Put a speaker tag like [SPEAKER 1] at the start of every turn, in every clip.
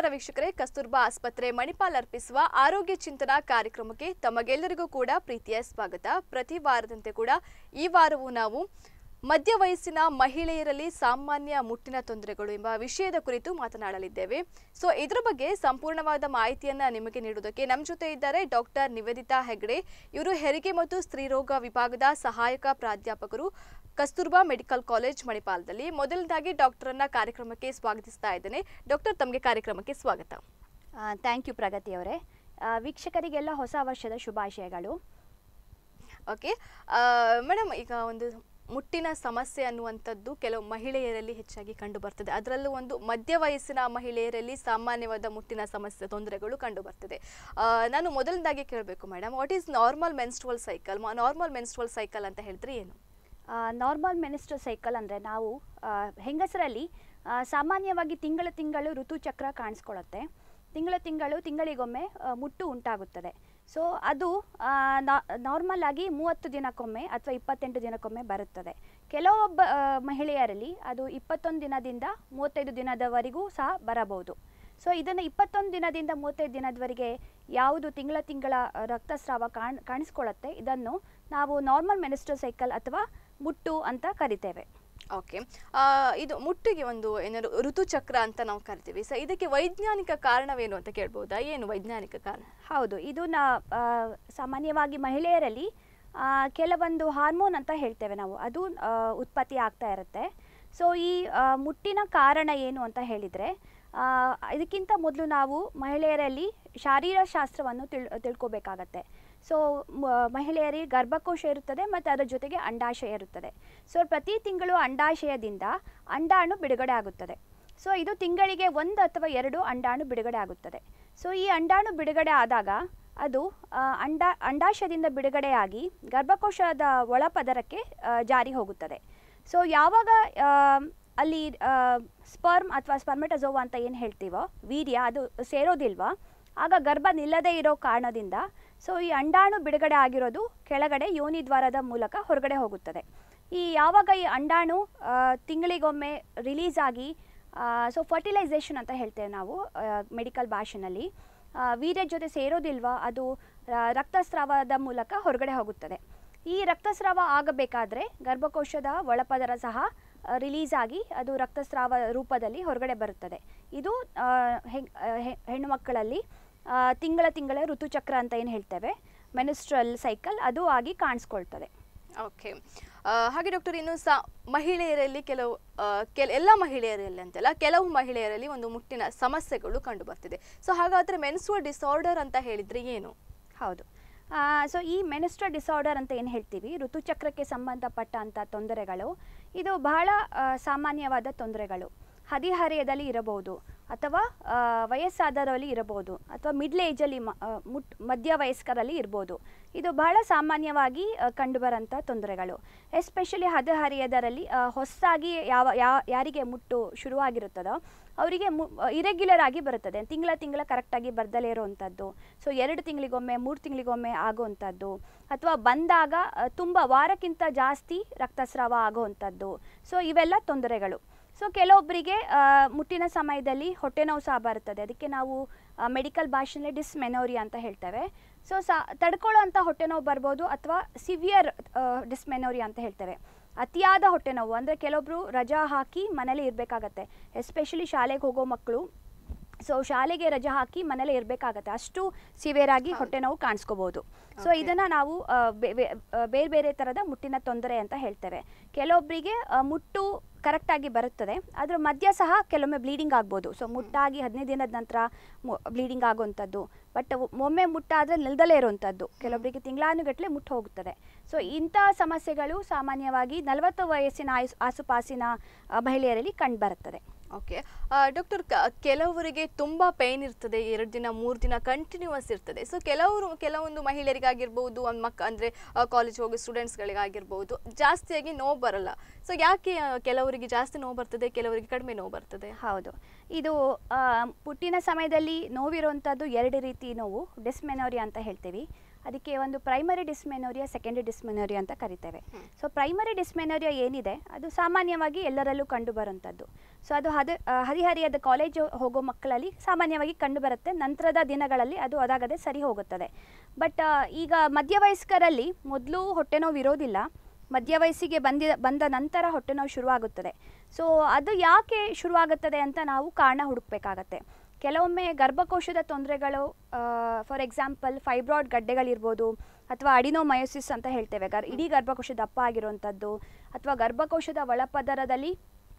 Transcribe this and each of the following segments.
[SPEAKER 1] ವೀಕ್ಷಕರೇ ಕಸ್ತೂರ್ಬಾ ಆಸ್ಪತ್ರೆ ಮಣಿಪಾಲ್ ಅರ್ಪಿಸುವ ಆರೋಗ್ಯ ಚಿಂತನಾ ಕಾರ್ಯಕ್ರಮಕ್ಕೆ ತಮಗೆಲ್ಲರಿಗೂ ಕೂಡ ಪ್ರೀತಿಯ ಸ್ವಾಗತ ಪ್ರತಿ ವಾರದಂತೆ ಕೂಡ ಈ ವಾರವೂ ನಾವು ಮಧ್ಯ ವಯಸ್ಸಿನ ಮಹಿಳೆಯರಲ್ಲಿ ಸಾಮಾನ್ಯ ಮುಟ್ಟಿನ ತೊಂದರೆಗಳು ಎಂಬ ವಿಷಯದ ಕುರಿತು ಮಾತನಾಡಲಿದ್ದೇವೆ ಸೊ ಇದ್ರ ಬಗ್ಗೆ ಸಂಪೂರ್ಣವಾದ ಮಾಹಿತಿಯನ್ನ ನಿಮಗೆ ನೀಡುವುದಕ್ಕೆ ನಮ್ಮ ಜೊತೆ ಇದ್ದಾರೆ ಡಾಕ್ಟರ್ ನಿವೇದಿತಾ ಹೆಗ್ಡೆ ಇವರು ಹೆರಿಗೆ ಮತ್ತು ಸ್ತ್ರೀರೋಗ ವಿಭಾಗದ ಸಹಾಯಕ ಪ್ರಾಧ್ಯಾಪಕರು ಕಸ್ತೂರ್ಬಾ ಮೆಡಿಕಲ್ ಕಾಲೇಜ್ ಮಣಿಪಾಲದಲ್ಲಿ ಮೊದಲನೇದಾಗಿ ಡಾಕ್ಟರನ್ನ ಕಾರ್ಯಕ್ರಮಕ್ಕೆ ಸ್ವಾಗತಿಸ್ತಾ ಇದ್ದೇನೆ ಡಾಕ್ಟರ್ ತಮಗೆ ಕಾರ್ಯಕ್ರಮಕ್ಕೆ ಸ್ವಾಗತ
[SPEAKER 2] ಥ್ಯಾಂಕ್ ಯು ಪ್ರಗತಿ ಅವರೇ ವೀಕ್ಷಕರಿಗೆಲ್ಲ ಹೊಸ ವರ್ಷದ ಶುಭಾಶಯಗಳು
[SPEAKER 1] ಓಕೆ ಮೇಡಮ್ ಈಗ ಒಂದು ಮುಟ್ಟಿನ ಸಮಸ್ಯೆ ಅನ್ನುವಂಥದ್ದು ಕೆಲವು ಮಹಿಳೆಯರಲ್ಲಿ ಹೆಚ್ಚಾಗಿ ಕಂಡು ಬರ್ತದೆ ಅದರಲ್ಲೂ ಒಂದು ಮಧ್ಯ ವಯಸ್ಸಿನ ಮಹಿಳೆಯರಲ್ಲಿ ಸಾಮಾನ್ಯವಾದ ಮುಟ್ಟಿನ ಸಮಸ್ಯೆ ತೊಂದರೆಗಳು ಕಂಡು ಬರ್ತದೆ ಆ, ನಾನು ಮೊದಲನೇದಾಗಿ ಕೇಳಬೇಕು madam what is normal menstrual cycle normal menstrual cycle ಅಂತ ಹೇಳಿದ್ರೆ ಏನು
[SPEAKER 2] ನಾರ್ಮಲ್ ಮಿನಿಸ್ಟರ್ ಸೈಕಲ್ ಅಂದರೆ ನಾವು ಆ, ಹೆಂಗಸರಲ್ಲಿ ಆ, ಸಾಮಾನ್ಯವಾಗಿ ತಿಂಗಳ ತಿಂಗಳು ಋತುಚಕ್ರ ಕಾಣಿಸ್ಕೊಳ್ಳುತ್ತೆ ತಿಂಗಳ ತಿಂಗಳು ತಿಂಗಳಿಗೊಮ್ಮೆ ಆ, ಮುಟ್ಟು ಉಂಟಾಗುತ್ತದೆ ಸೊ ಅದು ನಾರ್ಮಲ್ ಆಗಿ ಮೂವತ್ತು ದಿನಕ್ಕೊಮ್ಮೆ ಅಥವಾ ಇಪ್ಪತ್ತೆಂಟು ದಿನಕ್ಕೊಮ್ಮೆ ಬರುತ್ತದೆ ಕೆಲವೊಬ್ಬ ಆ, ಮಹಿಳೆಯರಲ್ಲಿ ಅದು ಇಪ್ಪತ್ತೊಂದು ದಿನದಿಂದ ಮೂವತ್ತೈದು ದಿನದವರೆಗೂ ಸಹ ಬರಬಹುದು ಸೊ ಇದನ್ನು ಇಪ್ಪತ್ತೊಂದು ದಿನದಿಂದ ಮೂವತ್ತೈದು ದಿನದವರೆಗೆ ಯಾವುದು ತಿಂಗಳ ತಿಂಗಳ ಆ, ರಕ್ತಸ್ರಾವ ಕಾಣ್ ಕಾಣಿಸ್ಕೊಳ್ಳುತ್ತೆ ಇದನ್ನು ನಾವು ನಾರ್ಮಲ್ ಮೆನಿಸ್ಟರ್ ಸೈಕಲ್ ಅಥವಾ ಮುಟ್ಟು ಅಂತ ಕರಿತೇವೆ
[SPEAKER 1] ಓಕೆ ಇದು ಮುಟ್ಟಿಗೆ ಒಂದು ಏನಾದ್ರು ಋತುಚಕ್ರ ಅಂತ ನಾವು ಕರಿತೀವಿ ಸೊ ಇದಕ್ಕೆ ವೈಜ್ಞಾನಿಕ ಕಾರಣವೇನು ಅಂತ ಕೇಳ್ಬೋದಾ ಏನು ವೈಜ್ಞಾನಿಕ ಕಾರಣ
[SPEAKER 2] ಹೌದು ಇದು ನಾ ಆ, ಸಾಮಾನ್ಯವಾಗಿ ಮಹಿಳೆಯರಲ್ಲಿ ಆ, ಕೆಲವೊಂದು ಹಾರ್ಮೋನ್ ಅಂತ ಹೇಳ್ತೇವೆ ನಾವು ಅದು ಆ, ಉತ್ಪತ್ತಿ ಆಗ್ತಾ ಇರುತ್ತೆ ಸೊ ಈ ಆ, ಮುಟ್ಟಿನ ಕಾರಣ ಏನು ಅಂತ ಹೇಳಿದರೆ ಇದಕ್ಕಿಂತ ಮೊದಲು ನಾವು ಮಹಿಳೆಯರಲ್ಲಿ ಶಾರೀರಶಾಸ್ತ್ರವನ್ನು ತಿಳ್ ತಿಳ್ಕೊಬೇಕಾಗತ್ತೆ ಸೊ ಮಹಿಳೆಯರಿಗೆ ಗರ್ಭಕೋಶ ಇರುತ್ತದೆ ಮತ್ತು ಅದರ ಜೊತೆಗೆ ಅಂಡಾಶಯ ಇರುತ್ತದೆ ಸೊ ಪ್ರತಿ ತಿಂಗಳು ಅಂಡಾಶಯದಿಂದ ಅಂಡಾಣು ಬಿಡುಗಡೆ ಆಗುತ್ತದೆ ಸೊ ಇದು ತಿಂಗಳಿಗೆ ಒಂದು ಅಥವಾ ಎರಡು ಅಂಡಾಣು ಬಿಡುಗಡೆ ಆಗುತ್ತದೆ ಸೊ ಈ ಅಂಡಾಣು ಬಿಡುಗಡೆ ಆದಾಗ ಅದು ಆ, ಅಂಡ ಅಂಡಾಶಯದಿಂದ ಬಿಡುಗಡೆಯಾಗಿ ಗರ್ಭಕೋಶದ ಒಳಪದರಕ್ಕೆ ಆ, ಜಾರಿ ಹೋಗುತ್ತದೆ ಸೊ ಯಾವಾಗ ಆ, ಅಲ್ಲಿ ಸ್ಪರ್ಮ್ ಅಥವಾ ಸ್ಪರ್ಮೆಟಜೋವಾ ಅಂತ ಏನು ಹೇಳ್ತೀವೋ ವೀರ್ಯ ಅದು ಸೇರೋದಿಲ್ವಾ ಆಗ ಗರ್ಭ ನಿಲ್ಲದೇ ಇರೋ ಕಾರಣದಿಂದ ಸೊ ಈ ಅಂಡಾಣು ಬಿಡುಗಡೆ ಆಗಿರೋದು ಕೆಳಗಡೆ ಯೋನಿ ದ್ವಾರದ ಮೂಲಕ ಹೊರಗಡೆ ಹೋಗುತ್ತದೆ ಈ ಯಾವಾಗ ಈ ಅಂಡಾಣು ಆ, ತಿಂಗಳಿಗೊಮ್ಮೆ ರಿಲೀಸ್ ಆಗಿ ಸೊ ಫರ್ಟಿಲೈಸೇಷನ್ ಅಂತ ಹೇಳ್ತೇವೆ ನಾವು ಮೆಡಿಕಲ್ ಭಾಷೆನಲ್ಲಿ ಆ, ವೀರ್ಯ ಜೊತೆ ಸೇರೋದಿಲ್ವಾ ಅದು ಆ, ರಕ್ತಸ್ರಾವದ ಮೂಲಕ ಹೊರಗಡೆ ಹೋಗುತ್ತದೆ ಈ ರಕ್ತಸ್ರಾವ ಆಗಬೇಕಾದ್ರೆ ಗರ್ಭಕೋಶದ ಒಳಪದರ ಸಹ ರಿಲೀಸ್ ಆಗಿ ಅದು ರಕ್ತಸ್ರಾವ ರೂಪದಲ್ಲಿ ಹೊರಗಡೆ ಬರುತ್ತದೆ ಇದು ಆ, ಹೆಣ್- ಆ, ಹೆ- ಹೆಣ್ಣು ಮಕ್ಕಳಲ್ಲಿ ಆ, ತಿಂಗಳ ತಿಂಗಳ ಋತುಚಕ್ರ ಅಂತ ಏನು ಹೇಳ್ತೇವೆ ಮೆನಿಸ್ಟ್ರಲ್ ಸೈಕಲ್ ಅದು ಆಗಿ ಕಾಣಿಸ್ಕೊಳ್ತದೆ
[SPEAKER 1] ಓಕೆ ಹಾಗೆ ಡಾಕ್ಟರ್ ಇನ್ನು ಸಾ ಮಹಿಳೆಯರಲ್ಲಿ ಕೆಲವು ಆ, ಕೆಲ ಎಲ್ಲ ಮಹಿಳೆಯರಲ್ಲಿ ಅಂತಲ್ಲ ಕೆಲವು ಮಹಿಳೆಯರಲ್ಲಿ ಒಂದು ಮುಟ್ಟಿನ ಸಮಸ್ಯೆಗಳು ಕಂಡು ಬರ್ತಿದೆ ಸೊ ಹಾಗಾದ್ರೆ ಮೆನ್ಸುವ ಡಿಸಾರ್ಡರ್ ಅಂತ ಹೇಳಿದ್ರೆ ಏನು
[SPEAKER 2] ಹೌದು ಸೊ ಈ ಮೆನಿಸ್ಟ್ರಲ್ ಡಿಸಾರ್ಡರ್ ಅಂತ ಏನು ಹೇಳ್ತೀವಿ ಋತುಚಕ್ರಕ್ಕೆ ಸಂಬಂಧಪಟ್ಟಂಥ ತೊಂದರೆಗಳು ಇದು ಬಹಳ ಆ, ಸಾಮಾನ್ಯವಾದ ತೊಂದರೆಗಳು ಹದಿಹರೆಯದಲ್ಲಿ ಇರಬಹುದು ಅಥವಾ ಆ, ವಯಸ್ಸಾದವರಲ್ಲಿ ಇರಬಹುದು ಅಥವಾ ಮಿಡ್ಲ್ ಏಜಲ್ಲಿ ಮ ಆ, ಮುಟ್ ಮಧ್ಯ ವಯಸ್ಕರಲ್ಲಿ ಇರ್ಬೋದು ಇದು ಬಹಳ ಸಾಮಾನ್ಯವಾಗಿ ಆ, ಕಂಡುಬರೋಂಥ ತೊಂದರೆಗಳು ಎಸ್ಪೆಷಲಿ ಹದಿಹರೆಯದರಲ್ಲಿ ಆ, ಹೊಸದಾಗಿ ಯಾವ ಯಾ- ಯಾರಿಗೆ ಮುಟ್ಟು ಶುರುವಾಗಿರುತ್ತದೋ ಅವರಿಗೆ ಮು ಇರೆಗ್ಯುಲರ್ ಆಗಿ ಬರುತ್ತದೆ ತಿಂಗಳ ತಿಂಗಳ ಕರೆಕ್ಟಾಗಿ ಬರ್ದಲೇ ಇರುವಂಥದ್ದು ಸೊ ಎರಡು ತಿಂಗಳಿಗೊಮ್ಮೆ ಮೂರು ತಿಂಗಳಿಗೊಮ್ಮೆ ಆಗುವಂಥದ್ದು ಅಥವಾ ಬಂದಾಗ ತುಂಬ ವಾರಕ್ಕಿಂತ ಜಾಸ್ತಿ ರಕ್ತಸ್ರಾವ ಆಗುವಂಥದ್ದು ಸೊ ಇವೆಲ್ಲ ತೊಂದರೆಗಳು ಸೊ ಕೆಲವೊಬ್ಬರಿಗೆ ಆ, ಮುಟ್ಟಿನ ಸಮಯದಲ್ಲಿ ಹೊಟ್ಟೆ ನೋವು ಸಹ ಬರುತ್ತದೆ ಅದಕ್ಕೆ ನಾವು ಮೆಡಿಕಲ್ ಭಾಷೆಯಲ್ಲಿ ಡಿಸ್ಮೆನೋರಿಯಾ ಅಂತ ಹೇಳ್ತೇವೆ ಸೊ ಸಾ ತಡ್ಕೊಳ್ಳೋ ಅಂಥ ಹೊಟ್ಟೆ ನೋವು ಬರ್ಬೋದು ಅಥವಾ ಸಿವಿಯರ್ ಡಿಸ್ಮೆನೋರಿಯಾ ಅಂತ ಹೇಳ್ತೇವೆ ಅತಿಯಾದ ಹೊಟ್ಟೆ ನೋವು ಅಂದರೆ ಕೆಲವೊಬ್ರು ರಜಾ ಹಾಕಿ ಮನೇಲಿ ಇರಬೇಕಾಗತ್ತೆ ಎಸ್ಪೆಷಲಿ ಶಾಲೆಗೆ ಹೋಗೋ ಮಕ್ಕಳು ಸೊ ಶಾಲೆಗೆ ರಜೆ ಹಾಕಿ ಮನೇಲೆ ಇರಬೇಕಾಗತ್ತೆ ಅಷ್ಟು ಸಿವಿಯರ್ ಆಗಿ ಹೊಟ್ಟೆ ನೋವು ಕಾಣಿಸ್ಕೋಬಹುದು ಸೊ
[SPEAKER 1] Okay.
[SPEAKER 2] ಇದನ್ನ ನಾವು ಆ, ಬೆ- ಬೆ- ಆ, ಬೇರೆ ಬೇರೆ ಥರದ ಮುಟ್ಟಿನ ತೊಂದರೆ ಅಂತ ಹೇಳ್ತೇವೆ ಕೆಲವೊಬ್ಬರಿಗೆ ಆ, ಮುಟ್ಟು ಕರೆಕ್ಟಾಗಿ ಬರುತ್ತದೆ ಅದ್ರ ಮಧ್ಯ ಸಹ ಕೆಲವೊಮ್ಮೆ ಬ್ಲೀಡಿಂಗ್ ಆಗ್ಬೋದು ಸೊ ಮುಟ್ಟಾಗಿ ಹದಿನೈದು ದಿನದ ನಂತರ ಬ್ಲೀಡಿಂಗ್ ಆಗುವಂಥದ್ದು ಬಟ್ ಒಮ್ಮೆ ಮುಟ್ಟಾದರೆ ನಿಲ್ದಲೇ ಇರುವಂಥದ್ದು ಕೆಲವೊಬ್ಬರಿಗೆ ತಿಂಗಳಾನುಗಟ್ಟಲೆ ಮುಟ್ಟು ಹೋಗುತ್ತದೆ ಸೊ ಇಂಥ ಸಮಸ್ಯೆಗಳು ಸಾಮಾನ್ಯವಾಗಿ ನಲವತ್ತು ವಯಸ್ಸಿನ ಆಯು ಆಸುಪಾಸಿನ ಆ, ಮಹಿಳೆಯರಲ್ಲಿ ಕಂಡುಬರುತ್ತದೆ
[SPEAKER 1] ಓಕೆ ಡಾಕ್ಟರ್ ಕೆಲವರಿಗೆ ತುಂಬಾ ಪೇನ್ ಇರ್ತದೆ ಎರಡು ದಿನ ಮೂರು ದಿನ ಕಂಟಿನ್ಯೂಸ್ ಇರ್ತದೆ ಸೊ ಕೆಲವರು ಕೆಲವೊಂದು ಮಹಿಳೆಯರಿಗಾಗಿರ್ಬೋದು ಒಂದು ಮಕ್ಕ ಅಂದರೆ ಕಾಲೇಜ್ ಹೋಗೋ ಸ್ಟೂಡೆಂಟ್ಸ್ಗಳಿಗಾಗಿರ್ಬೋದು ಜಾಸ್ತಿಯಾಗಿ ನೋವು ಬರಲ್ಲ ಸೊ ಯಾಕೆ ಆ, ಕೆಲವರಿಗೆ ಜಾಸ್ತಿ ನೋವು ಬರ್ತದೆ ಕೆಲವರಿಗೆ ಕಡಿಮೆ ನೋವು ಬರ್ತದೆ
[SPEAKER 2] ಹೌದು ಇದು ಆ, ಪುಟ್ಟಿನ ಸಮಯದಲ್ಲಿ ನೋವಿರುವಂಥದ್ದು ಎರಡು ರೀತಿ ನೋವು ಡಿಸ್ಮೆನೋರಿಯಾ ಅಂತ ಹೇಳ್ತೀವಿ ಅದಕ್ಕೆ ಒಂದು ಪ್ರೈಮರಿ ಡಿಸ್ಮೆನೋರಿಯಾ ಸೆಕೆಂಡರಿ ಡಿಸ್ಮೆನೋರಿಯಾ ಅಂತ ಕರಿತೇವೆ ಸೊ ಪ್ರೈಮರಿ ಡಿಸ್ಮೆನೋರಿಯಾ ಏನಿದೆ ಅದು ಸಾಮಾನ್ಯವಾಗಿ ಎಲ್ಲರಲ್ಲೂ ಕಂಡುಬರುವಂಥದ್ದು ಸೊ ಅದು ಹದ ಆ, ಹದಿಹರಿಯದ ಕಾಲೇಜು ಹೋಗೋ ಮಕ್ಕಳಲ್ಲಿ ಸಾಮಾನ್ಯವಾಗಿ ಕಂಡುಬರುತ್ತೆ ನಂತರದ ದಿನಗಳಲ್ಲಿ ಅದು ಅದಾಗದೆ ಸರಿ ಹೋಗುತ್ತದೆ ಬಟ್ ಈಗ ಮಧ್ಯವಯಸ್ಕರಲ್ಲಿ ಮೊದಲು ಹೊಟ್ಟೆ ನೋವು ಇರೋದಿಲ್ಲ ಮಧ್ಯ ವಯಸ್ಸಿಗೆ ಬಂದಿ ಬಂದ ನಂತರ ಹೊಟ್ಟೆ ನೋವು ಶುರುವಾಗುತ್ತದೆ ಸೊ ಅದು ಯಾಕೆ ಶುರುವಾಗುತ್ತದೆ ಅಂತ ನಾವು ಕಾರಣ ಹುಡುಕ್ಬೇಕಾಗತ್ತೆ ಕೆಲವೊಮ್ಮೆ ಗರ್ಭಕೋಶದ ತೊಂದರೆಗಳು ಫಾರ್ ಎಕ್ಸಾಂಪಲ್ ಫೈಬ್ರಾಯ್ಡ್ ಗಡ್ಡೆಗಳಿರ್ಬೋದು ಅಥವಾ ಅಡಿನೋಮಯೋಸಿಸ್ ಅಂತ ಹೇಳ್ತೇವೆ ಗರ್ ಇಡೀ ಗರ್ಭಕೋಶ ದಪ್ಪ ಆಗಿರುವಂಥದ್ದು ಅಥವಾ ಗರ್ಭಕೋಶದ ಒಳಪದರದಲ್ಲಿ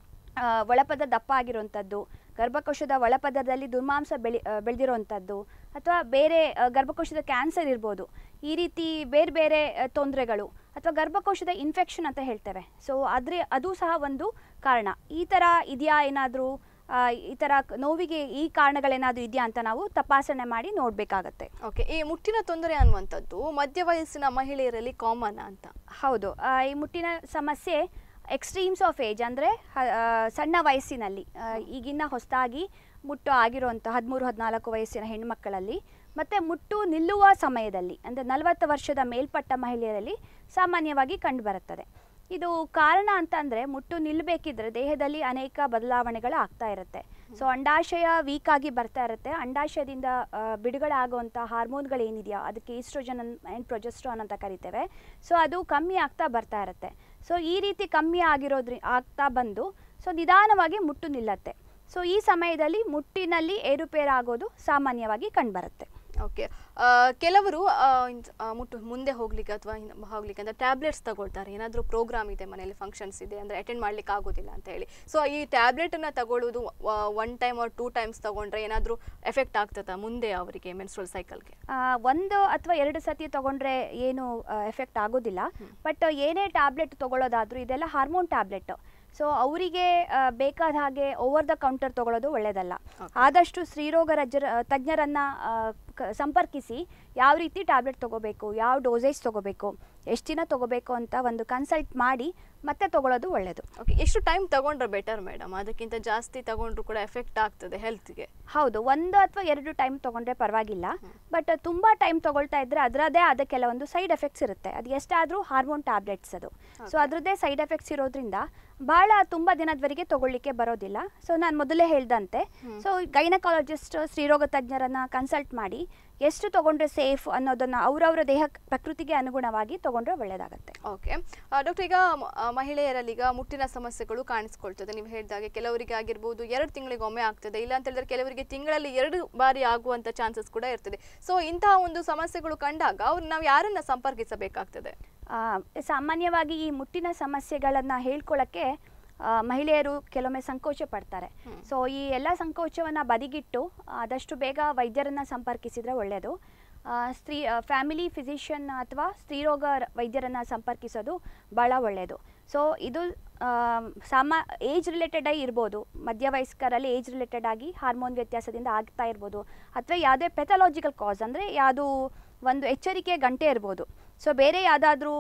[SPEAKER 2] ಆ, ಒಳಪದ ದಪ್ಪ ಆಗಿರುವಂಥದ್ದು ಗರ್ಭಕೋಶದ ಒಳಪದರದಲ್ಲಿ ದುರ್ಮಾಂಸ ಬೆಳಿ ಆ, ಬೆಳೆದಿರುವಂಥದ್ದು ಅಥವಾ ಬೇರೆ ಆ, ಗರ್ಭಕೋಶದ ಕ್ಯಾನ್ಸರ್ ಇರ್ಬೋದು ಈ ರೀತಿ ಬೇರೆ ಬೇರೆ ತೊಂದರೆಗಳು ಅಥವಾ ಗರ್ಭಕೋಶದ ಇನ್ಫೆಕ್ಷನ್ ಅಂತ ಹೇಳ್ತೇವೆ ಸೊ ಆದರೆ ಅದು ಸಹ ಒಂದು ಕಾರಣ ಈ ಥರ ಇದೆಯಾ ಏನಾದರೂ ಈ ಥರ ಕ- ನೋವಿಗೆ ಈ ಕಾರಣಗಳೇನಾದರೂ ಇದೆಯಾ ಅಂತ ನಾವು ತಪಾಸಣೆ ಮಾಡಿ ನೋಡಬೇಕಾಗತ್ತೆ
[SPEAKER 1] ಓಕೆ ಈ ಮುಟ್ಟಿನ ತೊಂದರೆ ಅನ್ನುವಂಥದ್ದು ಮಧ್ಯ ವಯಸ್ಸಿನ ಮಹಿಳೆಯರಲ್ಲಿ ಕಾಮನ್ ಅಂತ
[SPEAKER 2] ಹೌದು ಆ, ಈ ಮುಟ್ಟಿನ ಸಮಸ್ಯೆ ಎಕ್ಸ್ಟ್ರೀಮ್ಸ್ ಆಫ್ ಏಜ್ ಅಂದರೆ ಸಣ್ಣ ವಯಸ್ಸಿನಲ್ಲಿ ಆ, ಈಗಿನ ಹೊಸದಾಗಿ ಮುಟ್ಟು ಆಗಿರುವಂಥ ಹದಿಮೂರು ಹದಿನಾಲ್ಕು ವಯಸ್ಸಿನ ಹೆಣ್ಣುಮಕ್ಕಳಲ್ಲಿ ಮತ್ತು ಮುಟ್ಟು ನಿಲ್ಲುವ ಸಮಯದಲ್ಲಿ ಅಂದರೆ ನಲವತ್ತು ವರ್ಷದ ಮೇಲ್ಪಟ್ಟ ಮಹಿಳೆಯರಲ್ಲಿ ಸಾಮಾನ್ಯವಾಗಿ ಕಂಡುಬರುತ್ತದೆ ಇದು ಕಾರಣ ಅಂತ ಅಂದರೆ ಮುಟ್ಟು ನಿಲ್ಲಬೇಕಿದ್ರೆ ದೇಹದಲ್ಲಿ ಅನೇಕ ಬದಲಾವಣೆಗಳು ಆಗ್ತಾ ಇರುತ್ತೆ ಸೊ ಅಂಡಾಶಯ ವೀಕ್ ಆಗಿ ಬರ್ತಾ ಇರುತ್ತೆ ಅಂಡಾಶಯದಿಂದ ಆ, ಬಿಡುಗಡೆ ಆಗುವಂಥ ಹಾರ್ಮೋನ್ಗಳೇನಿದೆಯೋ ಅದಕ್ಕೆ ಈಸ್ಟ್ರೋಜನ್ ಆ್ಯಂಡ್ ಪ್ರೊಜೆಸ್ಟ್ರಾನ್ ಅಂತ ಕರಿತೇವೆ ಸೊ ಅದು ಕಮ್ಮಿ ಆಗ್ತಾ ಬರ್ತಾ ಇರುತ್ತೆ ಸೊ ಈ ರೀತಿ ಕಮ್ಮಿ ಆಗಿರೋದ್ರಿ ಆಗ್ತಾ ಬಂದು ಸೊ ನಿಧಾನವಾಗಿ ಮುಟ್ಟು ನಿಲ್ಲತ್ತೆ ಸೊ ಈ ಸಮಯದಲ್ಲಿ ಮುಟ್ಟಿನಲ್ಲಿ ಏರುಪೇರಾಗೋದು ಸಾಮಾನ್ಯವಾಗಿ ಕಂಡುಬರುತ್ತೆ
[SPEAKER 1] ಓಕೆ ಕೆಲವರು ಆ, ಇಂತ್- ಆ, ಮುಟ್ಟು ಮುಂದೆ ಹೋಗ್ಲಿಕ್ಕೆ ಅಥವಾ ಹೋಗ್ಲಿಕ್ಕೆ ಅಂತ ಟ್ಯಾಬ್ಲೆಟ್ಸ್ ತಗೊಳ್ತಾರೆ ಏನಾದರೂ ಪ್ರೋಗ್ರಾಮ್ ಇದೆ ಮನೆಯಲ್ಲಿ ಫಂಕ್ಷನ್ಸ್ ಇದೆ ಅಂದರೆ ಅಟೆಂಡ್ ಮಾಡ್ಲಿಕ್ಕೆ ಆಗೋದಿಲ್ಲ ಅಂತ ಹೇಳಿ ಸೊ ಈ ಟ್ಯಾಬ್ಲೆಟನ್ನು ತಗೊಳ್ಳೋದು one time or two times ತಗೊಂಡ್ರೆ ಏನಾದರೂ ಎಫೆಕ್ಟ್ ಆಗ್ತದಾ ಮುಂದೆ ಅವರಿಗೆ ಮೆನ್ಸ್ಟ್ರಲ್ ಸೈಕಲ್ಗೆ
[SPEAKER 2] ಆ, ಒಂದು ಅಥವಾ ಎರಡು ಸತಿ ತಗೊಂಡ್ರೆ ಏನು ಎಫೆಕ್ಟ್ ಆಗೋದಿಲ್ಲ ಬಟ್ ಏನೇ ಟ್ಯಾಬ್ಲೆಟ್ ತಗೊಳ್ಳೋದಾದ್ರೂ ಇದೆಲ್ಲ ಹಾರ್ಮೋನ್ ಟ್ಯಾಬ್ಲೆಟ್ ಸೊ ಅವರಿಗೆ ಬೇಕಾದ ಹಾಗೆ ಓವರ್ ದ ಕೌಂಟರ್ ತಗೊಳ್ಳೋದು ಒಳ್ಳೆಯದಲ್ಲ ಆದಷ್ಟು ಸ್ತ್ರೀರೋಗ ರಜ್ಜರ ತಜ್ಞರನ್ನ ಆ, ಕ- ಸಂಪರ್ಕಿಸಿ ಯಾವ ರೀತಿ ಟ್ಯಾಬ್ಲೆಟ್ ತಗೋಬೇಕು ಯಾವ ಡೋಸೇಜ್ ತಗೋಬೇಕು ಎಷ್ಟು ದಿನ ತಗೋಬೇಕು ಅಂತ ಒಂದು ಕನ್ಸಲ್ಟ್ ಮಾಡಿ ಮತ್ತೆ ತಗೊಳ್ಳೋದು ಒಳ್ಳೆಯದು
[SPEAKER 1] ಓಕೆ ಎಷ್ಟು ಟೈಮ್ ತಗೊಂಡ್ರೆ ಬೆಟರ್ ಮೇಡಮ್ ಅದಕ್ಕಿಂತ ಜಾಸ್ತಿ ತಗೊಂಡ್ರು ಕೂಡ ಎಫೆಕ್ಟ್ ಆಗ್ತದೆ ಹೆಲ್ತ್ಗೆ
[SPEAKER 2] ಹೌದು ಒಂದು ಅಥವಾ ಎರಡು ಟೈಮ್ ತಗೊಂಡ್ರೆ ಪರವಾಗಿಲ್ಲ ಬಟ್ ತುಂಬ ಟೈಮ್ ತಗೊಳ್ತಾ ಇದ್ರೆ ಅದರದೇ ಆದ ಕೆಲವೊಂದು ಸೈಡ್ ಎಫೆಕ್ಟ್ಸ್ ಇರುತ್ತೆ ಅದು ಎಷ್ಟಾದರೂ ಹಾರ್ಮೋನ್ ಟ್ಯಾಬ್ಲೆಟ್ಸ್ ಅದು ಸೊ ಅದರದ್ದೇ ಸೈಡ್ ಎಫೆಕ್ಟ್ಸ್ ಇರೋದ್ರಿಂದ ಭಾಳ ತುಂಬ ದಿನದವರೆಗೆ ತಗೊಳ್ಳಿಕ್ಕೆ ಬರೋದಿಲ್ಲ ಸೊ ನಾನು ಮೊದಲೇ ಹೇಳ್ದಂತೆ ಸೊ ಗೈನಕಾಲಜಿಸ್ಟ್ ಸ್ತ್ರೀರೋಗ ತಜ್ಞರನ್ನ ಕನ್ಸಲ್ಟ್ ಮಾಡಿ ಎಷ್ಟು ತಗೊಂಡ್ರೆ ಸೇಫ್ ಅನ್ನೋದನ್ನ ಅವರವರ ದೇಹ ಪ್ರಕೃತಿಗೆ ಅನುಗುಣವಾಗಿ ತಗೊಂಡ್ರೆ ಒಳ್ಳೆಯದಾಗತ್ತೆ
[SPEAKER 1] ಓಕೆ ಡಾಕ್ಟರ್ ಈಗ ಮ- ಆ, ಮಹಿಳೆಯರಲ್ಲಿ ಈಗ ಮುಟ್ಟಿನ ಸಮಸ್ಯೆಗಳು ಕಾಣಿಸ್ಕೊಳ್ತದೆ ನೀವು ಹೇಳಿದಾಗೆ ಕೆಲವರಿಗೆ ಆಗಿರ್ಬೋದು ಎರಡು ತಿಂಗಳಿಗೆ ಒಮ್ಮೆ ಆಗ್ತದೆ ಇಲ್ಲ ಅಂತ ಹೇಳಿದ್ರೆ ಕೆಲವರಿಗೆ ತಿಂಗಳಲ್ಲಿ ಎರಡು ಬಾರಿ ಆಗುವಂತ ಚಾನ್ಸಸ್ ಕೂಡ ಇರ್ತದೆ ಸೊ ಇಂತಹ ಒಂದು ಸಮಸ್ಯೆಗಳು ಕಂಡಾಗ ಅವ್ರು ನಾವು ಯಾರನ್ನ ಸಂಪರ್ಕಿಸಬೇಕಾಗ್ತದೆ
[SPEAKER 2] ಆ, ಸಾಮಾನ್ಯವಾಗಿ ಈ ಮುಟ್ಟಿನ ಸಮಸ್ಯೆಗಳನ್ನು ಹೇಳ್ಕೊಳ್ಳೋಕ್ಕೆ ಆ, ಮಹಿಳೆಯರು ಕೆಲವೊಮ್ಮೆ ಸಂಕೋಚ ಪಡ್ತಾರೆ ಸೊ ಈ ಎಲ್ಲ ಸಂಕೋಚವನ್ನು ಬದಿಗಿಟ್ಟು ಆದಷ್ಟು ಬೇಗ ವೈದ್ಯರನ್ನು ಸಂಪರ್ಕಿಸಿದರೆ ಒಳ್ಳೆಯದು ಆ, ಸ್ತ್ರೀ ಫ್ಯಾಮಿಲಿ ಫಿಸಿಷಿಯನ್ ಅಥವಾ ಸ್ತ್ರೀರೋಗ ರ- ವೈದ್ಯರನ್ನು ಸಂಪರ್ಕಿಸೋದು ಭಾಳ ಒಳ್ಳೆಯದು ಸೊ ಇದು ಆ, ಸಾಮಾ ಏಜ್ ರಿಲೇಟೆಡ್ ಆಗಿ ಇರ್ಬೋದು ಮಧ್ಯವಯಸ್ಕರಲ್ಲಿ ಏಜ್ ರಿಲೇಟೆಡ್ ಆಗಿ ಹಾರ್ಮೋನ್ ವ್ಯತ್ಯಾಸದಿಂದ ಆಗ್ತಾ ಇರ್ಬೋದು ಅಥವಾ ಯಾವುದೇ ಪೆಥಾಲಜಿಕಲ್ ಕಾಸ್ ಅಂದರೆ ಯಾವುದು ಒಂದು ಎಚ್ಚರಿಕೆ ಗಂಟೆ ಇರ್ಬೋದು ಸೊ ಬೇರೆ ಯಾವುದಾದ್ರೂ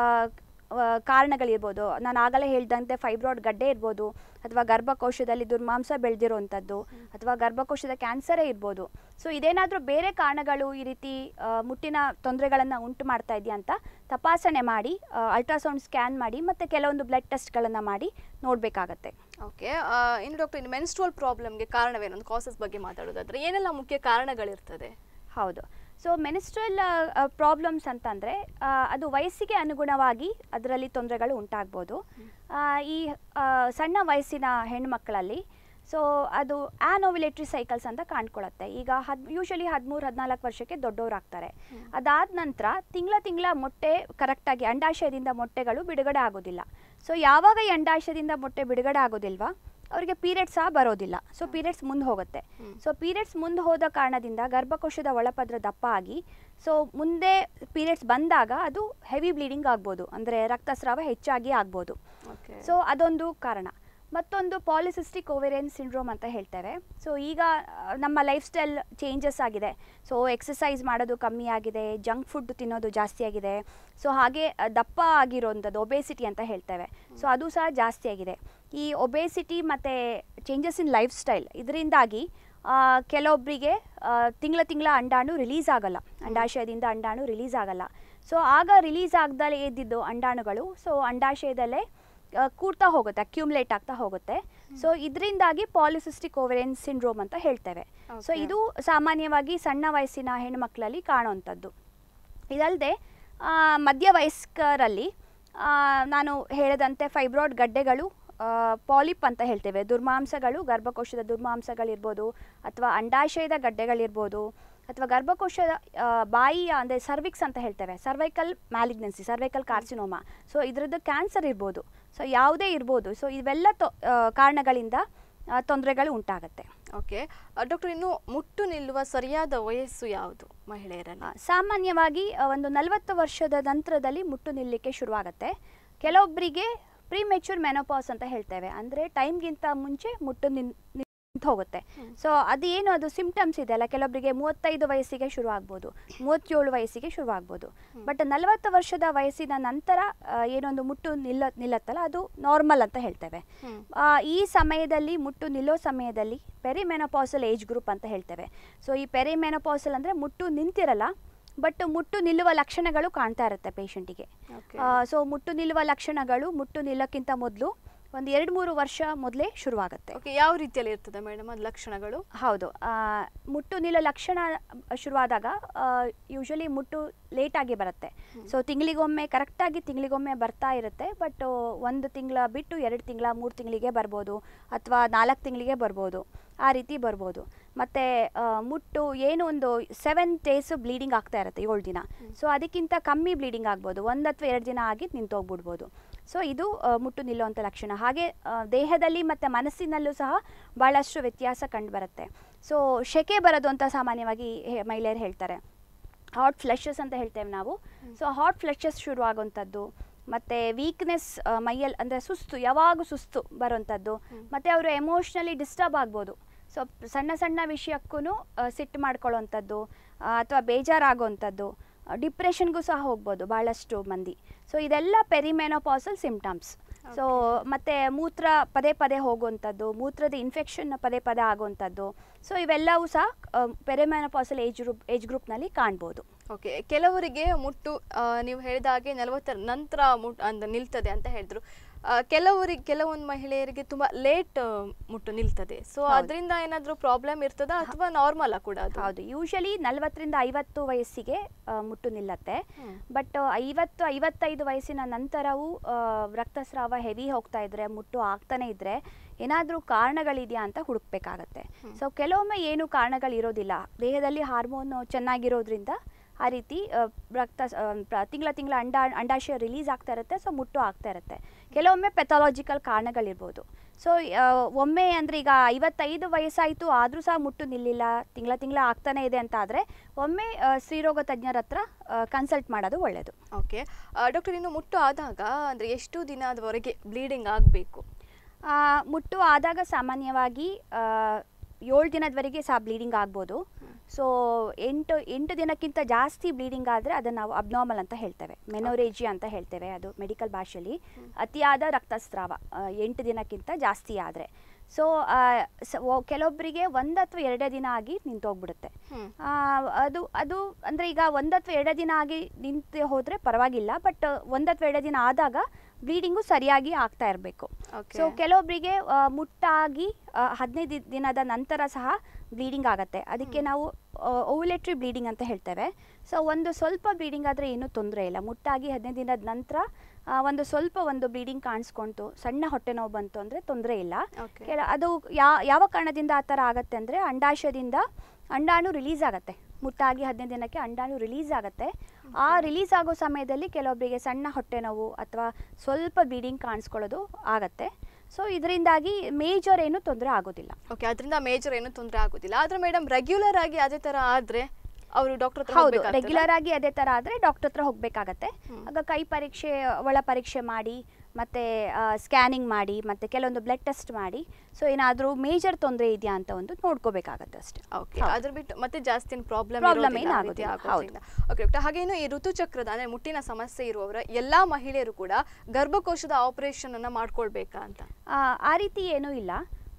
[SPEAKER 2] ಕಾರಣಗಳಿರ್ಬೋದು ನಾನು ಆಗಲೇ ಹೇಳ್ದಂತೆ ಫೈಬ್ರಾಯ್ಡ್ ಗಡ್ಡೆ ಇರ್ಬೋದು ಅಥವಾ ಗರ್ಭಕೋಶದಲ್ಲಿ ದುರ್ಮಾಂಸ ಬೆಳೆದಿರುವಂಥದ್ದು ಅಥವಾ ಗರ್ಭಕೋಶದ ಕ್ಯಾನ್ಸರೇ ಇರ್ಬೋದು ಸೊ ಇದೇನಾದರೂ ಬೇರೆ ಕಾರಣಗಳು ಈ ರೀತಿ ಆ, ಮುಟ್ಟಿನ ತೊಂದರೆಗಳನ್ನು ಉಂಟು ಮಾಡ್ತಾ ಇದೆಯಾ ಅಂತ ತಪಾಸಣೆ ಮಾಡಿ ಅಲ್ಟ್ರಾಸೌಂಡ್ ಸ್ಕ್ಯಾನ್ ಮಾಡಿ ಮತ್ತು ಕೆಲವೊಂದು ಬ್ಲಡ್ ಟೆಸ್ಟ್ಗಳನ್ನು ಮಾಡಿ ನೋಡಬೇಕಾಗತ್ತೆ
[SPEAKER 1] ಓಕೆ ಇನ್ನು ಡಾಕ್ಟರ್ ಇನ್ನು ಮೆನ್ಸ್ಟ್ರುವಲ್ ಪ್ರಾಬ್ಲಮ್ಗೆ ಕಾರಣವೇನು ಒಂದು ಕಾಸಸ್ ಬಗ್ಗೆ ಮಾತಾಡೋದಾದ್ರೆ ಏನೆಲ್ಲ ಮುಖ್ಯ ಕಾರಣಗಳಿರ್ತದೆ
[SPEAKER 2] ಹೌದು ಸೊ ಮೆನಿಸ್ಟ್ರಲ್ ಪ್ರಾಬ್ಲಮ್ಸ್ ಅಂತಂದರೆ ಅದು ವಯಸ್ಸಿಗೆ ಅನುಗುಣವಾಗಿ ಅದರಲ್ಲಿ ತೊಂದರೆಗಳು ಉಂಟಾಗ್ಬೋದು ಆ, ಈ ಆ, ಸಣ್ಣ ವಯಸ್ಸಿನ ಹೆಣ್ಮಕ್ಕಳಲ್ಲಿ ಸೊ ಅದು ಆ್ಯನೋವಿಲೇಟ್ರಿ ಸೈಕಲ್ಸ್ ಅಂತ ಕಾಣ್ಕೊಳ್ಳುತ್ತೆ ಈಗ ಹದ್ ಯೂಶಲಿ ಹದಿಮೂರು ಹದಿನಾಲ್ಕು ವರ್ಷಕ್ಕೆ ದೊಡ್ಡವರಾಗ್ತಾರೆ ಅದಾದ ನಂತರ ತಿಂಗಳ ತಿಂಗಳ ಮೊಟ್ಟೆ ಕರೆಕ್ಟಾಗಿ ಅಂಡಾಶಯದಿಂದ ಮೊಟ್ಟೆಗಳು ಬಿಡುಗಡೆ ಆಗೋದಿಲ್ಲ ಸೊ ಯಾವಾಗ ಈ ಅಂಡಾಶಯದಿಂದ ಮೊಟ್ಟೆ ಬಿಡುಗಡೆ ಆಗೋದಿಲ್ವಾ ಅವರಿಗೆ ಪೀರಿಯಡ್ಸ್ ಸಹ ಬರೋದಿಲ್ಲ ಸೊ ಪೀರಿಯಡ್ಸ್ ಮುಂದೆ ಹೋಗುತ್ತೆ ಸೊ ಪೀರಿಯಡ್ಸ್ ಮುಂದೆ ಹೋದ ಕಾರಣದಿಂದ ಗರ್ಭಕೋಶದ ಒಳಪದ್ರ ದಪ್ಪ ಆಗಿ ಸೊ ಮುಂದೆ ಪೀರಿಯಡ್ಸ್ ಬಂದಾಗ ಅದು ಹೆವಿ ಬ್ಲೀಡಿಂಗ್ ಆಗ್ಬೋದು ಅಂದರೆ ರಕ್ತಸ್ರಾವ ಹೆಚ್ಚಾಗಿ ಆಗ್ಬೋದು
[SPEAKER 1] ಓಕೆ
[SPEAKER 2] ಸೊ ಅದೊಂದು ಕಾರಣ ಮತ್ತೊಂದು ಪಾಲಿಸಿಸ್ಟಿಕ್ ಓವೇರಿಯನ್ ಸಿಂಡ್ರೋಮ್ ಅಂತ ಹೇಳ್ತೇವೆ ಸೊ ಈಗ ಆ, ನಮ್ಮ ಲೈಫ್ ಸ್ಟೈಲ್ ಚೇಂಜಸ್ ಆಗಿದೆ ಸೊ ಎಕ್ಸಸೈಸ್ ಮಾಡೋದು ಕಮ್ಮಿ ಆಗಿದೆ ಜಂಕ್ ಫುಡ್ ತಿನ್ನೋದು ಜಾಸ್ತಿ ಆಗಿದೆ ಸೊ ಹಾಗೆ ಆ, ದಪ್ಪ ಆಗಿರೋಂಥದ್ದು ಒಬೇಸಿಟಿ ಅಂತ ಹೇಳ್ತೇವೆ ಸೊ ಅದು ಸಹ ಜಾಸ್ತಿ ಆಗಿದೆ ಈ ಒಬೇಸಿಟಿ ಮತ್ತು ಚೇಂಜಸ್ ಇನ್ ಲೈಫ್ ಸ್ಟೈಲ್ ಇದರಿಂದಾಗಿ ಆ, ಕೆಲವೊಬ್ಬರಿಗೆ ತಿಂಗಳ ತಿಂಗಳ ಅಂಡಾಣು ರಿಲೀಸ್ ಆಗಲ್ಲ ಅಂಡಾಶಯದಿಂದ ಅಂಡಾಣು ರಿಲೀಸ್ ಆಗಲ್ಲ ಸೊ ಆಗ ರಿಲೀಸ್ ಆಗ್ದಲೇ ಇದ್ದಿದ್ದು ಅಂಡಾಣುಗಳು ಸೊ ಅಂಡಾಶಯದಲ್ಲೇ ಆ, ಕೂಡ್ತಾ ಹೋಗುತ್ತೆ ಅಕ್ಯುಮ್ಲೇಟ್ ಆಗ್ತಾ ಹೋಗುತ್ತೆ ಸೊ ಇದರಿಂದಾಗಿ ಪಾಲಿಸಿಸ್ಟಿಕ್ ಓವೆರಿಯನ್ ಸಿಂಡ್ರೋಮ್ ಅಂತ ಹೇಳ್ತೇವೆ ಸೊ
[SPEAKER 1] Okay.
[SPEAKER 2] ಇದು ಸಾಮಾನ್ಯವಾಗಿ ಸಣ್ಣ ವಯಸ್ಸಿನ ಹೆಣ್ಮಕ್ಳಲ್ಲಿ ಕಾಣುವಂಥದ್ದು ಇದಲ್ಲದೆ ಮಧ್ಯವಯಸ್ಕರಲ್ಲಿ ಆ, ನಾನು ಹೇಳಿದಂತೆ ಫೈಬ್ರಾಯ್ಡ್ ಗಡ್ಡೆಗಳು ಪಾಲಿಪ್ ಅಂತ ಹೇಳ್ತೇವೆ ದುರ್ಮಾಂಸಗಳು ಗರ್ಭಕೋಶದ ದುರ್ಮಾಂಸಗಳಿರ್ಬೋದು ಅಥವಾ ಅಂಡಾಶಯದ ಗಡ್ಡೆಗಳಿರ್ಬೋದು ಅಥವಾ ಗರ್ಭಕೋಶದ ಆ, ಬಾಯಿಯ ಅಂದರೆ ಸರ್ವಿಕ್ಸ್ ಅಂತ ಹೇಳ್ತೇವೆ cervical malignancy cervical carcinoma so ಇದರದ್ದು ಕ್ಯಾನ್ಸರ್ ಇರ್ಬೋದು ಸೊ ಯಾವುದೇ ಇರ್ಬೋದು ಸೊ ಇವೆಲ್ಲ ತೊ- ಆ, ಕಾರಣಗಳಿಂದ ತೊಂದರೆಗಳು ಉಂಟಾಗುತ್ತೆ
[SPEAKER 1] ಓಕೆ ಡಾಕ್ಟರ್ ಇನ್ನು ಮುಟ್ಟು ನಿಲ್ಲುವ ಸರಿಯಾದ ವಯಸ್ಸು ಯಾವುದು ಮಹಿಳೆಯರಲ್ಲಿ
[SPEAKER 2] ಆ, ಸಾಮಾನ್ಯವಾಗಿ ಆ, ಒಂದು ನಲವತ್ತು ವರ್ಷದ ನಂತರದಲ್ಲಿ ಮುಟ್ಟು ನಿಲ್ಲಕ್ಕೆ ಶುರುವಾಗುತ್ತೆ ಕೆಲವೊಬ್ಬರಿಗೆ ಪ್ರೀ ಮೆಚೂರ್ ಮೆನೋಪಾಸ್ ಅಂತ ಹೇಳ್ತೇವೆ ಅಂದರೆ ಟೈಮ್ಗಿಂತ ಮುಂಚೆ ಮುಟ್ಟು ನಿನ್ ನಿಂತು ಹೋಗುತ್ತೆ ಸೊ ಅದೇನು ಅದು ಸಿಂಪ್ಟಮ್ಸ್ ಇದೆ ಅಲ್ಲ ಕೆಲವೊಬ್ಬರಿಗೆ ಮೂವತ್ತೈದು ವಯಸ್ಸಿಗೆ ಶುರು ಆಗ್ಬೋದು ಮೂವತ್ತೇಳು ವಯಸ್ಸಿಗೆ ಶುರು ಆಗ್ಬೋದು ಬಟ್ ನಲವತ್ತು ವರ್ಷದ ವಯಸ್ಸಿನ ನಂತರ ಆ, ಏನೊಂದು ಮುಟ್ಟು ನಿಲ್ಲ ನಿಲ್ಲತ್ತಲ್ಲ ಅದು ನಾರ್ಮಲ್ ಅಂತ ಹೇಳ್ತೇವೆ
[SPEAKER 1] ಹ್ಮ್.
[SPEAKER 2] ಆ, ಈ ಸಮಯದಲ್ಲಿ ಮುಟ್ಟು ನಿಲ್ಲೋ ಸಮಯದಲ್ಲಿ ಪೆರಿಮೆನೋಪಾಸಲ್ ಏಜ್ ಗ್ರೂಪ್ ಅಂತ ಹೇಳ್ತೇವೆ ಸೊ ಈ ಪೆರಿಮೆನೋಪಾಸಲ್ ಅಂದರೆ ಮುಟ್ಟು ನಿಂತಿರಲ್ಲ ಬಟ್ ಮುಟ್ಟು ನಿಲ್ಲುವ ಲಕ್ಷಣಗಳು ಕಾಣ್ತಾ ಇರುತ್ತೆ ಪೇಷಂಟಿಗೆ
[SPEAKER 1] Okay.
[SPEAKER 2] ಸೊ ಮುಟ್ಟು ನಿಲ್ಲುವ ಲಕ್ಷಣಗಳು ಮುಟ್ಟು ನಿಲ್ಲಕ್ಕಿಂತ ಮೊದಲು ಒಂದು ಎರಡು ಮೂರು ವರ್ಷ ಮೊದಲೇ ಶುರುವಾಗುತ್ತೆ
[SPEAKER 1] ಓಕೆ ಯಾವ ರೀತಿಯಲ್ಲಿ ಇರ್ತದೆ ಮೇಡಮ್ ಅದು ಲಕ್ಷಣಗಳು
[SPEAKER 2] ಹೌದು ಆ, ಮುಟ್ಟು ನಿಲ್ಲೋ ಲಕ್ಷಣ ಶುರುವಾದಾಗ ಯೂಶಲಿ ಮುಟ್ಟು ಲೇಟಾಗಿ ಬರುತ್ತೆ ಸೊ ತಿಂಗಳಿಗೊಮ್ಮೆ ಕರೆಕ್ಟಾಗಿ ತಿಂಗಳಿಗೊಮ್ಮೆ ಬರ್ತಾ ಇರುತ್ತೆ ಬಟ್ ಒಂದು ತಿಂಗಳ ಬಿಟ್ಟು ಎರಡು ತಿಂಗಳ ಮೂರು ತಿಂಗಳಿಗೆ ಬರ್ಬೋದು ಅಥವಾ ನಾಲ್ಕು ತಿಂಗಳಿಗೆ ಬರ್ಬೋದು ಆ ರೀತಿ ಬರ್ಬೋದು ಮತ್ತು ಮುಟ್ಟು ಏನು ಒಂದು ಸೆವೆನ್ ಡೇಸ್ ಬ್ಲೀಡಿಂಗ್ ಆಗ್ತಾ ಇರುತ್ತೆ ಏಳು ದಿನ ಸೊ ಅದಕ್ಕಿಂತ ಕಮ್ಮಿ ಬ್ಲೀಡಿಂಗ್ ಆಗ್ಬೋದು ಒಂದು ಅಥವಾ ಎರಡು ದಿನ ಆಗಿ ನಿಂತೋಗ್ಬಿಡ್ಬೋದು ಸೊ ಇದು ಆ, ಮುಟ್ಟು ನಿಲ್ಲುವಂಥ ಲಕ್ಷಣ ಹಾಗೆ ಆ, ದೇಹದಲ್ಲಿ ಮತ್ತು ಮನಸ್ಸಿನಲ್ಲೂ ಸಹ ಭಾಳಷ್ಟು ವ್ಯತ್ಯಾಸ ಕಂಡುಬರುತ್ತೆ ಸೊ ಶೆಕೆ ಬರೋದು ಅಂತ ಸಾಮಾನ್ಯವಾಗಿ ಹೇ- ಮಹಿಳೆಯರು ಹೇಳ್ತಾರೆ ಹಾಟ್ ಫ್ಲೆಶಸ್ ಅಂತ ಹೇಳ್ತೇವೆ ನಾವು ಸೊ ಹಾಟ್ ಫ್ಲೆಶಸ್ ಶುರು ಆಗುವಂಥದ್ದು ಮತ್ತು ವೀಕ್ನೆಸ್ ಮೈಯಲ್ಲಿ ಅಂದರೆ ಸುಸ್ತು ಯಾವಾಗೂ ಸುಸ್ತು ಬರುವಂಥದ್ದು ಮತ್ತು ಅವರು ಎಮೋಷ್ನಲಿ ಡಿಸ್ಟರ್ಬ್ ಆಗ್ಬೋದು ಸೊ ಸಣ್ಣ ಸಣ್ಣ ವಿಷಯಕ್ಕೂ ಸಿಟ್ಟು ಮಾಡ್ಕೊಳ್ಳೋವಂಥದ್ದು ಅಥವಾ ಬೇಜಾರಾಗುವಂಥದ್ದು ಡಿಪ್ರೆಷನ್ಗೂ ಸಹ ಹೋಗ್ಬೋದು ಭಾಳಷ್ಟು ಮಂದಿ ಸೊ ಇದೆಲ್ಲ ಪೆರಿಮೆನೋಪಾಸಲ್ ಸಿಂಪ್ಟಮ್ಸ್ ಸೊ ಮತ್ತು ಮೂತ್ರ ಪದೇ ಪದೇ ಹೋಗುವಂಥದ್ದು ಮೂತ್ರದ ಇನ್ಫೆಕ್ಷನ್ ಪದೇ ಪದೇ ಆಗುವಂಥದ್ದು ಸೊ ಇವೆಲ್ಲವೂ ಸಹ ಪೆರಿಮೆನೋಪಾಸಲ್ ಏಜ್ ಗ್ರೂಪ್ ಏಜ್ ಗ್ರೂಪ್ನಲ್ಲಿ ಕಾಣ್ಬೋದು
[SPEAKER 1] ಓಕೆ ಕೆಲವರಿಗೆ ಮುಟ್ಟು ಆ, ನೀವು ಹೇಳಿದ ಹಾಗೆ ನಲವತ್ತರ ನಂತರ ಮುಟ್ ಅಂತ ನಿಲ್ತದೆ ಅಂತ ಹೇಳಿದ್ರು ಆ, ಕೆಲವರಿಗೆ ಕೆಲವೊಂದು ಮಹಿಳೆಯರಿಗೆ ತುಂಬಾ ಲೇಟ್ ಮುಟ್ಟು ನಿಲ್ತದೆ ಸೊ
[SPEAKER 2] ಹೌದು.
[SPEAKER 1] ಅದರಿಂದ ಏನಾದರೂ ಪ್ರಾಬ್ಲಮ್ ಇರ್ತದಾ ಅಥವಾ ನಾರ್ಮಲ್ ಕೂಡ ಅದು
[SPEAKER 2] ಹೌದು ಯೂಶಲಿ ನಲವತ್ತರಿಂದ ಐವತ್ತು ವಯಸ್ಸಿಗೆ ಆ, ಮುಟ್ಟು ನಿಲ್ಲತ್ತೆ
[SPEAKER 1] ಹ್ಮ್.
[SPEAKER 2] ಬಟ್ ಐವತ್ತು ಐವತ್ತೈದು ವಯಸ್ಸಿನ ನಂತರವೂ ಆ, ರಕ್ತಸ್ರಾವ ಹೆವಿ ಹೋಗ್ತಾ ಇದ್ರೆ ಮುಟ್ಟು ಆಗ್ತಾನೆ ಇದ್ರೆ ಏನಾದರೂ ಕಾರಣಗಳಿದೆಯಾ ಅಂತ ಹುಡುಕ್ಬೇಕಾಗತ್ತೆ ಸೊ ಕೆಲವೊಮ್ಮೆ ಏನು ಕಾರಣಗಳಿರೋದಿಲ್ಲ ದೇಹದಲ್ಲಿ ಹಾರ್ಮೋನ್ ಚೆನ್ನಾಗಿರೋದ್ರಿಂದ ಆ ರೀತಿ ಆ, ರಕ್ತ ತಿಂಗಳ ತಿಂಗಳ ಅಂಡಾ ಅಂಡಾಶಯ ರಿಲೀಸ್ ಆಗ್ತಾ ಇರುತ್ತೆ ಸೊ ಮುಟ್ಟು ಆಗ್ತಾ ಇರುತ್ತೆ ಕೆಲವೊಮ್ಮೆ ಪೆಥಾಲಜಿಕಲ್ ಕಾರಣಗಳಿರ್ಬೋದು ಸೊ ಒಮ್ಮೆ ಅಂದರೆ ಈಗ ಐವತ್ತೈದು ವಯಸ್ಸಾಯಿತು ಆದರೂ ಸಹ ಮುಟ್ಟು ನಿಲ್ಲಿಲ್ಲ ತಿಂಗಳ ತಿಂಗಳ ಆಗ್ತಾನೆ ಇದೆ ಅಂತ ಆದರೆ ಒಮ್ಮೆ ಆ, ಸ್ತ್ರೀರೋಗ ತಜ್ಞರ ಹತ್ರ ಕನ್ಸಲ್ಟ್ ಮಾಡೋದು ಒಳ್ಳೆಯದು
[SPEAKER 1] ಓಕೆ ಡಾಕ್ಟರ್ ಇನ್ನು ಮುಟ್ಟು ಆದಾಗ ಅಂದ್ರೆ ಎಷ್ಟು ದಿನದವರೆಗೆ ಬ್ಲೀಡಿಂಗ್ ಆಗಬೇಕು
[SPEAKER 2] ಆ, ಮುಟ್ಟು ಆದಾಗ ಸಾಮಾನ್ಯವಾಗಿ ಏಳು ದಿನದವರೆಗೆ ಸಹ ಬ್ಲೀಡಿಂಗ್ ಆಗ್ಬೋದು ಸೊ ಎಂಟು ಎಂಟು ದಿನಕ್ಕಿಂತ ಜಾಸ್ತಿ ಬ್ಲೀಡಿಂಗ್ ಆದರೆ ಅದನ್ನು ನಾವು ಅಬ್ನಾರ್ಮಲ್ ಅಂತ ಹೇಳ್ತೇವೆ ಮೆನೋರೇಜಿ ಅಂತ ಹೇಳ್ತೇವೆ ಅದು ಮೆಡಿಕಲ್ ಭಾಷೆಯಲ್ಲಿ ಅತಿಯಾದ ರಕ್ತಸ್ರಾವ ಆ, ಎಂಟು ದಿನಕ್ಕಿಂತ ಜಾಸ್ತಿ ಆದರೆ ಸೊ ಕೆಲವೊಬ್ಬರಿಗೆ ಒಂದು ಅಥವಾ ಎರಡೇ ದಿನ ಆಗಿ ನಿಂತೋಗ್ಬಿಡುತ್ತೆ
[SPEAKER 1] ಹ್ಮ್.
[SPEAKER 2] ಆ, ಅದು ಅದು ಅಂದರೆ ಈಗ ಒಂದು ಅಥವಾ ಎರಡು ದಿನ ಆಗಿ ನಿಂತು ಹೋದರೆ ಪರವಾಗಿಲ್ಲ ಬಟ್ ಒಂದು ಅಥವಾ ಎರಡು ದಿನ ಆದಾಗ ಬ್ಲೀಡಿಂಗು ಸರಿಯಾಗಿ ಆಗ್ತಾ ಇರಬೇಕು
[SPEAKER 1] Okay.
[SPEAKER 2] ಸೊ ಕೆಲವೊಬ್ಬರಿಗೆ ಆ, ಮುಟ್ಟಾಗಿ ಆ, ಹದಿನೈದು ದಿನದ ನಂತರ ಸಹ ಬ್ಲೀಡಿಂಗ್ ಆಗುತ್ತೆ ಅದಕ್ಕೆ ನಾವು ಓವುಲೇಟ್ರಿ ಬ್ಲೀಡಿಂಗ್ ಅಂತ ಹೇಳ್ತೇವೆ ಸೊ ಒಂದು ಸ್ವಲ್ಪ ಬ್ಲೀಡಿಂಗ್ ಆದರೆ ಏನೂ ತೊಂದರೆ ಇಲ್ಲ ಮುಟ್ಟಾಗಿ ಹದಿನೈದು ದಿನದ ನಂತರ ಆ, ಒಂದು ಸ್ವಲ್ಪ ಒಂದು ಬ್ಲೀಡಿಂಗ್ ಕಾಣಿಸ್ಕೊಂತು ಸಣ್ಣ ಹೊಟ್ಟೆ ನೋವು ಬಂತು ಅಂದರೆ ತೊಂದರೆ ಇಲ್ಲ
[SPEAKER 1] Okay.
[SPEAKER 2] ಕೆಲ ಅದು ಯಾ ಯಾವ ಕಾರಣದಿಂದ ಆ ಥರ ಆಗತ್ತೆ ಅಂದರೆ ಅಂಡಾಶಯದಿಂದ ಅಂಡಾಣು ರಿಲೀಸ್ ಆಗುತ್ತೆ ಮುಟ್ಟಾಗಿ ಹದಿನೈದು ದಿನಕ್ಕೆ ಅಂಡಾಣು ರಿಲೀಸ್ ಆಗುತ್ತೆ ಆ ರಿಲೀಸ್ ಆಗೋ ಸಮಯದಲ್ಲಿ ಕೆಲವೊಬ್ಬರಿಗೆ ಸಣ್ಣ ಹೊಟ್ಟೆ ನೋವು ಅಥವಾ ಸ್ವಲ್ಪ ಬ್ಲೀಡಿಂಗ್ ಕಾಣಿಸ್ಕೊಳ್ಳೋದು ಆಗತ್ತೆ ಸೊ ಇದರಿಂದಾಗಿ ಮೇಜರ್ ಏನು ತೊಂದರೆ ಆಗೋದಿಲ್ಲ
[SPEAKER 1] ಓಕೆ ಅದರಿಂದ ಮೇಜರ್ ಏನು ತೊಂದರೆ ಆಗೋದಿಲ್ಲ ಆದ್ರೆ ಮೇಡಮ್ ರೆಗ್ಯುಲರ್ ಆಗಿ ಅದೇ ತರ ಆದ್ರೆ ಅವರು ಡಾಕ್ಟರ್ ಹತ್ರ
[SPEAKER 2] ಹೌದು
[SPEAKER 1] ಹೋಗ್ಬೇಕಾಗ್ತದಾ?
[SPEAKER 2] ರೆಗ್ಯುಲರ್ ಆಗಿ ಅದೇ ಥರ ಆದರೆ ಡಾಕ್ಟರ್ ಹತ್ರ ಹೋಗಬೇಕಾಗತ್ತೆ
[SPEAKER 1] ಹ್ಮ್.
[SPEAKER 2] ಆಗ ಕೈ ಪರೀಕ್ಷೆ ಒಳ ಪರೀಕ್ಷೆ ಮಾಡಿ ಮತ್ತು ಸ್ಕ್ಯಾನಿಂಗ್ ಮಾಡಿ ಮತ್ತು ಕೆಲವೊಂದು ಬ್ಲಡ್ ಟೆಸ್ಟ್ ಮಾಡಿ ಸೊ ಏನಾದರೂ ಮೇಜರ್ ತೊಂದರೆ ಇದೆಯಾ ಅಂತ ಒಂದು ನೋಡ್ಕೋಬೇಕಾಗತ್ತೆ ಅಷ್ಟೇ
[SPEAKER 1] ಓಕೆ
[SPEAKER 2] ಹೌದು.
[SPEAKER 1] ಅದ್ರ ಬಿಟ್ಟು ಮತ್ತೆ ಜಾಸ್ತಿ ಪ್ರಾಬ್ಲಮ್
[SPEAKER 2] Problem ಏನು ಆಗೋದಿಲ್ಲ. ಹೌದು.
[SPEAKER 1] ಓಕೆ ಡಾಕ್ಟರ್ ಹಾಗೇನು ಈ ಋತುಚಕ್ರದ ಅಂದ್ರೆ ಮುಟ್ಟಿನ ಸಮಸ್ಯೆ ಇರುವವರ ಎಲ್ಲಾ ಮಹಿಳೆಯರು ಕೂಡ ಗರ್ಭಕೋಶದ ಆಪರೇಷನ್ ಅನ್ನ ಮಾಡ್ಕೊಳ್ಬೇಕಾ ಅಂತ
[SPEAKER 2] ಆ, ಆ ರೀತಿ ಏನೂ ಇಲ್ಲ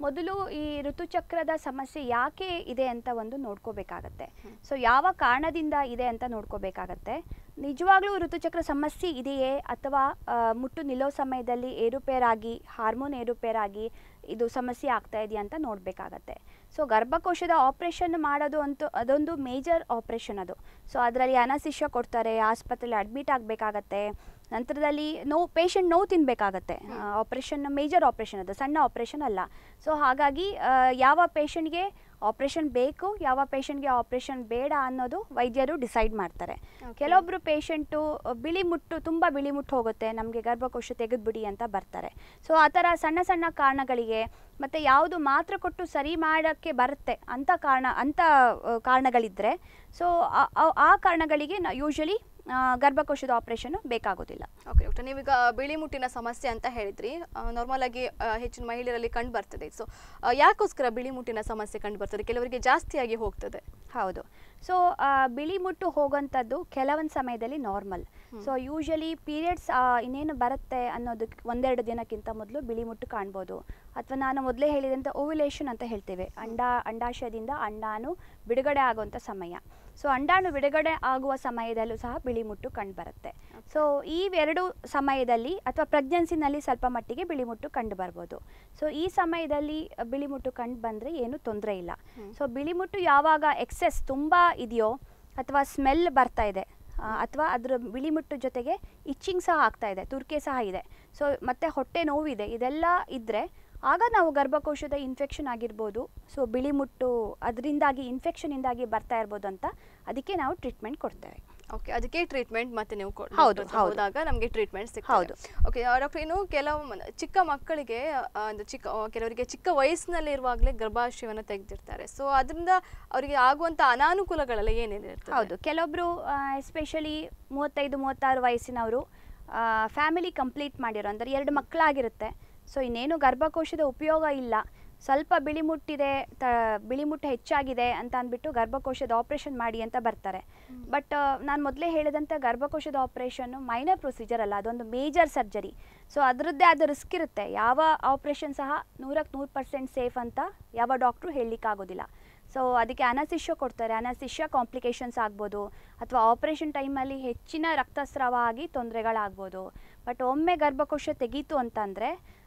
[SPEAKER 2] ಮೊದಲು ಈ ಋತುಚಕ್ರದ ಸಮಸ್ಯೆ ಯಾಕೆ ಇದೆ ಅಂತ ಒಂದು ನೋಡ್ಕೋಬೇಕಾಗತ್ತೆ ಸೊ ಯಾವ ಕಾರಣದಿಂದ ಇದೆ ಅಂತ ನೋಡ್ಕೋಬೇಕಾಗತ್ತೆ ನಿಜವಾಗ್ಲೂ ಋತುಚಕ್ರ ಸಮಸ್ಯೆ ಇದೆಯೇ ಅಥವಾ ಆ, ಮುಟ್ಟು ನಿಲ್ಲೋ ಸಮಯದಲ್ಲಿ ಏರುಪೇರಾಗಿ ಹಾರ್ಮೋನ್ ಏರುಪೇರಾಗಿ ಇದು ಸಮಸ್ಯೆ ಆಗ್ತಾ ಇದೆಯಾ ಅಂತ ನೋಡಬೇಕಾಗತ್ತೆ ಸೊ ಗರ್ಭಕೋಶದ ಆಪ್ರೇಷನ್ ಮಾಡೋದು ಅಂತೂ ಅದೊಂದು ಮೇಜರ್ ಆಪ್ರೇಷನ್ ಅದು ಸೊ ಅದರಲ್ಲಿ ಅನಸಿಷ ಕೊಡ್ತಾರೆ ಆಸ್ಪತ್ರೆಯಲ್ಲಿ ಅಡ್ಮಿಟ್ ಆಗಬೇಕಾಗತ್ತೆ ನಂತರದಲ್ಲಿ ನೋವು ಪೇಷಂಟ್ ನೋವು ತಿನ್ನಬೇಕಾಗತ್ತೆ ಆಪ್ರೇಷನ್ ಮೇಜರ್ ಆಪ್ರೇಷನ್ ಅದು ಸಣ್ಣ ಆಪ್ರೇಷನ್ ಅಲ್ಲ ಸೊ ಹಾಗಾಗಿ ಆ, ಯಾವ ಪೇಷಂಟ್ಗೆ ಆಪ್ರೇಷನ್ ಬೇಕು ಯಾವ ಪೇಷಂಟ್ಗೆ ಆಪ್ರೇಷನ್ ಬೇಡ ಅನ್ನೋದು ವೈದ್ಯರು ಡಿಸೈಡ್ ಮಾಡ್ತಾರೆ ಕೆಲವೊಬ್ಬರು ಪೇಷಂಟು ಬಿಳಿ ಮುಟ್ಟು ತುಂಬ ಬಿಳಿ ಮುಟ್ಟು ಹೋಗುತ್ತೆ ನಮಗೆ ಗರ್ಭಕೋಶ ತೆಗೆದುಬಿಡಿ ಅಂತ ಬರ್ತಾರೆ ಸೊ ಆ ಥರ ಸಣ್ಣ ಸಣ್ಣ ಕಾರಣಗಳಿಗೆ ಮತ್ತು ಯಾವುದು ಮಾತ್ರ ಕೊಟ್ಟು ಸರಿ ಮಾಡೋಕ್ಕೆ ಬರುತ್ತೆ ಅಂತ ಕಾರಣ ಅಂಥ ಆ, ಕಾರಣಗಳಿದ್ದರೆ ಸೊ ಆ ಕಾರಣಗಳಿಗೆ ಯೂಶಲಿ ಗರ್ಭಕೋಶದ ಆಪ್ರೇಷನ್ ಬೇಕಾಗೋದಿಲ್ಲ
[SPEAKER 1] ಓಕೆ ಡಾಕ್ಟರ್ ನೀವೀಗ ಬಿಳಿ ಮುಟ್ಟಿನ ಸಮಸ್ಯೆ ಅಂತ ಹೇಳಿದ್ರಿ ನಾರ್ಮಲ್ ಆಗಿ ಆ, ಹೆಚ್ಚಿನ ಮಹಿಳೆಯರಲ್ಲಿ ಕಂಡು ಬರ್ತದೆ ಸೊ ಯಾಕೋಸ್ಕರ ಬಿಳಿ ಮುಟ್ಟಿನ ಸಮಸ್ಯೆ ಕಂಡು ಬರ್ತದೆ ಕೆಲವರಿಗೆ ಜಾಸ್ತಿಯಾಗಿ ಹೋಗ್ತದೆ
[SPEAKER 2] ಹೌದು ಸೊ ಬಿಳಿ ಮುಟ್ಟು ಹೋಗೋಂಥದ್ದು ಕೆಲವೊಂದು ಸಮಯದಲ್ಲಿ ನಾರ್ಮಲ್ ಸೊ ಯೂಶಲಿ ಪೀರಿಯಡ್ಸ್ ಇನ್ನೇನು ಬರುತ್ತೆ ಅನ್ನೋದಕ್ಕೆ ಒಂದೆರಡು ದಿನಕ್ಕಿಂತ ಮೊದಲು ಬಿಳಿ ಮುಟ್ಟು ಕಾಣ್ಬೋದು ಅಥವಾ ನಾನು ಮೊದಲೇ ಹೇಳಿದಂಥ ಓವ್ಯುಲೇಷನ್ ಅಂತ ಹೇಳ್ತೇವೆ ಅಂಡ ಅಂಡಾಶಯದಿಂದ ಅಂಡಾಣು ಬಿಡುಗಡೆ ಆಗುವಂಥ ಸಮಯ ಸೊ ಅಂಡಾಣು ಬಿಡುಗಡೆ ಆಗುವ ಸಮಯದಲ್ಲೂ ಸಹ ಬಿಳಿ ಮುಟ್ಟು ಕಂಡು ಬರುತ್ತೆ ಸೊ ಈ ಎರಡು ಸಮಯದಲ್ಲಿ ಅಥವಾ ಪ್ರೆಗ್ನೆನ್ಸಿನಲ್ಲಿ ಸ್ವಲ್ಪ ಮಟ್ಟಿಗೆ ಬಿಳಿ ಮುಟ್ಟು ಕಂಡು ಬರ್ಬೋದು ಸೊ ಈ ಸಮಯದಲ್ಲಿ ಬಿಳಿ ಮುಟ್ಟು ಕಂಡು ಬಂದರೆ ಏನು ತೊಂದರೆ ಇಲ್ಲ ಸೊ ಬಿಳಿ ಮುಟ್ಟು ಯಾವಾಗ ಎಕ್ಸೆಸ್ ತುಂಬ ಇದೆಯೋ ಅಥವಾ ಸ್ಮೆಲ್ ಬರ್ತಾ ಇದೆ ಅಥವಾ ಅದರ ಬಿಳಿ ಮುಟ್ಟು ಜೊತೆಗೆ ಇಚ್ಚಿಂಗ್ ಸಹ ಆಗ್ತಾ ಇದೆ ತುರ್ಕೆ ಸಹ ಇದೆ ಸೊ ಮತ್ತು ಹೊಟ್ಟೆ ನೋವಿದೆ ಇದೆಲ್ಲ ಇದ್ದರೆ ಆಗ ನಾವು ಗರ್ಭಕೋಶದ ಇನ್ಫೆಕ್ಷನ್ ಆಗಿರ್ಬೋದು ಸೊ ಬಿಳಿ ಮುಟ್ಟು ಅದರಿಂದಾಗಿ ಇನ್ಫೆಕ್ಷನಿಂದಾಗಿ ಬರ್ತಾ ಇರ್ಬೋದು ಅಂತ ಅದಕ್ಕೆ ನಾವು ಟ್ರೀಟ್ಮೆಂಟ್ ಕೊಡ್ತೇವೆ
[SPEAKER 1] ಓಕೆ ಅದಕ್ಕೆ ಟ್ರೀಟ್ಮೆಂಟ್ ಮತ್ತೆ ನೀವು ಕೊಡ್-
[SPEAKER 2] ಹೌದು,
[SPEAKER 1] doctor ಹತ್ರ
[SPEAKER 2] ಹೌದು.
[SPEAKER 1] ಹೋದಾಗ ನಮಗೆ ಟ್ರೀಟ್ಮೆಂಟ್ ಸಿಗ್ತದೆ
[SPEAKER 2] ಹೌದು.
[SPEAKER 1] ಓಕೆ ಡಾಕ್ಟರ್ ಇನ್ನು ಕೆಲವು ಮ- ಚಿಕ್ಕ ಮಕ್ಕಳಿಗೆ ಆ, ಒಂದು ಚಿಕ್ಕ ಆ, ಕೆಲವರಿಗೆ ಚಿಕ್ಕ ವಯಸ್ಸಿನಲ್ಲಿ ಇರುವಾಗಲೇ ಗರ್ಭಾಶಯವನ್ನು ತೆಗೆದಿರ್ತಾರೆ ಸೊ ಅದರಿಂದ ಅವರಿಗೆ ಆಗುವಂತ ಅನಾನುಕೂಲಗಳೆಲ್ಲ ಏನೇನಿರ್ತದೆ
[SPEAKER 2] ಹೌದು ಕೆಲವೊಬ್ಬರು ಎಸ್ಪೆಷಲಿ ಮೂವತ್ತೈದು ಮೂವತ್ತಾರು ವಯಸ್ಸಿನವರು ಫ್ಯಾಮಿಲಿ ಕಂಪ್ಲೀಟ್ ಮಾಡಿರೋ ಅಂದರೆ ಎರಡು ಮಕ್ಕಳಾಗಿರುತ್ತೆ ಸೊ ಇನ್ನೇನು ಗರ್ಭಕೋಶದ ಉಪಯೋಗ ಇಲ್ಲ ಸ್ವಲ್ಪ ಬಿಳಿ ಮುಟ್ಟಿದೆ ತ ಬಿಳಿ ಮುಟ್ಟು ಹೆಚ್ಚಾಗಿದೆ ಅಂತ ಅಂದ್ಬಿಟ್ಟು ಗರ್ಭಕೋಶದ ಆಪ್ರೇಷನ್ ಮಾಡಿ ಅಂತ ಬರ್ತಾರೆ ಬಟ್ ನಾನು ಮೊದಲೇ ಹೇಳಿದಂತೆ ಗರ್ಭಕೋಶದ ಆಪ್ರೇಷನ್ನು ಮೈನರ್ ಪ್ರೊಸೀಜರ್ ಅಲ್ಲ ಅದೊಂದು ಮೇಜರ್ ಸರ್ಜರಿ ಸೊ ಅದರದ್ದೇ ಆದ ರಿಸ್ಕ್ ಇರುತ್ತೆ ಯಾವ ಆಪ್ರೇಷನ್ ಸಹ ನೂರಕ್ಕೆ ನೂರು ಪರ್ಸೆಂಟ್ ಸೇಫ್ ಅಂತ ಯಾವ ಡಾಕ್ಟ್ರು ಹೇಳಲಿಕ್ಕಾಗೋದಿಲ್ಲ ಸೊ ಅದಕ್ಕೆ ಅನಸಿಷ್ಯ ಕೊಡ್ತಾರೆ ಅನಸಿಷ್ಯ ಕಾಂಪ್ಲಿಕೇಶನ್ಸ್ ಆಗ್ಬೋದು ಅಥವಾ ಆಪ್ರೇಷನ್ ಟೈಮಲ್ಲಿ ಹೆಚ್ಚಿನ ರಕ್ತಸ್ರಾವ ಆಗಿ ತೊಂದರೆಗಳಾಗ್ಬೋದು ಬಟ್ ಒಮ್ಮೆ ಗರ್ಭಕೋಶ ತೆಗೀತು ಅಂತಂದರೆ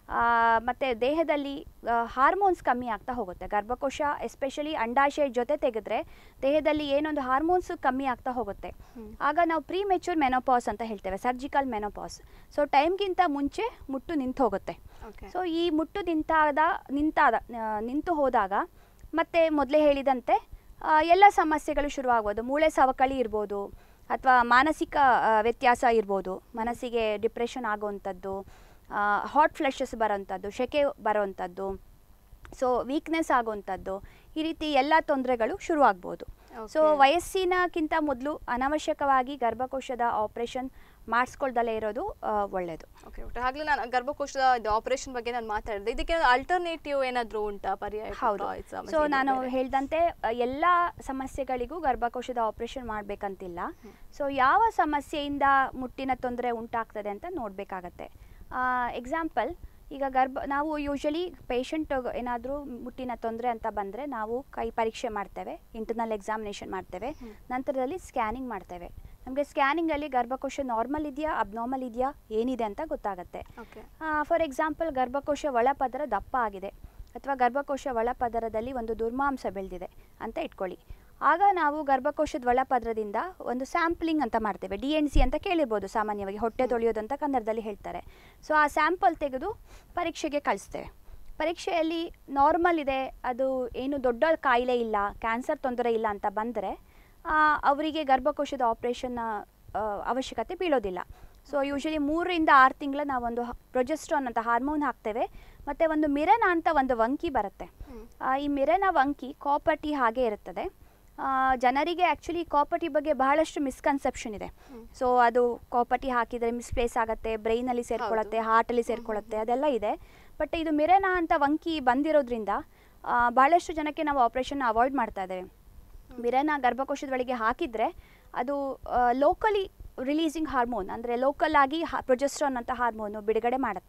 [SPEAKER 2] ಮತ್ತು ದೇಹದಲ್ಲಿ ಹಾರ್ಮೋನ್ಸ್ ಕಮ್ಮಿ ಆಗ್ತಾ ಹೋಗುತ್ತೆ ಗರ್ಭಕೋಶ ಎಸ್ಪೆಷಲಿ ಅಂಡಾಶಯ ಜೊತೆ ತೆಗೆದ್ರೆ ದೇಹದಲ್ಲಿ ಏನೊಂದು ಹಾರ್ಮೋನ್ಸ್ ಕಮ್ಮಿ ಆಗ್ತಾ ಹೋಗುತ್ತೆ ಆಗ ನಾವು ಪ್ರೀ ಮೆಚೂರ್ ಮೆನೋಪಾಸ್ ಅಂತ ಹೇಳ್ತೇವೆ ಸರ್ಜಿಕಲ್ ಮೆನೋಪಾಸ್ ಸೊ ಟೈಮ್ಗಿಂತ ಮುಂಚೆ ಮುಟ್ಟು ನಿಂತು ಹೋಗುತ್ತೆ
[SPEAKER 1] ಓಕೆ
[SPEAKER 2] ಸೊ ಈ ಮುಟ್ಟು ನಿಂತಾದ ನಿಂತಾದ ಆ, ನಿಂತು ಹೋದಾಗ ಮತ್ತೆ ಮೊದಲೇ ಹೇಳಿದಂತೆ ಆ, ಎಲ್ಲ ಸಮಸ್ಯೆಗಳು ಶುರುವಾಗ್ಬೋದು ಮೂಳೆ ಸವಕಳಿ ಇರ್ಬೋದು ಅಥವಾ ಮಾನಸಿಕ ಆ, ವ್ಯತ್ಯಾಸ ಇರ್ಬೋದು ಮನಸ್ಸಿಗೆ ಡಿಪ್ರೆಷನ್ ಆಗುವಂಥದ್ದು ಹಾಟ್ ಫ್ಲಶಸ್ ಬರೋವಂಥದ್ದು ಸೆಕೆ ಬರೋವಂಥದ್ದು ಸೊ ವೀಕ್ನೆಸ್ ಆಗುವಂಥದ್ದು ಈ ರೀತಿ ಎಲ್ಲ ತೊಂದರೆಗಳು ಶುರುವಾಗ್ಬೋದು ಸೊ
[SPEAKER 1] Okay.
[SPEAKER 2] ವಯಸ್ಸಿನಕ್ಕಿಂತ ಮೊದಲು ಅನಾವಶ್ಯಕವಾಗಿ ಗರ್ಭಕೋಶದ ಆಪ್ರೇಷನ್ ಮಾಡಿಸ್ಕೊಳ್ದಲೇ ಇರೋದು ಆ, ಒಳ್ಳೆಯದು
[SPEAKER 1] ಓಕೆ ಡಾಕ್ಟರ್ ಆಗ್ಲೇ ನಾನು ಗರ್ಭಕೋಶದ ಆಪರೇಷನ್ ಬಗ್ಗೆ ನಾನು ಮಾತಾಡಿದೆ ಇದಕ್ಕೆ ಅಲ್ಟರ್ನೇಟಿವ್ ಏನಾದರೂ ಉಂಟಾ ಪರ್ಯಾಯ
[SPEAKER 2] ಹೌದು
[SPEAKER 1] ಆ, ಸಮಸ್ಯೆ
[SPEAKER 2] ಸೊ
[SPEAKER 1] ಇದು
[SPEAKER 2] ನಾನು
[SPEAKER 1] ಬೇರೆ?
[SPEAKER 2] ಹೇಳ್ದಂತೆ ಅ, ಎಲ್ಲ ಸಮಸ್ಯೆಗಳಿಗೂ ಗರ್ಭಕೋಶದ ಆಪರೇಷನ್ ಮಾಡಬೇಕಂತಿಲ್ಲ ಸೊ ಯಾವ ಸಮಸ್ಯೆಯಿಂದ ಮುಟ್ಟಿನ ತೊಂದರೆ ಉಂಟಾಗ್ತದೆ ಅಂತ ನೋಡಬೇಕಾಗತ್ತೆ ಎಕ್ಸಾಂಪಲ್ ಈಗ ಗರ್ಭ ನಾವು ಯೂಶಲಿ ಪೇಷಂಟ್ ಏನಾದರೂ ಮುಟ್ಟಿನ ತೊಂದರೆ ಅಂತ ಬಂದರೆ ನಾವು ಕೈ ಪರೀಕ್ಷೆ ಮಾಡ್ತೇವೆ ಇಂಟರ್ನಲ್ ಎಕ್ಸಾಮಿನೇಷನ್ ಮಾಡ್ತೇವೆ ನಂತರದಲ್ಲಿ ಸ್ಕ್ಯಾನಿಂಗ್ ಮಾಡ್ತೇವೆ ನಮಗೆ ಸ್ಕ್ಯಾನಿಂಗಲ್ಲಿ ಗರ್ಭಕೋಶ ನಾರ್ಮಲ್ ಇದೆಯಾ ಅಬ್ನಾರ್ಮಲ್ ಇದೆಯಾ ಏನಿದೆ ಅಂತ ಗೊತ್ತಾಗುತ್ತೆ
[SPEAKER 1] ಓಕೆ
[SPEAKER 2] ಫಾರ್ ಎಕ್ಸಾಂಪಲ್ ಗರ್ಭಕೋಶ ಒಳಪದರ ದಪ್ಪ ಆಗಿದೆ ಅಥವಾ ಗರ್ಭಕೋಶ ಒಳಪದರದಲ್ಲಿ ಒಂದು ದುರ್ಮಾಂಸ ಬೆಳೆದಿದೆ ಅಂತ ಇಟ್ಕೊಳ್ಳಿ ಆಗ ನಾವು ಗರ್ಭಕೋಶದ ಒಳಪದರದಿಂದ ಒಂದು ಸ್ಯಾಂಪ್ಲಿಂಗ್ ಅಂತ ಮಾಡ್ತೇವೆ ಡಿ ಎನ್ ಸಿ ಅಂತ ಕೇಳಿರ್ಬೋದು ಸಾಮಾನ್ಯವಾಗಿ ಹೊಟ್ಟೆ ತೊಳೆಯೋದು ಅಂತ ಕನ್ನಡದಲ್ಲಿ ಹೇಳ್ತಾರೆ ಸೊ ಆ ಸ್ಯಾಂಪಲ್ ತೆಗೆದು ಪರೀಕ್ಷೆಗೆ ಕಳಿಸ್ತೇವೆ ಪರೀಕ್ಷೆಯಲ್ಲಿ ನಾರ್ಮಲ್ ಇದೆ ಅದು ಏನು ದೊಡ್ಡ ಕಾಯಿಲೆ ಇಲ್ಲ ಕ್ಯಾನ್ಸರ್ ತೊಂದರೆ ಇಲ್ಲ ಅಂತ ಬಂದರೆ ಅವರಿಗೆ ಗರ್ಭಕೋಶದ ಆಪ್ರೇಷನ್ನ ಅವಶ್ಯಕತೆ ಬೀಳೋದಿಲ್ಲ ಸೊ ಯೂಶಲಿ ಮೂರರಿಂದ ಆರು ತಿಂಗಳ ನಾವೊಂದು ಪ್ರೊಜೆಸ್ಟ್ರಾನ್ ಅಂತ ಹಾರ್ಮೋನ್ ಹಾಕ್ತೇವೆ ಮತ್ತು ಒಂದು ಮಿರನ ಅಂತ ಒಂದು ವಂಕಿ ಬರುತ್ತೆ ಆ, ಈ ಮಿರನ ವಂಕಿ ಕಾಪಟಿ ಹಾಗೆ ಇರುತ್ತದೆ ಆ, ಜನರಿಗೆ ಆ್ಯಕ್ಚುಲಿ ಕಾಪಟಿ ಬಗ್ಗೆ ಬಹಳಷ್ಟು ಮಿಸ್ಕನ್ಸೆಪ್ಷನ್ ಇದೆ ಸೊ ಅದು ಕಾಪಟಿ ಹಾಕಿದರೆ ಮಿಸ್ಪ್ಲೇಸ್ ಆಗುತ್ತೆ ಬ್ರೈನಲ್ಲಿ ಸೇರ್ಕೊಳ್ಳುತ್ತೆ ಹಾರ್ಟಲ್ಲಿ ಸೇರ್ಕೊಳ್ಳುತ್ತೆ ಅದೆಲ್ಲ ಇದೆ ಬಟ್ ಇದು ಮಿರನ ಅಂತ ವಂಕಿ ಬಂದಿರೋದ್ರಿಂದ ಆ, ಬಹಳಷ್ಟು ಜನಕ್ಕೆ ನಾವು ಆಪ್ರೇಷನ್ ಅವಾಯ್ಡ್ ಮಾಡ್ತಾ ಇದ್ದೇವೆ ಮಿರನ ಗರ್ಭಕೋಶದ ಒಳಗೆ ಹಾಕಿದರೆ ಅದು ಲೋಕಲಿ ರಿಲೀಸಿಂಗ್ ಹಾರ್ಮೋನ್ ಅಂದರೆ ಲೋಕಲ್ ಆಗಿ ಪ್ರೊಜೆಸ್ಟ್ರಾನ್ ಅಂತ ಹಾರ್ಮೋನು ಬಿಡುಗಡೆ ಮಾಡುತ್ತೆ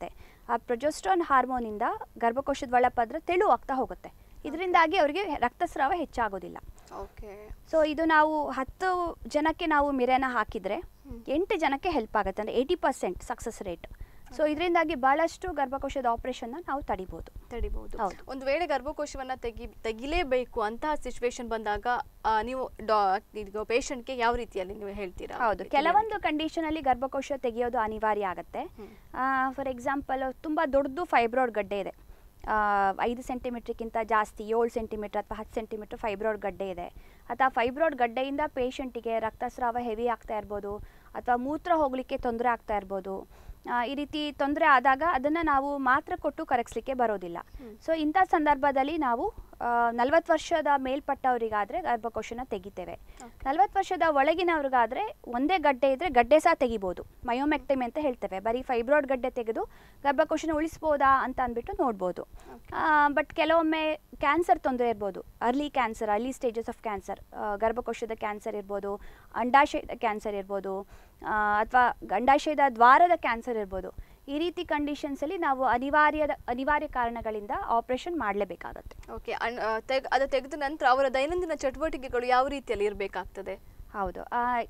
[SPEAKER 2] ಆ ಪ್ರೊಜೆಸ್ಟ್ರಾನ್ ಹಾರ್ಮೋನಿಂದ ಗರ್ಭಕೋಶದ ಒಳಪದ್ರ ತೆಳು ಆಗ್ತಾ ಹೋಗುತ್ತೆ ಇದರಿಂದಾಗಿ ಅವರಿಗೆ ರಕ್ತಸ್ರಾವ ಹೆಚ್ಚಾಗೋದಿಲ್ಲ
[SPEAKER 1] ಓಕೆ
[SPEAKER 2] ಸೊ ಇದು ನಾವು ಹತ್ತು ಜನಕ್ಕೆ ನಾವು ಮಿರೆನ ಹಾಕಿದರೆ ಎಂಟು ಜನಕ್ಕೆ ಹೆಲ್ಪ್ ಆಗುತ್ತೆ ಅಂದರೆ eighty percent success rate so ಇದರಿಂದಾಗಿ ಭಾಳಷ್ಟು ಗರ್ಭಕೋಶದ ಆಪ್ರೇಷನ್ನ ನಾವು ತಡಿಬೋದು
[SPEAKER 1] ತಡಿಬಹುದು
[SPEAKER 2] ಹೌದು.
[SPEAKER 1] ಒಂದು ವೇಳೆ ಗರ್ಭಕೋಶವನ್ನ ತೆಗಿ ತೆಗಿಲೇಬೇಕು ಅಂತಹ ಸಿಚುವೇಶನ್ ಬಂದಾಗ ಆ, ನೀವು ಡಾ ಇದು ಪೇಷಂಟ್ಗೆ ಯಾವ ರೀತಿಯಲ್ಲಿ ನೀವು ಹೇಳ್ತೀರಾ
[SPEAKER 2] ಹೌದು ಕೆಲವೊಂದು ಕಂಡೀಷನಲ್ಲಿ ಗರ್ಭಕೋಶ ತೆಗೆಯೋದು ಅನಿವಾರ್ಯ ಆಗುತ್ತೆ
[SPEAKER 1] ಹ್ಮ್.
[SPEAKER 2] ಫಾರ್ ಎಕ್ಸಾಂಪಲ್ ತುಂಬ ದೊಡ್ಡದು ಫೈಬ್ರಾಯ್ಡ್ ಗಡ್ಡೆ ಇದೆ ಆ, ಐದು ಸೆಂಟಿಮೀಟ್ರ್ಗಿಂತ ಜಾಸ್ತಿ ಏಳು ಸೆಂಟಿಮೀಟ್ರ್ ಅಥವಾ ಹತ್ತು ಸೆಂಟಿಮೀಟ್ರ್ ಫೈಬ್ರಾಯ್ಡ್ ಗಡ್ಡೆ ಇದೆ ಅಥವಾ ಫೈಬ್ರಾಯ್ಡ್ ಗಡ್ಡೆಯಿಂದ ಪೇಷಂಟಿಗೆ ರಕ್ತಸ್ರಾವ ಹೆವಿ ಆಗ್ತಾ ಇರ್ಬೋದು ಅಥವಾ ಮೂತ್ರ ಹೋಗಲಿಕ್ಕೆ ತೊಂದರೆ ಆಗ್ತಾ ಇರ್ಬೋದು ಆ, ಈ ರೀತಿ ತೊಂದರೆ ಆದಾಗ ಅದನ್ನು ನಾವು ಮಾತ್ರ ಕೊಟ್ಟು ಕರಗಿಸ್ಲಿಕ್ಕೆ ಬರೋದಿಲ್ಲ ಸೊ ಇಂಥ ಸಂದರ್ಭದಲ್ಲಿ ನಾವು ನಲವತ್ತು ವರ್ಷದ ಮೇಲ್ಪಟ್ಟವರಿಗಾದರೆ ಗರ್ಭಕೋಶನ ತೆಗಿತೇವೆ ನಲವತ್ತು ವರ್ಷದ ಒಳಗಿನವ್ರಿಗಾದರೆ ಒಂದೇ ಗಡ್ಡೆ ಇದ್ದರೆ ಗಡ್ಡೆ ಸಹ ತೆಗಿಬೋದು ಮಯೋಮೆಕ್ಟಮಿ ಅಂತ ಹೇಳ್ತೇವೆ ಬರೀ ಫೈಬ್ರಾಯ್ಡ್ ಗಡ್ಡೆ ತೆಗೆದು ಗರ್ಭಕೋಶನ ಉಳಿಸ್ಬೋದಾ ಅಂತ ಅಂದ್ಬಿಟ್ಟು ನೋಡ್ಬೋದು ಬಟ್ ಕೆಲವೊಮ್ಮೆ ಕ್ಯಾನ್ಸರ್ ತೊಂದರೆ ಇರ್ಬೋದು early cancer early stages of cancer ಗರ್ಭಕೋಶದ ಕ್ಯಾನ್ಸರ್ ಇರ್ಬೋದು ಅಂಡಾಶಯದ ಕ್ಯಾನ್ಸರ್ ಇರ್ಬೋದು ಅಥವಾ ಅಂಡಾಶಯದ ದ್ವಾರದ ಕ್ಯಾನ್ಸರ್ ಇರ್ಬೋದು ಈ ರೀತಿ ಕಂಡೀಷನ್ಸಲ್ಲಿ ನಾವು ಅನಿವಾರ್ಯದ ಅನಿವಾರ್ಯ ಕಾರಣಗಳಿಂದ ಆಪರೇಷನ್ ಮಾಡಲೇಬೇಕಾಗತ್ತೆ
[SPEAKER 1] ಓಕೆ ತೆಗ್ ಅದು ತೆಗೆದ ನಂತರ ಅವರ ದೈನಂದಿನ ಚಟುವಟಿಕೆಗಳು ಯಾವ ರೀತಿಯಲ್ಲಿ ಇರಬೇಕಾಗ್ತದೆ
[SPEAKER 2] ಹೌದು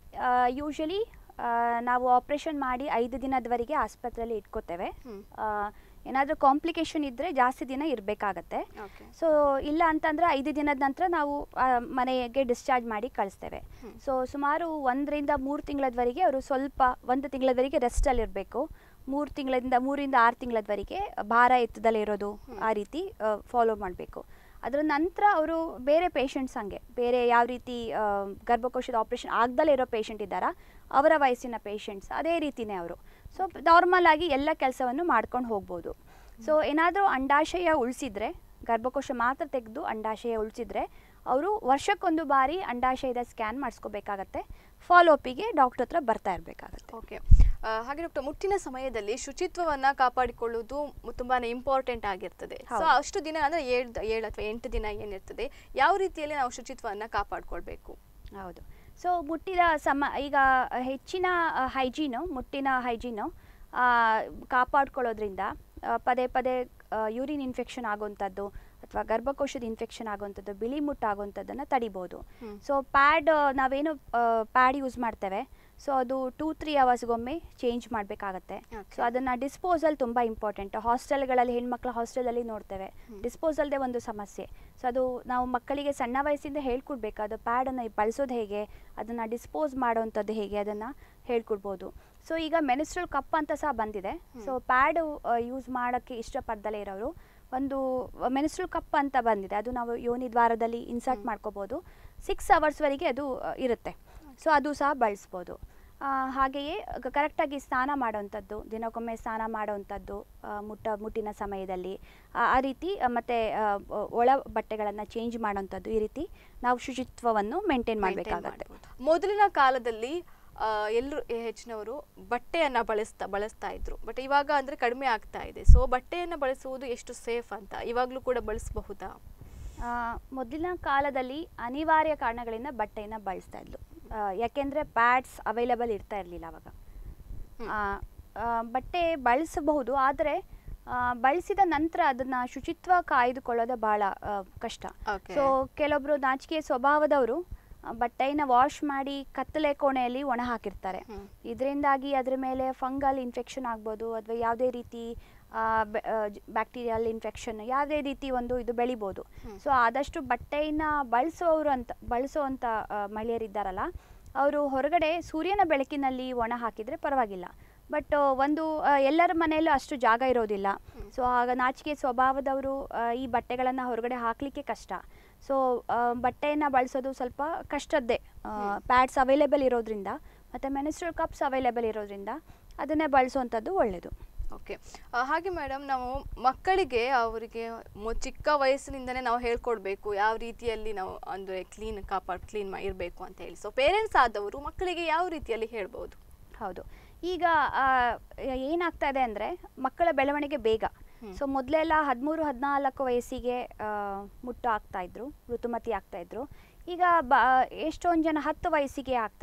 [SPEAKER 2] ಯೂಶಲಿ ನಾವು ಆಪ್ರೇಷನ್ ಮಾಡಿ ಐದು ದಿನದವರೆಗೆ ಆಸ್ಪತ್ರೆಯಲ್ಲಿ ಇಟ್ಕೋತೇವೆ
[SPEAKER 1] ಹ್ಮ್.
[SPEAKER 2] ಏನಾದರೂ ಕಾಂಪ್ಲಿಕೇಶನ್ ಇದ್ದರೆ ಜಾಸ್ತಿ ದಿನ ಇರಬೇಕಾಗತ್ತೆ
[SPEAKER 1] ಓಕೆ
[SPEAKER 2] ಸೊ ಇಲ್ಲ ಅಂತಂದರೆ ಐದು ದಿನದ ನಂತರ ನಾವು ಆ, ಮನೆಗೆ ಡಿಸ್ಚಾರ್ಜ್ ಮಾಡಿ ಕಳಿಸ್ತೇವೆ
[SPEAKER 1] ಹ್ಮ್.
[SPEAKER 2] ಸೊ ಸುಮಾರು ಒಂದರಿಂದ ಮೂರು ತಿಂಗಳದವರೆಗೆ ಅವರು ಸ್ವಲ್ಪ ಒಂದು ತಿಂಗಳದವರೆಗೆ ರೆಸ್ಟಲ್ಲಿ ಇರಬೇಕು ಮೂರು ತಿಂಗಳಿಂದ ಮೂರಿಂದ ಆರು ತಿಂಗಳದವರೆಗೆ ಭಾರ ಎತ್ತದಲ್ಲೇ ಇರೋದು ಆ ರೀತಿ ಫಾಲೋ ಮಾಡಬೇಕು ಅದರ ನಂತರ ಅವರು ಬೇರೆ ಪೇಷಂಟ್ಸ್ ಹಂಗೆ ಬೇರೆ ಯಾವ ರೀತಿ ಆ, ಗರ್ಭಕೋಶದ ಆಪ್ರೇಷನ್ ಆಗ್ದಲೇ ಇರೋ ಪೇಷಂಟ್ ಇದ್ದಾರಾ ಅವರ ವಯಸ್ಸಿನ ಪೇಷಂಟ್ಸ್ ಅದೇ ರೀತಿನೇ ಅವರು ಸೊ ನಾರ್ಮಲ್ ಆಗಿ ಎಲ್ಲ ಕೆಲಸವನ್ನು ಮಾಡ್ಕೊಂಡು ಹೋಗ್ಬೋದು ಸೊ ಏನಾದರೂ ಅಂಡಾಶಯ ಉಳಿಸಿದ್ರೆ ಗರ್ಭಕೋಶ ಮಾತ್ರ ತೆಗೆದು ಅಂಡಾಶಯ ಉಳಿಸಿದ್ರೆ ಅವರು ವರ್ಷಕ್ಕೊಂದು ಬಾರಿ ಅಂಡಾಶಯದ ಸ್ಕ್ಯಾನ್ ಮಾಡಿಸ್ಕೋಬೇಕಾಗತ್ತೆ ಫಾಲೋಅಪಿಗೆ ಡಾಕ್ಟರ್ ಹತ್ರ ಬರ್ತಾ ಇರಬೇಕಾಗತ್ತೆ
[SPEAKER 1] ಓಕೆ ಹಾಗೆ ಡಾಕ್ಟರ್ ಮುಟ್ಟಿನ ಸಮಯದಲ್ಲಿ ಶುಚಿತ್ವವನ್ನ ಕಾಪಾಡಿಕೊಳ್ಳುವುದು ಮು- ತುಂಬಾನೇ ಇಂಪಾರ್ಟೆಂಟ್ ಆಗಿರ್ತದೆ ಸೊ
[SPEAKER 2] ಹೌದು.
[SPEAKER 1] ಅಷ್ಟು ದಿನ ಅಂದ್ರೆ ಏಳು ಏಳು ಅಥವಾ ಎಂಟು ದಿನ ಏನಿರ್ತದೆ ಯಾವ ರೀತಿಯಲ್ಲಿ ನಾವು ಶುಚಿತ್ವವನ್ನ ಕಾಪಾಡ್ಕೊಳ್ಬೇಕು
[SPEAKER 2] ಹೌದು ಸೊ ಮುಟ್ಟಿದ ಸಮ ಈಗ ಹೆಚ್ಚಿನ ಹೈಜೀನು ಮುಟ್ಟಿನ ಹೈಜೀನು ಕಾಪಾಡ್ಕೊಳ್ಳೋದ್ರಿಂದ ಆ, ಪದೇ ಪದೇ ಯೂರಿನ್ ಇನ್ಫೆಕ್ಷನ್ ಆಗುವಂಥದ್ದು ಅಥವಾ ಗರ್ಭಕೋಶದ ಇನ್ಫೆಕ್ಷನ್ ಆಗುವಂಥದ್ದು ಬಿಳಿ ಮುಟ್ಟು ಆಗುವಂಥದ್ದನ್ನು ತಡಿಬೋದು
[SPEAKER 1] ಹ್ಮ್.
[SPEAKER 2] ಸೊ ಪ್ಯಾಡ್ ನಾವೇನು ಪ್ಯಾಡ್ ಯೂಸ್ ಮಾಡ್ತೇವೆ ಸೊ ಅದು ಟೂ ತ್ರೀ ಅವರ್ಸ್ಗೊಮ್ಮೆ ಚೇಂಜ್ ಮಾಡಬೇಕಾಗತ್ತೆ
[SPEAKER 1] Okay.
[SPEAKER 2] ಸೊ ಅದನ್ನು ಡಿಸ್ಪೋಸಲ್ ತುಂಬ ಇಂಪಾರ್ಟೆಂಟ್ ಹಾಸ್ಟೆಲ್ಗಳಲ್ಲಿ ಹೆಣ್ಮಕ್ಳ ಹಾಸ್ಟೆಲಲ್ಲಿ ನೋಡ್ತೇವೆ ಡಿಸ್ಪೋಸಲ್ದೇ ಒಂದು ಸಮಸ್ಯೆ ಸೊ ಅದು ನಾವು ಮಕ್ಕಳಿಗೆ ಸಣ್ಣ ವಯಸ್ಸಿಂದ ಹೇಳ್ಕೊಡ್ಬೇಕು ಅದು ಪ್ಯಾಡನ್ನು ಬಳಸೋದು ಹೇಗೆ ಅದನ್ನು ಡಿಸ್ಪೋಸ್ ಮಾಡೋವಂಥದ್ದು ಹೇಗೆ ಅದನ್ನು ಹೇಳ್ಕೊಡ್ಬೋದು ಸೊ ಈಗ ಮೆನಿಸ್ಟ್ರಲ್ ಕಪ್ ಅಂತ ಸಹ ಬಂದಿದೆ ಸೊ ಪ್ಯಾಡು ಯೂಸ್ ಮಾಡೋಕ್ಕೆ ಇಷ್ಟಪಡ್ದಲೇ ಇರೋರು ಒಂದು ಮೆನಿಸ್ಟ್ರಲ್ ಕಪ್ ಅಂತ ಬಂದಿದೆ ಅದು ನಾವು ಯೋನಿ ದ್ವಾರದಲ್ಲಿ ಇನ್ಸರ್ಟ್ ಮಾಡ್ಕೋಬೋದು ಸಿಕ್ಸ್ ಅವರ್ಸ್ವರೆಗೆ ಅದು ಆ, ಇರುತ್ತೆ ಸೊ ಅದು ಸಹ ಬಳಸ್ಬೋದು ಆ, ಹಾಗೆಯೇ ಕರೆಕ್ಟಾಗಿ ಸ್ನಾನ ಮಾಡೋವಂಥದ್ದು ದಿನಕ್ಕೊಮ್ಮೆ ಸ್ನಾನ ಮಾಡೋವಂಥದ್ದು ಆ, ಮುಟ್ಟ ಮುಟ್ಟಿನ ಸಮಯದಲ್ಲಿ ಆ ಆ ರೀತಿ ಆ, ಮತ್ತೆ ಆ, ಒಳ ಬಟ್ಟೆಗಳನ್ನು ಚೇಂಜ್ ಮಾಡೋವಂಥದ್ದು ಈ ರೀತಿ ನಾವು ಶುಚಿತ್ವವನ್ನು ಮೇಂಟೈನ್
[SPEAKER 1] maintain
[SPEAKER 2] ಮಾಡಬೇಕಾಗತ್ತೆ
[SPEAKER 1] ಮಾಡ್ಬೋದು. ಮೊದಲಿನ ಕಾಲದಲ್ಲಿ ಆ, ಎಲ್ಲರೂ ಹೆಚ್ಚಿನವರು ಬಟ್ಟೆಯನ್ನ ಬಳಸ್ತಾ ಬಳಸ್ತಾ ಇದ್ರು ಬಟ್ ಇವಾಗ ಅಂದ್ರೆ ಕಡಿಮೆ ಆಗ್ತಾ ಇದೆ ಸೊ ಬಟ್ಟೆಯನ್ನ ಬಳಸುವುದು ಎಷ್ಟು ಸೇಫ್ ಅಂತ ಇವಾಗ್ಲೂ ಕೂಡ ಬಳಸಬಹುದಾ
[SPEAKER 2] ಆ, ಮೊದಲಿನ ಕಾಲದಲ್ಲಿ ಅನಿವಾರ್ಯ ಕಾರಣಗಳಿಂದ ಬಟ್ಟೆಯನ್ನು ಬಳಸ್ತಾ ಇದ್ಲು ಆ, ಯಾಕೆಂದರೆ ಪ್ಯಾಡ್ಸ್ ಅವೈಲಬಲ್ ಇರ್ತಾ ಇರಲಿಲ್ಲ ಅವಾಗ
[SPEAKER 1] ಹ್ಮ್.
[SPEAKER 2] ಆ, ಆ, ಬಟ್ಟೆ ಬಳಸಬಹುದು ಆದರೆ ಬಳಸಿದ ನಂತರ ಅದನ್ನು ಶುಚಿತ್ವ ಕಾಯ್ದುಕೊಳ್ಳೋದು ಭಾಳ ಆ, ಕಷ್ಟ
[SPEAKER 1] Okay.
[SPEAKER 2] ಸೊ ಕೆಲವೊಬ್ರು ನಾಚಿಕೆ ಸ್ವಭಾವದವರು ಆ, ಬಟ್ಟೆನ ವಾಶ್ ಮಾಡಿ ಕತ್ತಲೆ ಕೋಣೆಯಲ್ಲಿ ಒಣ ಹಾಕಿರ್ತಾರೆ
[SPEAKER 1] ಹ್ಮ್.
[SPEAKER 2] ಇದರಿಂದಾಗಿ ಅದ್ರ ಮೇಲೆ ಫಂಗಲ್ ಇನ್ಫೆಕ್ಷನ್ ಆಗ್ಬೋದು ಅಥವಾ ಯಾವುದೇ ರೀತಿ ಬ್ಯಾಕ್ಟೀರಿಯಲ್ ಇನ್ಫೆಕ್ಷನ್ ಯಾವುದೇ ರೀತಿ ಒಂದು ಇದು ಬೆಳಿಬೋದು ಸೊ ಆದಷ್ಟು ಬಟ್ಟೆನ ಬಳಸೋರು ಅಂತ ಬಳಸೋವಂಥ ಮಹಿಳೆಯರಿದ್ದಾರಲ್ಲ ಅವರು ಹೊರಗಡೆ ಸೂರ್ಯನ ಬೆಳಕಿನಲ್ಲಿ ಒಣ ಹಾಕಿದರೆ ಪರವಾಗಿಲ್ಲ ಬಟ್ ಒಂದು ಆ, ಎಲ್ಲರ ಮನೆಯಲ್ಲೂ ಅಷ್ಟು ಜಾಗ ಇರೋದಿಲ್ಲ ಸೊ ಆಗ ನಾಚಿಕೆ ಸ್ವಭಾವದವರು ಆ, ಈ ಬಟ್ಟೆಗಳನ್ನು ಹೊರಗಡೆ ಹಾಕಲಿಕ್ಕೆ ಕಷ್ಟ ಸೊ ಬಟ್ಟೆಯನ್ನು ಬಳಸೋದು ಸ್ವಲ್ಪ ಕಷ್ಟದ್ದೇ ಪ್ಯಾಡ್ಸ್ ಅವೈಲೇಬಲ್ ಇರೋದ್ರಿಂದ ಮತ್ತು ಮೆನಿಸ್ಟ್ರಲ್ ಕಪ್ಸ್ ಅವೈಲೇಬಲ್ ಇರೋದ್ರಿಂದ ಅದನ್ನೇ ಬಳಸುವಂಥದ್ದು ಒಳ್ಳೆಯದು
[SPEAKER 1] ಓಕೆ ಹಾಗೆ ಮೇಡಮ್ ನಾವು ಮಕ್ಕಳಿಗೆ ಅವರಿಗೆ ಮೊ- ಚಿಕ್ಕ ವಯಸ್ಸಿನಿಂದನೇ ನಾವು ಹೇಳ್ಕೊಡ್ಬೇಕು ಯಾವ ರೀತಿಯಲ್ಲಿ ನಾವು ಅಂದರೆ ಕ್ಲೀನ್ ಕಾಪಾಡ್ ಕ್ಲೀನ್ ಇರಬೇಕು ಅಂತ ಹೇಳಿ ಸೊ ಪೇರೆಂಟ್ಸ್ ಆದವರು ಮಕ್ಕಳಿಗೆ ಯಾವ ರೀತಿಯಲ್ಲಿ ಹೇಳ್ಬೋದು
[SPEAKER 2] ಹೌದು ಈಗ ಆ, ಏನಾಗ್ತಾ ಇದೆ ಅಂದರೆ ಮಕ್ಕಳ ಬೆಳವಣಿಗೆ ಬೇಗ ಸೊ ಮೊದಲೆಲ್ಲ ಹದಿಮೂರು ಹದಿನಾಲ್ಕು ವಯಸ್ಸಿಗೆ ಆ, ಮುಟ್ಟು ಆಗ್ತಾ ಇದ್ರು ಋತುಮತಿ ಆಗ್ತಾ ಇದ್ರು ಈಗ ಬ ಎಷ್ಟೊಂದು ಜನ ಹತ್ತು ವಯಸ್ಸಿಗೆ ಆಗ್ತಾರೆ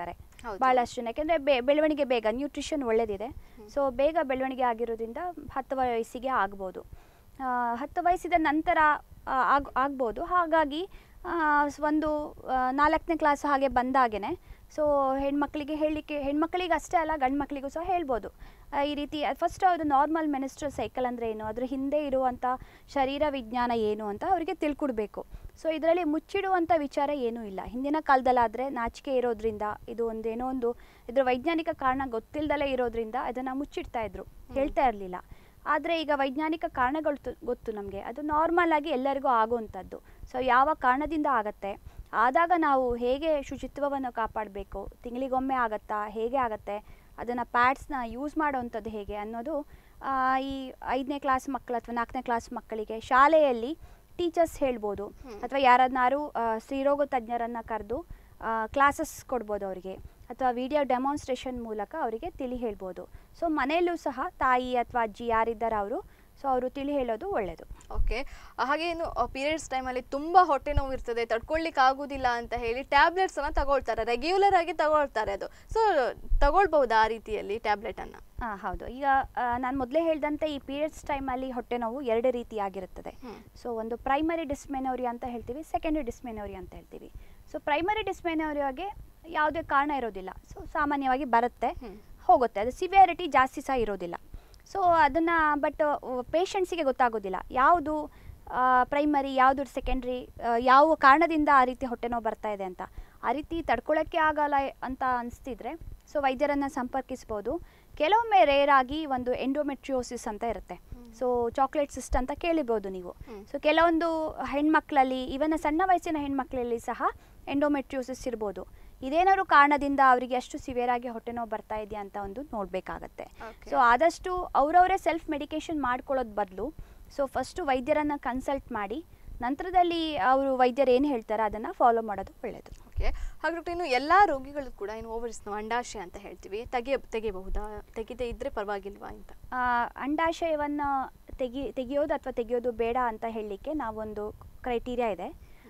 [SPEAKER 1] ಹೌದು.
[SPEAKER 2] ಭಾಳಷ್ಟು ಜನ ಯಾಕೆಂದರೆ ಬೆ ಬೆಳವಣಿಗೆ ಬೇಗ ನ್ಯೂಟ್ರಿಷನ್ ಒಳ್ಳೆದಿದೆ ಸೊ ಬೇಗ ಬೆಳವಣಿಗೆ ಆಗಿರೋದ್ರಿಂದ ಹತ್ತು ವಯಸ್ಸಿಗೆ ಆಗ್ಬೋದು ಆ, ಹತ್ತು ವಯಸ್ಸಿದ ನಂತರ ಆ, ಆಗ್ ಆಗ್ಬೋದು ಹಾಗಾಗಿ ಆ, ಸ್- ಒಂದು ಆ, ನಾಲ್ಕನೇ ಕ್ಲಾಸ್ ಹಾಗೆ ಬಂದಾಗೇ ಸೊ ಹೆಣ್ಮಕ್ಳಿಗೆ ಹೇಳಲಿಕ್ಕೆ ಹೆಣ್ಮಕ್ಳಿಗೆ ಅಷ್ಟೇ ಅಲ್ಲ ಗಂಡು ಮಕ್ಕಳಿಗೂ ಸಹ ಹೇಳ್ಬೋದು ಆ, ಈ ರೀತಿ ಫಸ್ಟ್ ಅವರು ನಾರ್ಮಲ್ ಮೆನಿಸ್ಟ್ರಲ್ ಸೈಕಲ್ ಅಂದರೆ ಏನು ಅದ್ರ ಹಿಂದೆ ಇರುವಂಥ ಶರೀರ ವಿಜ್ಞಾನ ಏನು ಅಂತ ಅವರಿಗೆ ತಿಳ್ಕೊಡ್ಬೇಕು ಸೊ ಇದರಲ್ಲಿ ಮುಚ್ಚಿಡುವಂಥ ವಿಚಾರ ಏನೂ ಇಲ್ಲ ಹಿಂದಿನ ಕಾಲದಲ್ಲಾದರೆ ನಾಚಿಕೆ ಇರೋದ್ರಿಂದ ಇದು ಒಂದೇನೋ ಒಂದು ಇದ್ರ ವೈಜ್ಞಾನಿಕ ಕಾರಣ ಗೊತ್ತಿಲ್ಲದಲೇ ಇರೋದ್ರಿಂದ ಅದನ್ನು ಮುಚ್ಚಿಡ್ತಾ ಇದ್ರು ಹೇಳ್ತಾ ಇರಲಿಲ್ಲ ಆದರೆ ಈಗ ವೈಜ್ಞಾನಿಕ ಕಾರಣಗಳು ತು- ಗೊತ್ತು ನಮಗೆ ಅದು ನಾರ್ಮಲ್ ಆಗಿ ಎಲ್ಲರಿಗೂ ಆಗುವಂಥದ್ದು ಸೊ ಯಾವ ಕಾರಣದಿಂದ ಆಗತ್ತೆ ಆದಾಗ ನಾವು ಹೇಗೆ ಶುಚಿತ್ವವನ್ನು ಕಾಪಾಡಬೇಕು ತಿಂಗಳಿಗೊಮ್ಮೆ ಆಗತ್ತಾ ಹೇಗೆ ಆಗತ್ತೆ ಅದನ್ನು ಪ್ಯಾಡ್ಸ್ನ ಯೂಸ್ ಮಾಡೋವಂಥದ್ದು ಹೇಗೆ ಅನ್ನೋದು ಆ, ಈ ಐದನೇ ಕ್ಲಾಸ್ ಮಕ್ಕಳು ಅಥವಾ ನಾಲ್ಕನೇ ಕ್ಲಾಸ್ ಮಕ್ಕಳಿಗೆ ಶಾಲೆಯಲ್ಲಿ ಟೀಚರ್ಸ್ ಹೇಳ್ಬೋದು ಅಥವಾ ಯಾರನ್ನಾರು ಆ, ಸ್ತ್ರೀರೋಗ ತಜ್ಞರನ್ನು ಕರೆದು ಕ್ಲಾಸಸ್ ಕೊಡ್ಬೋದು ಅವರಿಗೆ ಅಥವಾ ವಿಡಿಯೋ ಡೆಮಾನ್ಸ್ಟ್ರೇಷನ್ ಮೂಲಕ ಅವರಿಗೆ ತಿಳಿ ಹೇಳ್ಬೋದು ಸೊ ಮನೆಯಲ್ಲೂ ಸಹ ತಾಯಿ ಅಥವಾ ಅಜ್ಜಿ ಯಾರಿದ್ದಾರೆ ಅವರು ಸೊ ಅವರು ತಿಳಿ ಹೇಳೋದು ಒಳ್ಳೆಯದು
[SPEAKER 1] ಓಕೆ ಹಾಗೆ ಇನ್ನು ಪೀರಿಯಡ್ಸ್ ಟೈಮಲ್ಲಿ ತುಂಬ ಹೊಟ್ಟೆ ನೋವು ಇರ್ತದೆ ತಡ್ಕೊಳ್ಲಿಕ್ಕೆ ಆಗುದಿಲ್ಲ ಅಂತ ಹೇಳಿ ಟ್ಯಾಬ್ಲೆಟ್ಸ್ ಅನ್ನ ತಗೊಳ್ತಾರೆ ರೆಗ್ಯುಲರ್ ಆಗಿ ತಗೊಳ್ತಾರೆ ಅದು ಸೊ ತಗೊಳ್ಬಹುದಾ ಆ ರೀತಿಯಲ್ಲಿ ಟ್ಯಾಬ್ಲೆಟ್ ಅನ್ನ
[SPEAKER 2] ಹಾಂ ಹೌದು ಈಗ ನಾನು ಮೊದಲೇ ಹೇಳಿದಂತೆ ಈ ಪೀರಿಯಡ್ಸ್ ಟೈಮಲ್ಲಿ ಹೊಟ್ಟೆ ನೋವು ಎರಡು ರೀತಿಯಾಗಿರುತ್ತದೆ
[SPEAKER 1] ಹ್ಮ್.
[SPEAKER 2] ಸೊ ಒಂದು ಪ್ರೈಮರಿ ಡಿಸ್ಮೆನೋರಿ ಅಂತ ಹೇಳ್ತೀವಿ ಸೆಕೆಂಡರಿ ಡಿಸ್ಮೆನೋರಿ ಅಂತ ಹೇಳ್ತೀವಿ ಸೊ ಪ್ರೈಮರಿ ಡಿಸ್ಮೆನೋರಿಯಾಗೆ ಯಾವುದೇ ಕಾರಣ ಇರೋದಿಲ್ಲ ಸೊ ಸಾಮಾನ್ಯವಾಗಿ ಬರುತ್ತೆ
[SPEAKER 1] ಹ್ಮ್.
[SPEAKER 2] ಹೋಗುತ್ತೆ ಅದು ಸಿವಿಯಾರಿಟಿ ಜಾಸ್ತಿ ಸಹ ಇರೋದಿಲ್ಲ ಸೊ ಅದನ್ನು ಬಟ್ ಪೇಷಂಟ್ಸಿಗೆ ಗೊತ್ತಾಗೋದಿಲ್ಲ ಯಾವುದು ಪ್ರೈಮರಿ ಯಾವುದು ಸೆಕೆಂಡ್ರಿ ಯಾವ ಕಾರಣದಿಂದ ಆ ರೀತಿ ಹೊಟ್ಟೆ ನೋವು ಬರ್ತಾ ಇದೆ ಅಂತ ಆ ರೀತಿ ತಡ್ಕೊಳ್ಳೋಕ್ಕೆ ಆಗಲ್ಲ ಅಂತ ಅನಿಸ್ತಿದ್ರೆ ಸೊ ವೈದ್ಯರನ್ನು ಸಂಪರ್ಕಿಸ್ಬೋದು ಕೆಲವೊಮ್ಮೆ ರೇರ್ ಆಗಿ ಒಂದು ಎಂಡೋಮೆಟ್ರಿಯೋಸಿಸ್ ಅಂತ ಇರುತ್ತೆ ಸೊ ಚಾಕ್ಲೇಟ್ ಸಿಸ್ಟ್ ಅಂತ ಕೇಳಿರ್ಬೋದು ನೀವು
[SPEAKER 1] ಹ್ಮ್.
[SPEAKER 2] ಸೊ ಕೆಲವೊಂದು ಹೆಣ್ಮಕ್ಳಲ್ಲಿ ಇವನ್ನ ಸಣ್ಣ ವಯಸ್ಸಿನ ಹೆಣ್ಮಕ್ಳಲ್ಲಿ ಸಹ ಎಂಡೋಮೆಟ್ರಿಯೋಸಿಸ್ ಇರ್ಬೋದು ಇದೇನಾದ್ರು ಕಾರಣದಿಂದ ಅವರಿಗೆ ಅಷ್ಟು ಸಿವಿಯರ್ ಆಗಿ ಹೊಟ್ಟೆ ನೋವು ಬರ್ತಾ ಇದೆಯಾ ಅಂತ ಒಂದು ನೋಡಬೇಕಾಗತ್ತೆ
[SPEAKER 1] Okay.
[SPEAKER 2] ಸೊ ಆದಷ್ಟು ಅವರವರೇ ಸೆಲ್ಫ್ ಮೆಡಿಕೇಶನ್ ಮಾಡ್ಕೊಳ್ಳೋದು ಬದಲು ಸೊ ಫಸ್ಟು ವೈದ್ಯರನ್ನು ಕನ್ಸಲ್ಟ್ ಮಾಡಿ ನಂತರದಲ್ಲಿ ಅವರು ವೈದ್ಯರು ಏನು ಹೇಳ್ತಾರೆ ಅದನ್ನು ಫಾಲೋ ಮಾಡೋದು ಒಳ್ಳೆಯದು
[SPEAKER 1] ಓಕೆ ಹಾಗಾದ್ರೆ ಇನ್ನು ಎಲ್ಲಾ ರೋಗಿಗಳು ಕೂಡ ಇನ್ನು ಓವರಿಸ್ ಅಂಡಾಶಯ ಅಂತ ಹೇಳ್ತೀವಿ ತೆಗೆ ತೆಗಿಬಹುದಾ ತೆಗಿದೇ ಇದ್ರೆ ಪರವಾಗಿಲ್ವಾ ಅಂತ
[SPEAKER 2] ಆ, ಅಂಡಾಶಯವನ್ನು ತೆಗಿ ತೆಗೆಯೋದು ಅಥವಾ ತೆಗೆಯೋದು ಬೇಡ ಅಂತ ಹೇಳಲಿಕ್ಕೆ ನಾವೊಂದು ಕ್ರೈಟೀರಿಯಾ ಇದೆ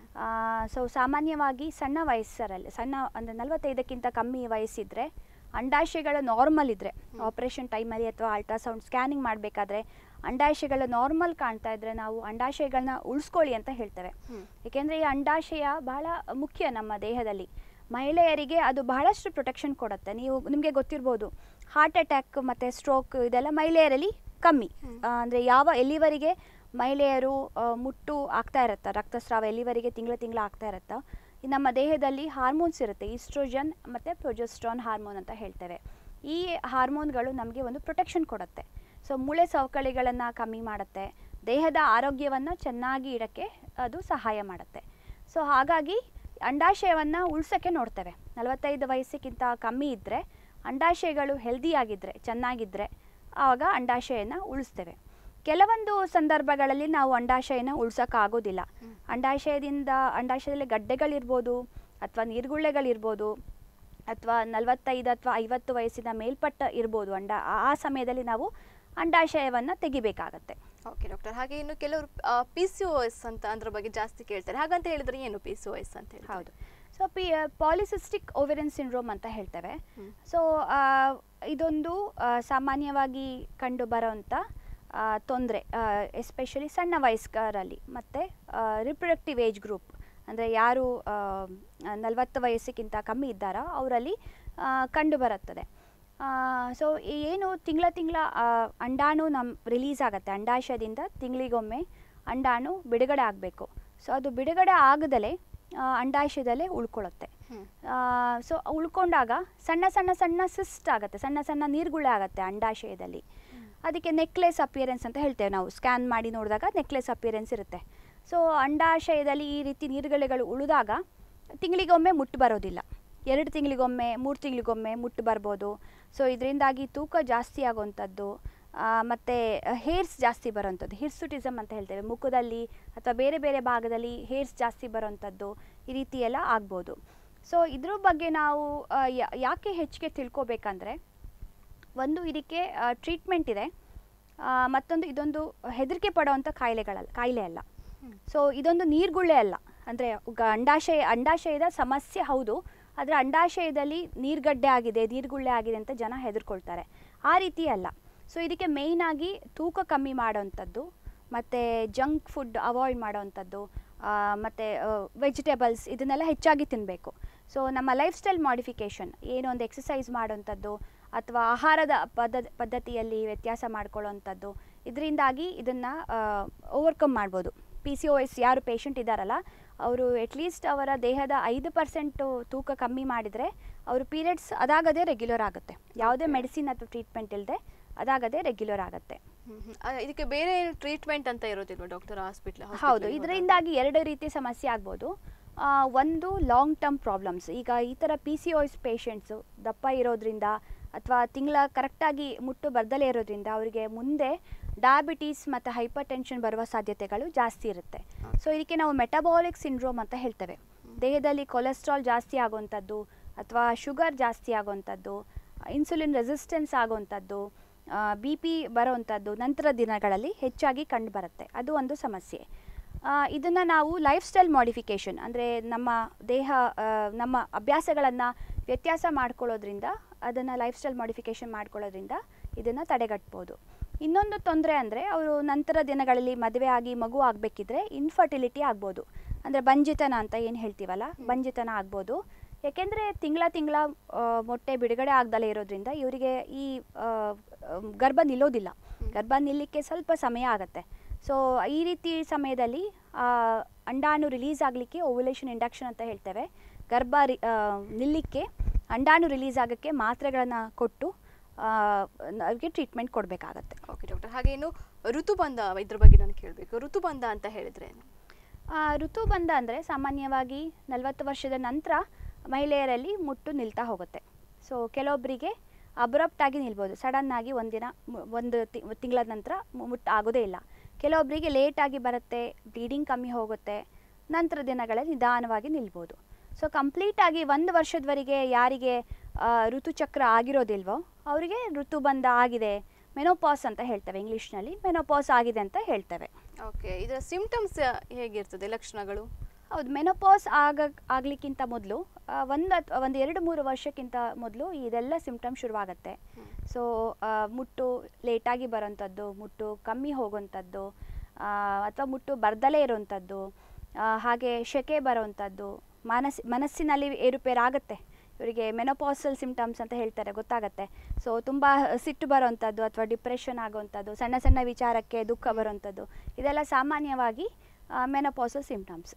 [SPEAKER 2] ಸೊ ಸಾಮಾನ್ಯವಾಗಿ ಸಣ್ಣ ವಯಸ್ಸರಲ್ಲಿ ಸಣ್ಣ ಅಂದರೆ ನಲವತ್ತೈದಕ್ಕಿಂತ ಕಮ್ಮಿ ವಯಸ್ಸಿದ್ರೆ ಅಂಡಾಶಯಗಳು ನಾರ್ಮಲ್ ಇದ್ದರೆ ಆಪ್ರೇಷನ್ ಟೈಮಲ್ಲಿ ಅಥವಾ ಅಲ್ಟ್ರಾಸೌಂಡ್ ಸ್ಕ್ಯಾನಿಂಗ್ ಮಾಡಬೇಕಾದ್ರೆ ಅಂಡಾಶಯಗಳು ನಾರ್ಮಲ್ ಕಾಣ್ತಾ ಇದ್ದರೆ ನಾವು ಅಂಡಾಶಯಗಳನ್ನ ಉಳಿಸ್ಕೊಳ್ಳಿ ಅಂತ ಹೇಳ್ತೇವೆ
[SPEAKER 1] ಹ್ಮ್.
[SPEAKER 2] ಏಕೆಂದರೆ ಈ ಅಂಡಾಶಯ ಬಹಳ ಮುಖ್ಯ ನಮ್ಮ ದೇಹದಲ್ಲಿ ಮಹಿಳೆಯರಿಗೆ ಅದು ಬಹಳಷ್ಟು ಪ್ರೊಟೆಕ್ಷನ್ ಕೊಡುತ್ತೆ ನೀವು ನಿಮಗೆ ಗೊತ್ತಿರ್ಬೋದು ಹಾರ್ಟ್ ಅಟ್ಯಾಕ್ ಮತ್ತು ಸ್ಟ್ರೋಕ್ ಇದೆಲ್ಲ ಮಹಿಳೆಯರಲ್ಲಿ ಕಮ್ಮಿ ಅಂದರೆ ಯಾವ ಎಲ್ಲಿವರೆಗೆ ಮಹಿಳೆಯರು ಆ, ಮುಟ್ಟು ಆಗ್ತಾ ಇರುತ್ತಾ ರಕ್ತಸ್ರಾವ ಎಲ್ಲಿವರೆಗೆ ತಿಂಗಳ ತಿಂಗಳ ಆಗ್ತಾ ಇರುತ್ತಾ ಈ ನಮ್ಮ ದೇಹದಲ್ಲಿ ಹಾರ್ಮೋನ್ಸ್ ಇರುತ್ತೆ ಈಸ್ಟ್ರೋಜನ್ ಮತ್ತು ಪ್ರೊಜೆಸ್ಟ್ರಾನ್ ಹಾರ್ಮೋನ್ ಅಂತ ಹೇಳ್ತೇವೆ ಈ ಹಾರ್ಮೋನ್ಗಳು ನಮಗೆ ಒಂದು ಪ್ರೊಟೆಕ್ಷನ್ ಕೊಡುತ್ತೆ ಸೊ ಮೂಳೆ ಸವಕಳಿಗಳನ್ನು ಕಮ್ಮಿ ಮಾಡುತ್ತೆ ದೇಹದ ಆರೋಗ್ಯವನ್ನು ಚೆನ್ನಾಗಿ ಇಡೋಕ್ಕೆ ಅದು ಸಹಾಯ ಮಾಡುತ್ತೆ ಸೊ ಹಾಗಾಗಿ ಅಂಡಾಶಯವನ್ನು ಉಳ್ಸೋಕ್ಕೆ ನೋಡ್ತೇವೆ ನಲವತ್ತೈದು ವಯಸ್ಸಿಗಿಂತ ಕಮ್ಮಿ ಇದ್ದರೆ ಅಂಡಾಶಯಗಳು ಹೆಲ್ದಿಯಾಗಿದ್ದರೆ ಚೆನ್ನಾಗಿದ್ದರೆ ಆವಾಗ ಅಂಡಾಶಯನ ಉಳಿಸ್ತೇವೆ ಕೆಲವೊಂದು ಸಂದರ್ಭಗಳಲ್ಲಿ ನಾವು ಅಂಡಾಶಯನ ಉಳ್ಸೋಕ್ಕಾಗೋದಿಲ್ಲ ಅಂಡಾಶಯದಿಂದ ಅಂಡಾಶಯದಲ್ಲಿ ಗಡ್ಡೆಗಳಿರ್ಬೋದು ಅಥವಾ ನೀರ್ಗುಳ್ಳೆಗಳಿರ್ಬೋದು ಅಥವಾ ನಲವತ್ತೈದು ಅಥವಾ ಐವತ್ತು ವಯಸ್ಸಿನ ಮೇಲ್ಪಟ್ಟ ಇರ್ಬೋದು ಅಂಡ ಆ- ಆ ಸಮಯದಲ್ಲಿ ನಾವು ಅಂಡಾಶಯವನ್ನು ತೆಗಿಬೇಕಾಗತ್ತೆ
[SPEAKER 1] ಓಕೆ ಡಾಕ್ಟರ್ ಹಾಗೆ ಇನ್ನು ಕೆಲವರು ಪಿ ಸಿ ಒ ಎಸ್ ಅಂತ ಅದ್ರ ಬಗ್ಗೆ ಜಾಸ್ತಿ ಕೇಳ್ತಾರೆ ಹಾಗಂತ ಹೇಳಿದ್ರೆ ಏನು ಪಿ ಸಿ ಒ ಎಸ್ ಅಂತ ಹೇಳಿ
[SPEAKER 2] ಹೌದು so P polycystic ovarian syndrome ಅಂತ ಹೇಳ್ತೇವೆ
[SPEAKER 1] ಹ್ಮ್.
[SPEAKER 2] ಸೊ ಇದೊಂದು ಆ, ಸಾಮಾನ್ಯವಾಗಿ ಕಂಡು ಬರೋವಂಥ ತೊಂದರೆ ಎಸ್ಪೆಷಲಿ ಸಣ್ಣ ವಯಸ್ಕರಲ್ಲಿ ಮತ್ತು ರಿಪ್ರೊಡಕ್ಟಿವ್ ಏಜ್ ಗ್ರೂಪ್ ಅಂದರೆ ಯಾರು ನಲವತ್ತು ವಯಸ್ಸಿಗಿಂತ ಕಮ್ಮಿ ಇದ್ದಾರೋ ಅವರಲ್ಲಿ ಕಂಡು ಬರುತ್ತದೆ ಸೊ ಏನು ತಿಂಗಳ ತಿಂಗಳ ಅಂಡಾಣು ನಮ್ಮ ರಿಲೀಸ್ ಆಗುತ್ತೆ ಅಂಡಾಶಯದಿಂದ ತಿಂಗಳಿಗೊಮ್ಮೆ ಅಂಡಾಣು ಬಿಡುಗಡೆ ಆಗಬೇಕು ಸೊ ಅದು ಬಿಡುಗಡೆ ಆಗದಲೇ ಅಂಡಾಶಯದಲ್ಲೇ ಉಳ್ಕೊಳ್ಳುತ್ತೆ
[SPEAKER 1] ಹ್ಮ್.
[SPEAKER 2] ಸೊ ಉಳ್ಕೊಂಡಾಗ ಸಣ್ಣ ಸಣ್ಣ ಸಣ್ಣ ಸಿಸ್ಟ್ ಆಗುತ್ತೆ ಸಣ್ಣ ಸಣ್ಣ ನೀರುಗುಳೆ ಆಗುತ್ತೆ ಅಂಡಾಶಯದಲ್ಲಿ ಅದಕ್ಕೆ ನೆಕ್ಲೆಸ್ ಅಪಿಯರೆನ್ಸ್ ಅಂತ ಹೇಳ್ತೇವೆ ನಾವು ಸ್ಕ್ಯಾನ್ ಮಾಡಿ ನೋಡಿದಾಗ ನೆಕ್ಲೆಸ್ ಅಪಿಯರೆನ್ಸ್ ಇರುತ್ತೆ ಸೊ ಅಂಡಾಶಯದಲ್ಲಿ ಈ ರೀತಿ ನೀರುಗಳೆಗಳು ಉಳಿದಾಗ ತಿಂಗಳಿಗೊಮ್ಮೆ ಮುಟ್ಟು ಬರೋದಿಲ್ಲ ಎರಡು ತಿಂಗಳಿಗೊಮ್ಮೆ ಮೂರು ತಿಂಗಳಿಗೊಮ್ಮೆ ಮುಟ್ಟು ಬರ್ಬೋದು ಸೊ ಇದರಿಂದಾಗಿ ತೂಕ ಜಾಸ್ತಿ ಆಗುವಂಥದ್ದು ಮತ್ತು ಹೇರ್ಸ್ ಜಾಸ್ತಿ ಬರೋವಂಥದ್ದು ಹಿರ್ಸುಟಿಸಮ್ ಅಂತ ಹೇಳ್ತೇವೆ ಮುಖದಲ್ಲಿ ಅಥವಾ ಬೇರೆ ಬೇರೆ ಭಾಗದಲ್ಲಿ ಹೇರ್ಸ್ ಜಾಸ್ತಿ ಬರೋವಂಥದ್ದು ಈ ರೀತಿ ಎಲ್ಲ ಆಗ್ಬೋದು ಸೊ ಇದ್ರ ಬಗ್ಗೆ ನಾವು ಆ, ಯಾ- ಯಾಕೆ ಹೆಚ್ಚಿಗೆ ತಿಳ್ಕೊಬೇಕಂದ್ರೆ ಒಂದು ಇದಕ್ಕೆ ಟ್ರೀಟ್ಮೆಂಟ್ ಇದೆ ಆ, ಮತ್ತೊಂದು ಇದೊಂದು ಹೆದರಿಕೆ ಪಡೋವಂಥ ಕಾಯಿಲೆಗಳಲ್ಲ ಕಾಯಿಲೆ ಅಲ್ಲ ಸೊ ಇದೊಂದು ನೀರ್ಗುಳ್ಳೆ ಅಲ್ಲ ಅಂದರೆ ಅಂಡಾಶಯ ಅಂಡಾಶಯದ ಸಮಸ್ಯೆ ಹೌದು ಆದರೆ ಅಂಡಾಶಯದಲ್ಲಿ ನೀರ್ಗಡ್ಡೆ ಆಗಿದೆ ನೀರ್ಗುಳ್ಳೆ ಆಗಿದೆ ಅಂತ ಜನ ಹೆದರ್ಕೊಳ್ತಾರೆ ಆ ರೀತಿ ಅಲ್ಲ ಸೊ ಇದಕ್ಕೆ ಮೇಯ್ನಾಗಿ ತೂಕ ಕಮ್ಮಿ ಮಾಡೋವಂಥದ್ದು ಮತ್ತು ಜಂಕ್ ಫುಡ್ ಅವಾಯ್ಡ್ ಮಾಡೋವಂಥದ್ದು ಮತ್ತು ವೆಜಿಟೇಬಲ್ಸ್ ಇದನ್ನೆಲ್ಲ ಹೆಚ್ಚಾಗಿ ತಿನ್ನಬೇಕು ಸೊ ನಮ್ಮ ಲೈಫ್ ಸ್ಟೈಲ್ ಮಾಡಿಫಿಕೇಷನ್ ಏನೋ ಒಂದು ಎಕ್ಸಸೈಸ್ ಮಾಡೋವಂಥದ್ದು ಅಥವಾ ಆಹಾರದ ಪದ್ಧ ಪದ್ಧತಿಯಲ್ಲಿ ವ್ಯತ್ಯಾಸ ಮಾಡ್ಕೊಳ್ಳೋವಂಥದ್ದು ಇದರಿಂದಾಗಿ ಇದನ್ನು ಓವರ್ಕಮ್ ಮಾಡ್ಬೋದು ಪಿ ಸಿ ಒ ಎಸ್ ಯಾರು ಪೇಷಂಟ್ ಇದ್ದಾರಲ್ಲ ಅವರು ಅಟ್ಲೀಸ್ಟ್ ಅವರ ದೇಹದ ಐದು ಪರ್ಸೆಂಟು ತೂಕ ಕಮ್ಮಿ ಮಾಡಿದರೆ ಅವರು ಪೀರಿಯಡ್ಸ್ ಅದಾಗದೇ ರೆಗ್ಯುಲರ್ ಆಗುತ್ತೆ ಯಾವುದೇ ಮೆಡಿಸಿನ್ ಅಥವಾ ಟ್ರೀಟ್ಮೆಂಟ್ ಇಲ್ಲದೆ ಅದಾಗದೇ ರೆಗ್ಯುಲರ್ ಆಗುತ್ತೆ
[SPEAKER 1] ಹ್ಮ್ ಹ್ಮ್. ಆ, ಇದಕ್ಕೆ ಬೇರೆ ಏನು ಟ್ರೀಟ್ಮೆಂಟ್ ಅಂತ ಇರೋದಿಲ್ವಾ ಡಾಕ್ಟರ್ ಹಾಸ್ಪಿಟ್ಲ್
[SPEAKER 2] ಹೌದು ಇದರಿಂದಾಗಿ ಎರಡು ರೀತಿ ಸಮಸ್ಯೆ ಆಗ್ಬೋದು ಆ, ಒಂದು ಲಾಂಗ್ ಟರ್ಮ್ ಪ್ರಾಬ್ಲಮ್ಸ್ ಈಗ ಈ ಥರ ಪಿ ಸಿ ಓಯ್ಸ್ ಪೇಷಂಟ್ಸು ದಪ್ಪ ಇರೋದ್ರಿಂದ ಅಥವಾ ತಿಂಗಳ ಕರೆಕ್ಟಾಗಿ ಮುಟ್ಟು ಬರ್ದಲೇ ಇರೋದ್ರಿಂದ ಅವರಿಗೆ ಮುಂದೆ ಡಯಾಬಿಟೀಸ್ ಮತ್ತು ಹೈಪರ್ ಟೆನ್ಷನ್ ಬರುವ ಸಾಧ್ಯತೆಗಳು ಜಾಸ್ತಿ ಇರುತ್ತೆ ಸೊ ಇದಕ್ಕೆ ನಾವು ಮೆಟಬಾಲಿಕ್ ಸಿಂಡ್ರೋಮ್ ಅಂತ ಹೇಳ್ತೇವೆ ದೇಹದಲ್ಲಿ ಕೊಲೆಸ್ಟ್ರಾಲ್ ಜಾಸ್ತಿ ಆಗುವಂಥದ್ದು ಅಥವಾ ಶುಗರ್ ಜಾಸ್ತಿ ಆಗುವಂಥದ್ದು ಇನ್ಸುಲಿನ್ ರೆಸಿಸ್ಟೆನ್ಸ್ ಆಗುವಂಥದ್ದು ಬಿ ಪಿ ಬರೋವಂಥದ್ದು ನಂತರ ದಿನಗಳಲ್ಲಿ ಹೆಚ್ಚಾಗಿ ಕಂಡುಬರುತ್ತೆ ಅದು ಒಂದು ಸಮಸ್ಯೆ ಇದನ್ನು ನಾವು ಲೈಫ್ ಸ್ಟೈಲ್ ಮಾಡಿಫಿಕೇಷನ್ ಅಂದರೆ ನಮ್ಮ ದೇಹ ಆ, ನಮ್ಮ ಅಭ್ಯಾಸಗಳನ್ನು ವ್ಯತ್ಯಾಸ ಮಾಡ್ಕೊಳ್ಳೋದ್ರಿಂದ ಅದನ್ನು ಲೈಫ್ ಸ್ಟೈಲ್ ಮಾಡಿಫಿಕೇಷನ್ ಮಾಡ್ಕೊಳ್ಳೋದ್ರಿಂದ ಇದನ್ನು ತಡೆಗಟ್ಬೋದು ಇನ್ನೊಂದು ತೊಂದರೆ ಅಂದರೆ ಅವರು ನಂತರ ದಿನಗಳಲ್ಲಿ ಮದುವೆ ಆಗಿ ಮಗು ಆಗಬೇಕಿದ್ರೆ ಇನ್ಫರ್ಟಿಲಿಟಿ ಆಗ್ಬೋದು ಅಂದರೆ ಬಂಜಿತನ ಅಂತ ಏನು ಹೇಳ್ತೀವಲ್ಲ ಬಂಜಿತನ ಆಗ್ಬೋದು ಯಾಕೆಂದರೆ ತಿಂಗಳ ತಿಂಗಳ ಮೊಟ್ಟೆ ಬಿಡುಗಡೆ ಆಗ್ದಲೇ ಇರೋದ್ರಿಂದ ಇವರಿಗೆ ಈ ಆ, ಆಮ್, ಗರ್ಭ ನಿಲ್ಲೋದಿಲ್ಲ ಗರ್ಭ ನಿಲ್ಲಕ್ಕೆ ಸ್ವಲ್ಪ ಸಮಯ ಆಗುತ್ತೆ ಸೊ ಈ ರೀತಿ ಸಮಯದಲ್ಲಿ ಆ, ಅಂಡಾಣು ರಿಲೀಸ್ ಆಗಲಿಕ್ಕೆ ಓವ್ಯುಲೇಷನ್ ಇಂಡಕ್ಷನ್ ಅಂತ ಹೇಳ್ತೇವೆ ಗರ್ಭ ರಿ ಆ, ನಿಲ್ಲಿಕ್ಕೆ ಅಂಡಾಣು ರಿಲೀಸ್ ಆಗೋಕ್ಕೆ ಮಾತ್ರೆಗಳನ್ನು ಕೊಟ್ಟು ಆ, ಅವ್ರಿಗೆ ಟ್ರೀಟ್ಮೆಂಟ್ ಕೊಡಬೇಕಾಗತ್ತೆ
[SPEAKER 1] ಓಕೆ ಡಾಕ್ಟರ್ ಹಾಗೆ ಇನ್ನು ಋತುಬಂಧ ಇದ್ರ ಬಗ್ಗೆ ನಾನು ಕೇಳಬೇಕು ಋತುಬಂಧ ಅಂತ ಹೇಳಿದ್ರೆ ಏನು
[SPEAKER 2] ಆ, ಋತುಬಂಧ ಅಂದರೆ ಸಾಮಾನ್ಯವಾಗಿ ನಲವತ್ತು ವರ್ಷದ ನಂತರ ಮಹಿಳೆಯರಲ್ಲಿ ಮುಟ್ಟು ನಿಲ್ತಾ ಹೋಗುತ್ತೆ ಸೊ ಕೆಲವೊಬ್ಬರಿಗೆ ಅಬ್ರಪ್ಟ್ ಆಗಿ ನಿಲ್ಬೋದು ಸಡನ್ನಾಗಿ ಒಂದಿನ ಮು- ಒಂದು ತಿಂಗಳ ನಂತರ ಮು- ಮುಟ್ಟು ಆಗೋದೇ ಇಲ್ಲ ಕೆಲವೊಬ್ಬರಿಗೆ ಲೇಟಾಗಿ ಬರುತ್ತೆ ಬ್ಲೀಡಿಂಗ್ ಕಮ್ಮಿ ಹೋಗುತ್ತೆ ನಂತರ ದಿನಗಳಲ್ಲಿ ನಿಧಾನವಾಗಿ ನಿಲ್ಬೋದು ಸೊ ಕಂಪ್ಲೀಟಾಗಿ ಒಂದು ವರ್ಷದವರೆಗೆ ಯಾರಿಗೆ ಆ, ಋತುಚಕ್ರ ಆಗಿರೋದಿಲ್ವೋ ಅವರಿಗೆ ಋತುಬಂಧ ಆಗಿದೆ ಮೆನೋಪಾಸ್ ಅಂತ ಹೇಳ್ತೇವೆ ಇಂಗ್ಲೀಷ್ನಲ್ಲಿ ಮೆನೋಪಾಸ್ ಆಗಿದೆ ಅಂತ ಹೇಳ್ತೇವೆ
[SPEAKER 1] ಓಕೆ ಇದರ ಸಿಂಪ್ಟಮ್ಸ್ ಹೇಗಿರ್ತದೆ ಲಕ್ಷಣಗಳು
[SPEAKER 2] ಹೌದು ಮೆನೋಪಾಸ್ ಆಗ ಆಗ್ಲಿಕ್ಕಿಂತ ಮೊದಲು ಒಂದು ಅಥವಾ ಒಂದು ಎರಡು ಮೂರು ವರ್ಷಕ್ಕಿಂತ ಮೊದಲು ಇದೆಲ್ಲ ಸಿಂಪ್ಟಮ್ ಶುರುವಾಗುತ್ತೆ ಸೊ ಮುಟ್ಟು ಲೇಟಾಗಿ ಬರೋಂಥದ್ದು ಮುಟ್ಟು ಕಮ್ಮಿ ಹೋಗೋಂಥದ್ದು ಅಥವಾ ಮುಟ್ಟು ಬರ್ದಲೇ ಇರೋಂಥದ್ದು ಆ, ಹಾಗೆ ಶೆಕೆ ಬರೋವಂಥದ್ದು ಮನಸ್ ಮನಸ್ಸಿನಲ್ಲಿ ಏರುಪೇರು ಆಗುತ್ತೆ ಇವರಿಗೆ ಮೆನೋಪಾಸಲ್ ಸಿಂಪ್ಟಮ್ಸ್ ಅಂತ ಹೇಳ್ತಾರೆ ಗೊತ್ತಾಗತ್ತೆ ಸೊ ತುಂಬ ಸಿಟ್ಟು ಬರೋವಂಥದ್ದು ಅಥವಾ ಡಿಪ್ರೆಷನ್ ಆಗುವಂಥದ್ದು ಸಣ್ಣ ಸಣ್ಣ ವಿಚಾರಕ್ಕೆ ದುಃಖ ಬರೋವಂಥದ್ದು ಇದೆಲ್ಲ ಸಾಮಾನ್ಯವಾಗಿ ಮೆನೋಪಾಸಲ್ ಸಿಂಪ್ಟಮ್ಸ್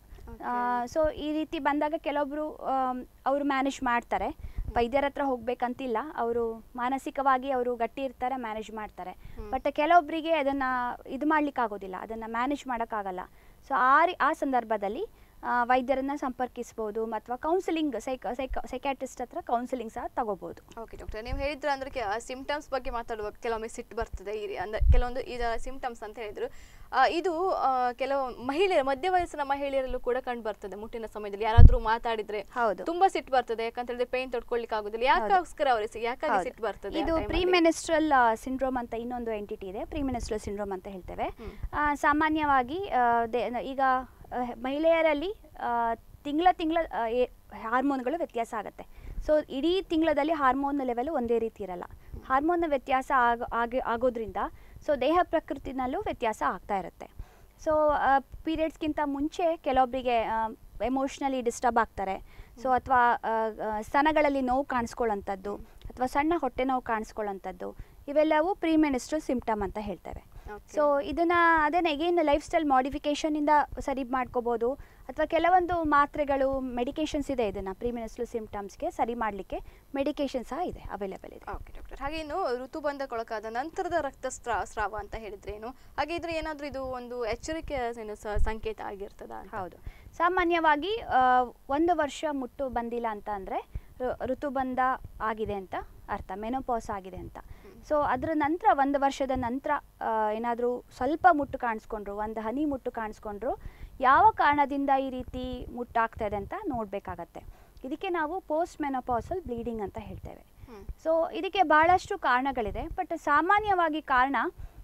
[SPEAKER 2] ಸೊ ಈ ರೀತಿ ಬಂದಾಗ ಕೆಲವೊಬ್ಬರು ಅವರು ಮ್ಯಾನೇಜ್ ಮಾಡ್ತಾರೆ ವೈದ್ಯರ ಹತ್ರ ಹೋಗ್ಬೇಕಂತಿಲ್ಲ ಅವರು ಮಾನಸಿಕವಾಗಿ ಅವರು ಗಟ್ಟಿ ಇರ್ತಾರೆ ಮ್ಯಾನೇಜ್ ಮಾಡ್ತಾರೆ ಬಟ್ ಕೆಲವೊಬ್ಬರಿಗೆ ಅದನ್ನು ಇದು ಮಾಡ್ಲಿಕ್ಕಾಗೋದಿಲ್ಲ ಅದನ್ನು ಮ್ಯಾನೇಜ್ ಮಾಡೋಕ್ಕಾಗಲ್ಲ ಸೊ ಆ ರೀ- ಆ ಸಂದರ್ಭದಲ್ಲಿ ಆ, ವೈದ್ಯರನ್ನ ಸಂಪರ್ಕಿಸ್ಬೋದು ಅಥವಾ ಕೌನ್ಸಿಲಿಂಗ್ ಸೈಕ ಸೈಕ ಸೈಕ್ಯಾಟ್ರಿಸ್ಟ್ ಹತ್ರ ಕೌನ್ಸಿಲಿಂಗ್ ಸಹ ತಗೋಬೋದು
[SPEAKER 1] ಓಕೆ ಡಾಕ್ಟರ್ ನೀವು ಹೇಳಿದ್ರ ಅಂದ್ರೆ ಸಿಂಪ್ಟಮ್ಸ್ ಬಗ್ಗೆ ಮಾತಾಡುವಾಗ ಕೆಲವೊಮ್ಮೆ ಸಿಟ್ಟು ಬರ್ತದೆ ಈ ರೀ- ಅಂದ್ರೆ ಕೆಲವೊಂದು ಇದರ ಸಿಂಪ್ಟಮ್ಸ್ ಅಂತ ಹೇಳಿದ್ರು ಆ, ಇದು ಆ, ಕೆಲವು ಮಹಿಳೆಯರು ಮಧ್ಯ ವಯಸ್ಸಿನ ಮಹಿಳೆಯರಲ್ಲೂ ಕೂಡ ಕಂಡು ಬರ್ತದೆ ಮುಟ್ಟಿನ ಸಮಯದಲ್ಲಿ ಯಾರಾದ್ರೂ ಮಾತಾಡಿದ್ರೆ
[SPEAKER 2] ಹೌದು.
[SPEAKER 1] ತುಂಬಾ ಸಿಟ್ಟು ಬರ್ತದೆ ಯಾಕಂತ ಹೇಳಿದ್ರೆ ಪೇನ್ ತೊಡ್ಕೊಳ್ಲಿಕ್ಕೆ ಆಗುದಿಲ್ಲ ಯಾಕೋಸ್ಕರ ಅವ್ರಿಗೆ ಯಾಕಾಗಿ
[SPEAKER 2] ಹೌದು.
[SPEAKER 1] ಸಿಟ್ಟು ಬರ್ತದೆ
[SPEAKER 2] ಇದು ಪ್ರೀ ಮೆನಿಸ್ಟ್ರಲ್ ಸಿಂಡ್ರೋಮ್ ಅಂತ ಇನ್ನೊಂದು ಎಂಟಿಟಿ ಇದೆ ಪ್ರೀ ಮೆನಿಸ್ಟ್ರಲ್ ಸಿಂಡ್ರೋಮ್ ಅಂತ ಹೇಳ್ತೇವೆ
[SPEAKER 1] ಹ್ಮ್.
[SPEAKER 2] ಆ, ಸಾಮಾನ್ಯವಾಗಿ ಆ, ದೇ- ಈಗ ಆ, ಮಹಿಳೆಯರಲ್ಲಿ ತಿಂಗಳ ತಿಂಗಳ ಹಾರ್ಮೋನ್ಗಳು ವ್ಯತ್ಯಾಸ ಆಗುತ್ತೆ ಸೊ ಇಡೀ ತಿಂಗಳದಲ್ಲಿ ಹಾರ್ಮೋನ್ ಲೆವೆಲ್ ಒಂದೇ ರೀತಿ ಇರಲ್ಲ ಹಾರ್ಮೋನ್ ವ್ಯತ್ಯಾಸ ಆಗ ಆಗಿ ಆಗೋದ್ರಿಂದ ಸೊ ದೇಹ ಪ್ರಕೃತಿನಲ್ಲೂ ವ್ಯತ್ಯಾಸ ಆಗ್ತಾ ಇರುತ್ತೆ ಸೊ ಪೀರಿಯಡ್ಸ್ಗಿಂತ ಮುಂಚೆ ಕೆಲವೊಬ್ಬರಿಗೆ ಎಮೋಷ್ನಲಿ ಡಿಸ್ಟರ್ಬ್ ಆಗ್ತಾರೆ ಸೊ ಅಥವಾ ಸ್ತನಗಳಲ್ಲಿ ನೋವು ಕಾಣಿಸ್ಕೊಳ್ಳೋಂಥದ್ದು ಅಥವಾ ಸಣ್ಣ ಹೊಟ್ಟೆ ನೋವು ಕಾಣಿಸ್ಕೊಳ್ಳೋಂಥದ್ದು ಇವೆಲ್ಲವೂ ಪ್ರೀ ಮೆನಿಸ್ಟ್ರಲ್ ಸಿಂಪ್ಟಮ್ ಅಂತ ಹೇಳ್ತೇವೆ
[SPEAKER 1] Okay.
[SPEAKER 2] ಸೊ ಇದನ್ನ ಅದೇನೆ ಎಗೇನ್ ಲೈಫ್ ಸ್ಟೈಲ್ ಮಾಡಿಫಿಕೇಶನಿಂದ ಸರಿ ಮಾಡ್ಕೋಬೋದು ಅಥವಾ ಕೆಲವೊಂದು ಮಾತ್ರೆಗಳು ಮೆಡಿಕೇಶನ್ಸ್ ಇದೆ ಇದನ್ನು ಪ್ರೀ ಮೆನಿಸ್ಟ್ರಲ್ ಸಿಂಪ್ಟಮ್ಸ್ಗೆ ಸರಿ ಮಾಡಲಿಕ್ಕೆ ಮೆಡಿಕೇಶನ್ ಸಹ ಇದೆ ಅವೈಲೇಬಲ್ ಇದೆ
[SPEAKER 1] ಓಕೆ ಡಾಕ್ಟರ್ ಹಾಗೆ ಇನ್ನು ಋತುಬಂಧಕ್ಕೊಳಗಾದ ನಂತರದ ರಕ್ತಸ್ರಾವ ಸ್ರಾವ ಅಂತ ಹೇಳಿದ್ರೆ ಏನು ಹಾಗೆ ಇದ್ರೆ ಏನಾದ್ರೂ ಇದು ಒಂದು ಎಚ್ಚರಿಕೆ ಏನು ಸ- ಸಂಕೇತ ಆಗಿರ್ತದ
[SPEAKER 2] ಹೌದು ಸಾಮಾನ್ಯವಾಗಿ ಆ, ಒಂದು ವರ್ಷ ಮುಟ್ಟು ಬಂದಿಲ್ಲ ಅಂತ ಅಂದರೆ ಋತುಬಂಧ ಆಗಿದೆ ಅಂತ ಅರ್ಥ ಮೆನೋಪಾಸ್ ಆಗಿದೆ ಅಂತ ಸೊ ಅದರ ನಂತರ ಒಂದು ವರ್ಷದ ನಂತರ ಏನಾದರೂ ಸ್ವಲ್ಪ ಮುಟ್ಟು ಕಾಣಿಸ್ಕೊಂಡ್ರು ಒಂದು ಹನಿ ಮುಟ್ಟು ಕಾಣಿಸ್ಕೊಂಡ್ರು ಯಾವ ಕಾರಣದಿಂದ ಈ ರೀತಿ ಮುಟ್ಟಾಗ್ತಾ ಇದೆ ಅಂತ ನೋಡಬೇಕಾಗತ್ತೆ ಇದಕ್ಕೆ ನಾವು ಪೋಸ್ಟ್ ಮೆನೋಪಾಸಲ್ ಬ್ಲೀಡಿಂಗ್ ಅಂತ ಹೇಳ್ತೇವೆ
[SPEAKER 1] ಹ್ಮ್.
[SPEAKER 2] ಸೊ ಇದಕ್ಕೆ ಭಾಳಷ್ಟು ಕಾರಣಗಳಿದೆ ಬಟ್ ಸಾಮಾನ್ಯವಾಗಿ ಕಾರಣ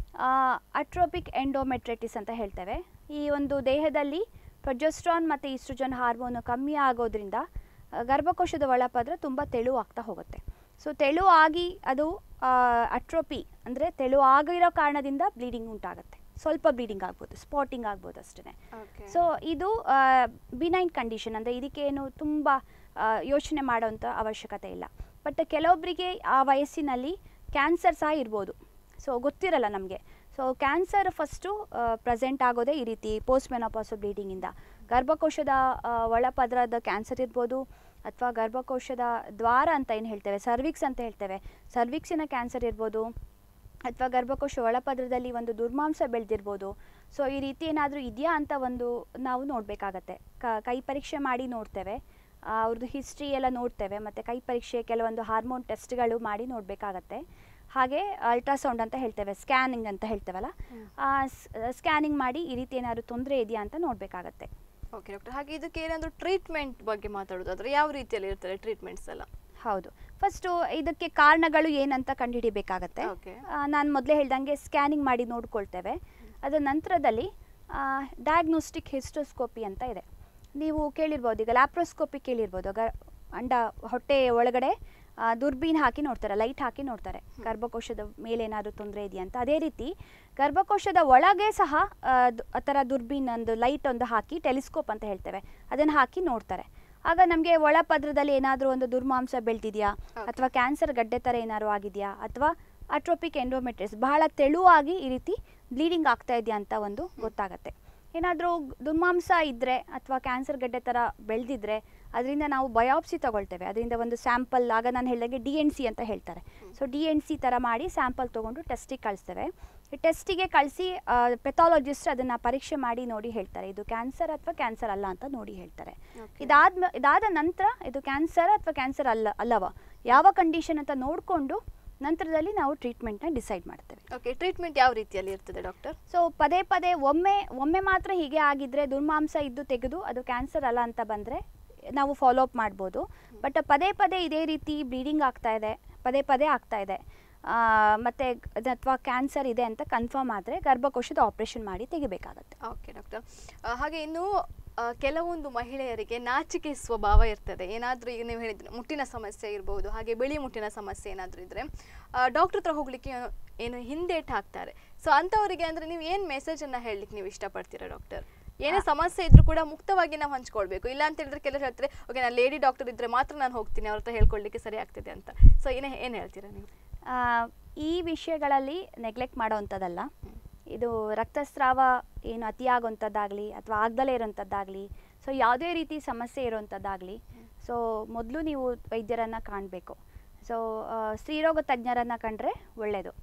[SPEAKER 2] ಅಟ್ರೋಪಿಕ್ ಎಂಡೋಮೆಟ್ರೈಟಿಸ್ ಅಂತ ಹೇಳ್ತೇವೆ ಈ ಒಂದು ದೇಹದಲ್ಲಿ ಪ್ರೊಜೆಸ್ಟ್ರಾನ್ ಮತ್ತು ಈಸ್ಟ್ರೋಜನ್ ಹಾರ್ಮೋನು ಕಮ್ಮಿ ಆಗೋದ್ರಿಂದ ಆ, ಗರ್ಭಕೋಶದ ಒಳಪದ್ರ ತುಂಬ ತೆಳು ಆಗ್ತಾ ಹೋಗುತ್ತೆ ಸೊ ತೆಳು ಆಗಿ ಅದು ಅಟ್ರೋಪಿ ಅಂದರೆ ತೆಳು ಆಗಿರೋ ಕಾರಣದಿಂದ ಬ್ಲೀಡಿಂಗ್ ಉಂಟಾಗುತ್ತೆ ಸ್ವಲ್ಪ ಬ್ಲೀಡಿಂಗ್ ಆಗ್ಬೋದು ಸ್ಪಾಟಿಂಗ್ ಆಗ್ಬೋದು ಅಷ್ಟೇ
[SPEAKER 1] ಓಕೆ
[SPEAKER 2] ಸೊ ಇದು ಬಿನೈನ್ ಕಂಡೀಷನ್ ಅಂದರೆ ಇದಕ್ಕೇನು ತುಂಬ ಯೋಚನೆ ಮಾಡೋವಂಥ ಅವಶ್ಯಕತೆ ಇಲ್ಲ ಬಟ್ ಕೆಲವೊಬ್ಬರಿಗೆ ಆ ವಯಸ್ಸಿನಲ್ಲಿ ಕ್ಯಾನ್ಸರ್ ಸಹ ಇರ್ಬೋದು ಸೊ ಗೊತ್ತಿರಲ್ಲ ನಮಗೆ ಸೊ ಕ್ಯಾನ್ಸರ್ ಫಸ್ಟು ಪ್ರೆಸೆಂಟ್ ಆಗೋದೇ ಈ ರೀತಿ ಪೋಸ್ಟ್ ಮೆನೋಪಾಸಲ್ ಬ್ಲೀಡಿಂಗಿಂದ ಗರ್ಭಕೋಶದ ಆ, ಒಳಪದರದ ಕ್ಯಾನ್ಸರ್ ಇರ್ಬೋದು ಅಥವಾ ಗರ್ಭಕೋಶದ ದ್ವಾರ ಅಂತ ಏನು ಹೇಳ್ತೇವೆ ಸರ್ವಿಕ್ಸ್ ಅಂತ ಹೇಳ್ತೇವೆ ಸರ್ವಿಕ್ಸಿನ ಕ್ಯಾನ್ಸರ್ ಇರ್ಬೋದು ಅಥವಾ ಗರ್ಭಕೋಶ ಒಳಪದ್ರದಲ್ಲಿ ಒಂದು ದುರ್ಮಾಂಸ ಬೆಳೆದಿರ್ಬೋದು ಸೊ ಈ ರೀತಿ ಏನಾದರೂ ಇದೆಯಾ ಅಂತ ಒಂದು ನಾವು ನೋಡಬೇಕಾಗತ್ತೆ ಕ ಕೈ ಪರೀಕ್ಷೆ ಮಾಡಿ ನೋಡ್ತೇವೆ ಆ, ಅವ್ರದ್ದು ಹಿಸ್ಟ್ರಿ ಎಲ್ಲ ನೋಡ್ತೇವೆ ಮತ್ತು ಕೈ ಪರೀಕ್ಷೆ ಕೆಲವೊಂದು ಹಾರ್ಮೋನ್ ಟೆಸ್ಟ್ಗಳು ಮಾಡಿ ನೋಡಬೇಕಾಗತ್ತೆ ಹಾಗೆ ಅಲ್ಟ್ರಾಸೌಂಡ್ ಅಂತ ಹೇಳ್ತೇವೆ ಸ್ಕ್ಯಾನಿಂಗ್ ಅಂತ ಹೇಳ್ತೇವಲ್ಲ ಸ್ಕ್ಯಾನಿಂಗ್ ಮಾಡಿ ಈ ರೀತಿ ಏನಾದರೂ ತೊಂದರೆ ಇದೆಯಾ ಅಂತ ನೋಡಬೇಕಾಗತ್ತೆ
[SPEAKER 1] ಓಕೆ ಡಾಕ್ಟರ್ ಹಾಗೆ ಇದಕ್ಕೆ ಏನಾದರೂ ಟ್ರೀಟ್ಮೆಂಟ್ ಬಗ್ಗೆ ಮಾತಾಡೋದಾದ್ರೆ ಯಾವ ರೀತಿಯಲ್ಲಿ ಇರ್ತದೆ ಟ್ರೀಟ್ಮೆಂಟ್ಸ್ ಎಲ್ಲ
[SPEAKER 2] ಹೌದು ಫಸ್ಟು ಇದಕ್ಕೆ ಕಾರಣಗಳು ಏನಂತ ಕಂಡುಹಿಡಿಬೇಕಾಗತ್ತೆ
[SPEAKER 1] ಓಕೆ
[SPEAKER 2] ನಾನು ಮೊದಲೇ ಹೇಳ್ದಂಗೆ ಸ್ಕ್ಯಾನಿಂಗ್ ಮಾಡಿ ನೋಡ್ಕೊಳ್ತೇವೆ ಅದರ ನಂತರದಲ್ಲಿ ಡಯಾಗ್ನೋಸ್ಟಿಕ್ ಹಿಸ್ಟೋಸ್ಕೋಪಿ ಅಂತ ಇದೆ ನೀವು ಕೇಳಿರ್ಬೋದು ಈಗ ಲ್ಯಾಪ್ರೋಸ್ಕೋಪಿ ಕೇಳಿರ್ಬೋದು ಗ ಅಂಡ ಹೊಟ್ಟೆ ಒಳಗಡೆ ಆ, ದುರ್ಬೀನ್ ಹಾಕಿ ನೋಡ್ತಾರೆ ಲೈಟ್ ಹಾಕಿ ನೋಡ್ತಾರೆ ಗರ್ಭಕೋಶದ ಮೇಲೆ ಏನಾದರೂ ತೊಂದರೆ ಇದೆಯಾ ಅಂತ ಅದೇ ರೀತಿ ಗರ್ಭಕೋಶದ ಒಳಗೆ ಸಹ ಆ, ದು- ಆ ಥರ ದುರ್ಬೀನ್ ಒಂದು ಲೈಟ್ ಒಂದು ಹಾಕಿ ಟೆಲಿಸ್ಕೋಪ್ ಅಂತ ಹೇಳ್ತೇವೆ ಅದನ್ನು ಹಾಕಿ ನೋಡ್ತಾರೆ ಆಗ ನಮಗೆ ಒಳಪದ್ರದಲ್ಲಿ ಏನಾದರೂ ಒಂದು ದುರ್ಮಾಂಸ ಬೆಳೆದಿದೆಯಾ ಅಥವಾ ಕ್ಯಾನ್ಸರ್ ಗಡ್ಡೆ ಥರ ಏನಾದ್ರು ಆಗಿದೆಯಾ ಅಥವಾ ಅಟ್ರೋಪಿಕ್ ಎಂಡೋಮೆಟ್ರಿಸ್ ಬಹಳ ತೆಳುವಾಗಿ ಈ ರೀತಿ ಬ್ಲೀಡಿಂಗ್ ಆಗ್ತಾ ಇದೆಯಾ ಅಂತ ಒಂದು ಗೊತ್ತಾಗತ್ತೆ ಏನಾದರೂ ದುರ್ಮಾಂಸ ಇದ್ದರೆ ಅಥವಾ ಕ್ಯಾನ್ಸರ್ ಗಡ್ಡೆ ಥರ ಬೆಳೆದಿದ್ರೆ ಅದರಿಂದ ನಾವು ಬಯಾಪ್ಸಿ ತಗೊಳ್ತೇವೆ ಅದರಿಂದ ಒಂದು ಸ್ಯಾಂಪಲ್ ಆಗ ನಾನು ಹೇಳಿದಾಗೆ ಡಿ ಎನ್ ಸಿ ಅಂತ ಹೇಳ್ತಾರೆ ಸೊ ಡಿ ಎನ್ ಸಿ ಥರ ಮಾಡಿ ಸ್ಯಾಂಪಲ್ ತೊಗೊಂಡು ಟೆಸ್ಟಿಗೆ ಕಳಿಸ್ತೇವೆ ಈ ಟೆಸ್ಟಿಗೆ ಕಳಿಸಿ ಪೆಥಾಲಜಿಸ್ಟ್ ಅದನ್ನು ಪರೀಕ್ಷೆ ಮಾಡಿ ನೋಡಿ ಹೇಳ್ತಾರೆ ಇದು ಕ್ಯಾನ್ಸರ್ ಅಥವಾ ಕ್ಯಾನ್ಸರ್ ಅಲ್ಲ ಅಂತ ನೋಡಿ ಹೇಳ್ತಾರೆ
[SPEAKER 1] Okay.
[SPEAKER 2] ಇದಾದ ಇದಾದ ನಂತರ ಇದು ಕ್ಯಾನ್ಸರ್ ಅಥವಾ ಕ್ಯಾನ್ಸರ್ ಅಲ್ಲ ಅಲ್ಲವ ಯಾವ ಕಂಡೀಷನ್ ಅಂತ ನೋಡಿಕೊಂಡು ನಂತರದಲ್ಲಿ ನಾವು ಟ್ರೀಟ್ಮೆಂಟ್ನ ಡಿಸೈಡ್ ಮಾಡ್ತೇವೆ
[SPEAKER 1] ಓಕೆ ಟ್ರೀಟ್ಮೆಂಟ್ ಯಾವ ರೀತಿಯಲ್ಲಿ ಇರ್ತದೆ ಡಾಕ್ಟರ್
[SPEAKER 2] ಸೊ ಪದೇ ಪದೇ ಒಮ್ಮೆ ಒಮ್ಮೆ ಮಾತ್ರ ಹೀಗೆ ಆಗಿದ್ರೆ ದುರ್ಮಾಂಸ ಇದ್ದು ತೆಗೆದು ಅದು ಕ್ಯಾನ್ಸರ್ ಅಲ್ಲ ಅಂತ ಬಂದರೆ ನಾವು ಫಾಲೋ ಅಪ್ ಮಾಡ್ಬೋದು ಬಟ್ ಪದೇ ಪದೇ ಇದೇ ರೀತಿ ಬ್ಲೀಡಿಂಗ್ ಆಗ್ತಾ ಇದೆ ಪದೇ ಪದೇ ಆಗ್ತಾ ಇದೆ ಆ, ಮತ್ತೆ ಅಥವಾ ಕ್ಯಾನ್ಸರ್ ಇದೆ ಅಂತ ಕನ್ಫರ್ಮ್ ಆದರೆ ಗರ್ಭಕೋಶದ ಆಪರೇಷನ್ ಮಾಡಿ ತೆಗಿಬೇಕಾಗತ್ತೆ
[SPEAKER 1] ಓಕೆ ಡಾಕ್ಟರ್ ಹಾಗೆ ಇನ್ನು ಆ, ಕೆಲವೊಂದು ಮಹಿಳೆಯರಿಗೆ ನಾಚಿಕೆ ಸ್ವಭಾವ ಇರ್ತದೆ ಏನಾದರೂ ಈಗ ನೀವು ಹೇಳಿದ್ರೆ ಮುಟ್ಟಿನ ಸಮಸ್ಯೆ ಇರ್ಬೋದು ಹಾಗೆ ಬಿಳಿ ಮುಟ್ಟಿನ ಸಮಸ್ಯೆ ಏನಾದರೂ ಇದ್ದರೆ ಡಾಕ್ಟರ್ ಹತ್ರ ಹೋಗ್ಲಿಕ್ಕೆ ಏನು ಹಿಂದೇಟ್ ಹಾಕ್ತಾರೆ ಸೊ ಅಂಥವರಿಗೆ ಅಂದರೆ ನೀವು ಏನು ಮೆಸೇಜನ್ನು ಹೇಳಲಿಕ್ಕೆ ನೀವು ಇಷ್ಟಪಡ್ತೀರಾ ಡಾಕ್ಟರ್ ಏನೇ ಸಮಸ್ಯೆ ಇದ್ರೂ ಕೂಡ ಮುಕ್ತವಾಗಿ ನಾವು ಹಂಚ್ಕೊಳ್ಬೇಕು ಇಲ್ಲ ಅಂತ ಹೇಳಿದ್ರೆ ಕೆಲವರು ಹೇಳ್ತಾರೆ ಓಕೆ ನಾನು ಲೇಡಿ ಡಾಕ್ಟರ್ ಇದ್ದರೆ ಮಾತ್ರ ನಾನು ಹೋಗ್ತೀನಿ ಅವ್ರ ಹತ್ರ ಹೇಳ್ಕೊಳ್ಳಿಕ್ಕೆ ಸರಿ ಆಗ್ತದೆ ಅಂತ ಸೊ ಏನೇ ಏನು ಹೇಳ್ತೀರಾ ನೀವು
[SPEAKER 2] ಆ, ಈ ವಿಷಯಗಳಲ್ಲಿ ನೆಗ್ಲೆಕ್ಟ್ ಮಾಡೋವಂಥದ್ದಲ್ಲ ಇದು ರಕ್ತಸ್ರಾವ ಏನು ಅತಿಯಾಗುವಂಥದ್ದಾಗಲಿ ಅಥವಾ ಆಗ್ದಲೇ ಇರೋಂಥದ್ದಾಗಲಿ ಸೊ ಯಾವುದೇ ರೀತಿ ಸಮಸ್ಯೆ ಇರೋವಂಥದ್ದಾಗಲಿ ಸೊ ಮೊದಲು ನೀವು ವೈದ್ಯರನ್ನು ಕಾಣಬೇಕು ಸೊ ಸ್ತ್ರೀರೋಗ ತಜ್ಞರನ್ನು ಕಂಡ್ರೆ ಒಳ್ಳೆಯದು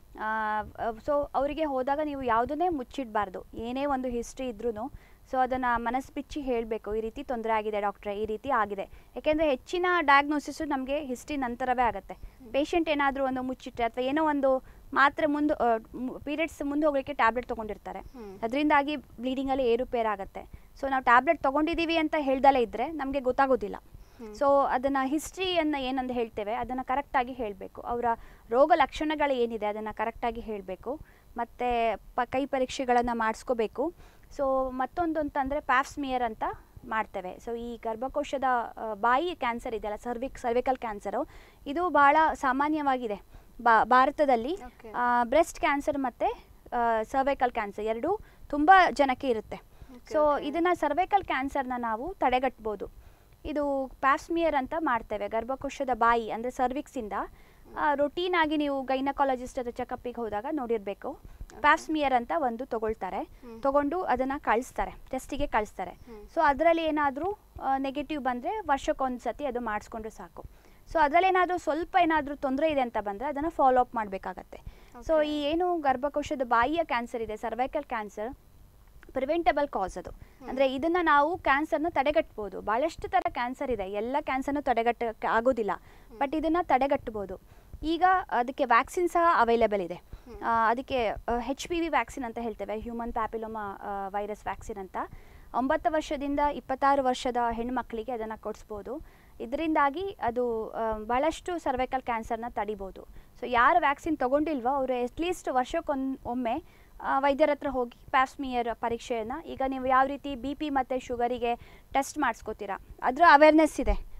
[SPEAKER 2] ಸೊ ಅವರಿಗೆ ಹೋದಾಗ ನೀವು ಯಾವುದನ್ನೇ ಮುಚ್ಚಿಡಬಾರ್ದು ಏನೇ ಒಂದು ಹಿಸ್ಟ್ರಿ ಇದ್ರೂ ಸೊ ಅದನ್ನು ಮನಸ್ಸು ಬಿಚ್ಚಿ ಹೇಳಬೇಕು ಈ ರೀತಿ ತೊಂದರೆ ಆಗಿದೆ ಡಾಕ್ಟ್ರೆ ಈ ರೀತಿ ಆಗಿದೆ ಯಾಕೆಂದರೆ ಹೆಚ್ಚಿನ ಡಯಾಗ್ನೋಸಿಸು ನಮಗೆ ಹಿಸ್ಟ್ರಿ ನಂತರವೇ ಆಗುತ್ತೆ ಪೇಷಂಟ್ ಏನಾದರೂ ಒಂದು ಮುಚ್ಚಿಟ್ರೆ ಅಥವಾ ಏನೋ ಒಂದು ಮಾತ್ರೆ ಮುಂದೆ ಪೀರಿಯಡ್ಸ್ ಮುಂದೆ ಹೋಗಲಿಕ್ಕೆ ಟ್ಯಾಬ್ಲೆಟ್ ತೊಗೊಂಡಿರ್ತಾರೆ
[SPEAKER 1] ಹ್ಮ್.
[SPEAKER 2] ಅದರಿಂದಾಗಿ ಬ್ಲೀಡಿಂಗಲ್ಲಿ ಏರುಪೇರಾಗುತ್ತೆ ಸೊ ನಾವು ಟ್ಯಾಬ್ಲೆಟ್ ತೊಗೊಂಡಿದ್ದೀವಿ ಅಂತ ಹೇಳ್ದಲೇ ಇದ್ದರೆ ನಮಗೆ ಗೊತ್ತಾಗೋದಿಲ್ಲ ಸೊ ಅದನ್ನು ಹಿಸ್ಟ್ರಿಯನ್ನು ಏನಂದು ಹೇಳ್ತೇವೆ ಅದನ್ನು ಕರೆಕ್ಟಾಗಿ ಹೇಳಬೇಕು ಅವರ ರೋಗ ಲಕ್ಷಣಗಳು ಏನಿದೆ ಅದನ್ನು ಕರೆಕ್ಟಾಗಿ ಹೇಳಬೇಕು ಮತ್ತು ಪ ಕೈ ಪರೀಕ್ಷೆಗಳನ್ನು ಮಾಡಿಸ್ಕೋಬೇಕು ಸೊ ಮತ್ತೊಂದು ಅಂತಂದರೆ ಪ್ಯಾಪ್ಸ್ಮಿಯರ್ ಅಂತ ಮಾಡ್ತೇವೆ ಸೊ ಈ ಗರ್ಭಕೋಶದ ಆ, ಬಾಯಿ ಕ್ಯಾನ್ಸರ್ ಇದೆಯಲ್ಲ ಸರ್ವಿಕ್ ಸರ್ವಿಕಲ್ ಕ್ಯಾನ್ಸರು ಇದು ಭಾಳ ಸಾಮಾನ್ಯವಾಗಿದೆ ಬಾ ಭಾರತದಲ್ಲಿ
[SPEAKER 1] Okay.
[SPEAKER 2] ಬ್ರೆಸ್ಟ್ ಕ್ಯಾನ್ಸರ್ ಮತ್ತು ಸರ್ವೈಕಲ್ ಕ್ಯಾನ್ಸರ್ ಎರಡೂ ತುಂಬ ಜನಕ್ಕೆ ಇರುತ್ತೆ
[SPEAKER 1] Okay,
[SPEAKER 2] ಸೊ
[SPEAKER 1] okay.
[SPEAKER 2] ಇದನ್ನು ಸರ್ವೈಕಲ್ ಕ್ಯಾನ್ಸರ್ನ ನಾವು ತಡೆಗಟ್ಬೋದು ಇದು ಪ್ಯಾಸ್ಮಿಯರ್ ಅಂತ ಮಾಡ್ತೇವೆ ಗರ್ಭಕೋಶದ ಬಾಯಿ ಅಂದರೆ ಸರ್ವಿಕ್ಸಿಂದ ರೊಟೀನ್ ಆಗಿ ನೀವು ಗೈನಕಾಲಜಿಸ್ಟ್ ಅಥವಾ ಚೆಕಪ್ಪಿಗೆ ಹೋದಾಗ ನೋಡಿರಬೇಕು ಪ್ಯಾಸ್ಮಿಯರ್ ಅಂತ ಒಂದು ತಗೊಳ್ತಾರೆ
[SPEAKER 1] ಹ್ಮ್.
[SPEAKER 2] ತಗೊಂಡು ಅದನ್ನು ಕಳಿಸ್ತಾರೆ ಟೆಸ್ಟಿಗೆ ಕಳಿಸ್ತಾರೆ
[SPEAKER 1] ಹ್ಮ್.
[SPEAKER 2] ಸೊ ಅದರಲ್ಲಿ ಏನಾದರೂ ನೆಗೆಟಿವ್ ಬಂದರೆ ವರ್ಷಕ್ಕೊಂದು ಸತಿ ಅದು ಮಾಡಿಸ್ಕೊಂಡ್ರೆ ಸಾಕು ಸೊ ಅದರಲ್ಲಿ ಏನಾದರೂ ಸ್ವಲ್ಪ ಏನಾದರೂ ತೊಂದರೆ ಇದೆ ಅಂತ ಬಂದರೆ ಅದನ್ನು ಫಾಲೋ ಅಪ್ ಮಾಡಬೇಕಾಗತ್ತೆ ಸೊ
[SPEAKER 1] Okay.
[SPEAKER 2] ಈ ಏನು ಗರ್ಭಕೋಶದ ಬಾಯಿಯ ಕ್ಯಾನ್ಸರ್ ಇದೆ ಸರ್ವೈಕಲ್ ಕ್ಯಾನ್ಸರ್ ಪ್ರಿವೆಂಟಬಲ್ ಕಾಸ್ ಅದು ಅಂದರೆ ಇದನ್ನು ನಾವು ಕ್ಯಾನ್ಸರ್ನ ತಡೆಗಟ್ಬೋದು ಭಾಳಷ್ಟು ಥರ ಕ್ಯಾನ್ಸರ್ ಇದೆ ಎಲ್ಲ ಕ್ಯಾನ್ಸರ್ನು ತಡೆಗಟ್ಟಕ್ಕೆ ಆಗೋದಿಲ್ಲ ಬಟ್ ಇದನ್ನು ತಡೆಗಟ್ಬೋದು ಈಗ ಅದಕ್ಕೆ ವ್ಯಾಕ್ಸಿನ್ ಸಹ ಅವೈಲೇಬಲ್ ಇದೆ ಆ, ಅದಕ್ಕೆ ಹೆಚ್ ಪಿ ವಿ ವ್ಯಾಕ್ಸಿನ್ ಅಂತ ಹೇಳ್ತೇವೆ ಹ್ಯೂಮನ್ ಪ್ಯಾಪಿಲೋಮಾ ವೈರಸ್ ವ್ಯಾಕ್ಸಿನ್ ಅಂತ ಒಂಬತ್ತು ವರ್ಷದಿಂದ ಇಪ್ಪತ್ತಾರು ವರ್ಷದ ಹೆಣ್ಮಕ್ಳಿಗೆ ಅದನ್ನು ಕೊಡಿಸ್ಬೋದು ಇದರಿಂದಾಗಿ ಅದು ಆ, ಭಾಳಷ್ಟು ಸರ್ವೈಕಲ್ ಕ್ಯಾನ್ಸರ್ನ ತಡಿಬೋದು ಸೊ ಯಾರು ವ್ಯಾಕ್ಸಿನ್ ತೊಗೊಂಡಿಲ್ವೋ ಅವರು ಅಟ್ಲೀಸ್ಟ್ ವರ್ಷಕ್ಕೊಮ್ಮೆ ಒಮ್ಮೆ ಆ, ವೈದ್ಯರ ಹತ್ರ ಹೋಗಿ ಪ್ಯಾಸ್ಮಿಯರ್ ಪರೀಕ್ಷೆಯನ್ನು ಈಗ ನೀವು ಯಾವ ರೀತಿ ಬಿ ಪಿ ಮತ್ತು ಶುಗರಿಗೆ ಟೆಸ್ಟ್ ಮಾಡಿಸ್ಕೋತೀರಾ ಅದರ ಅವೇರ್ನೆಸ್ ಇದೆ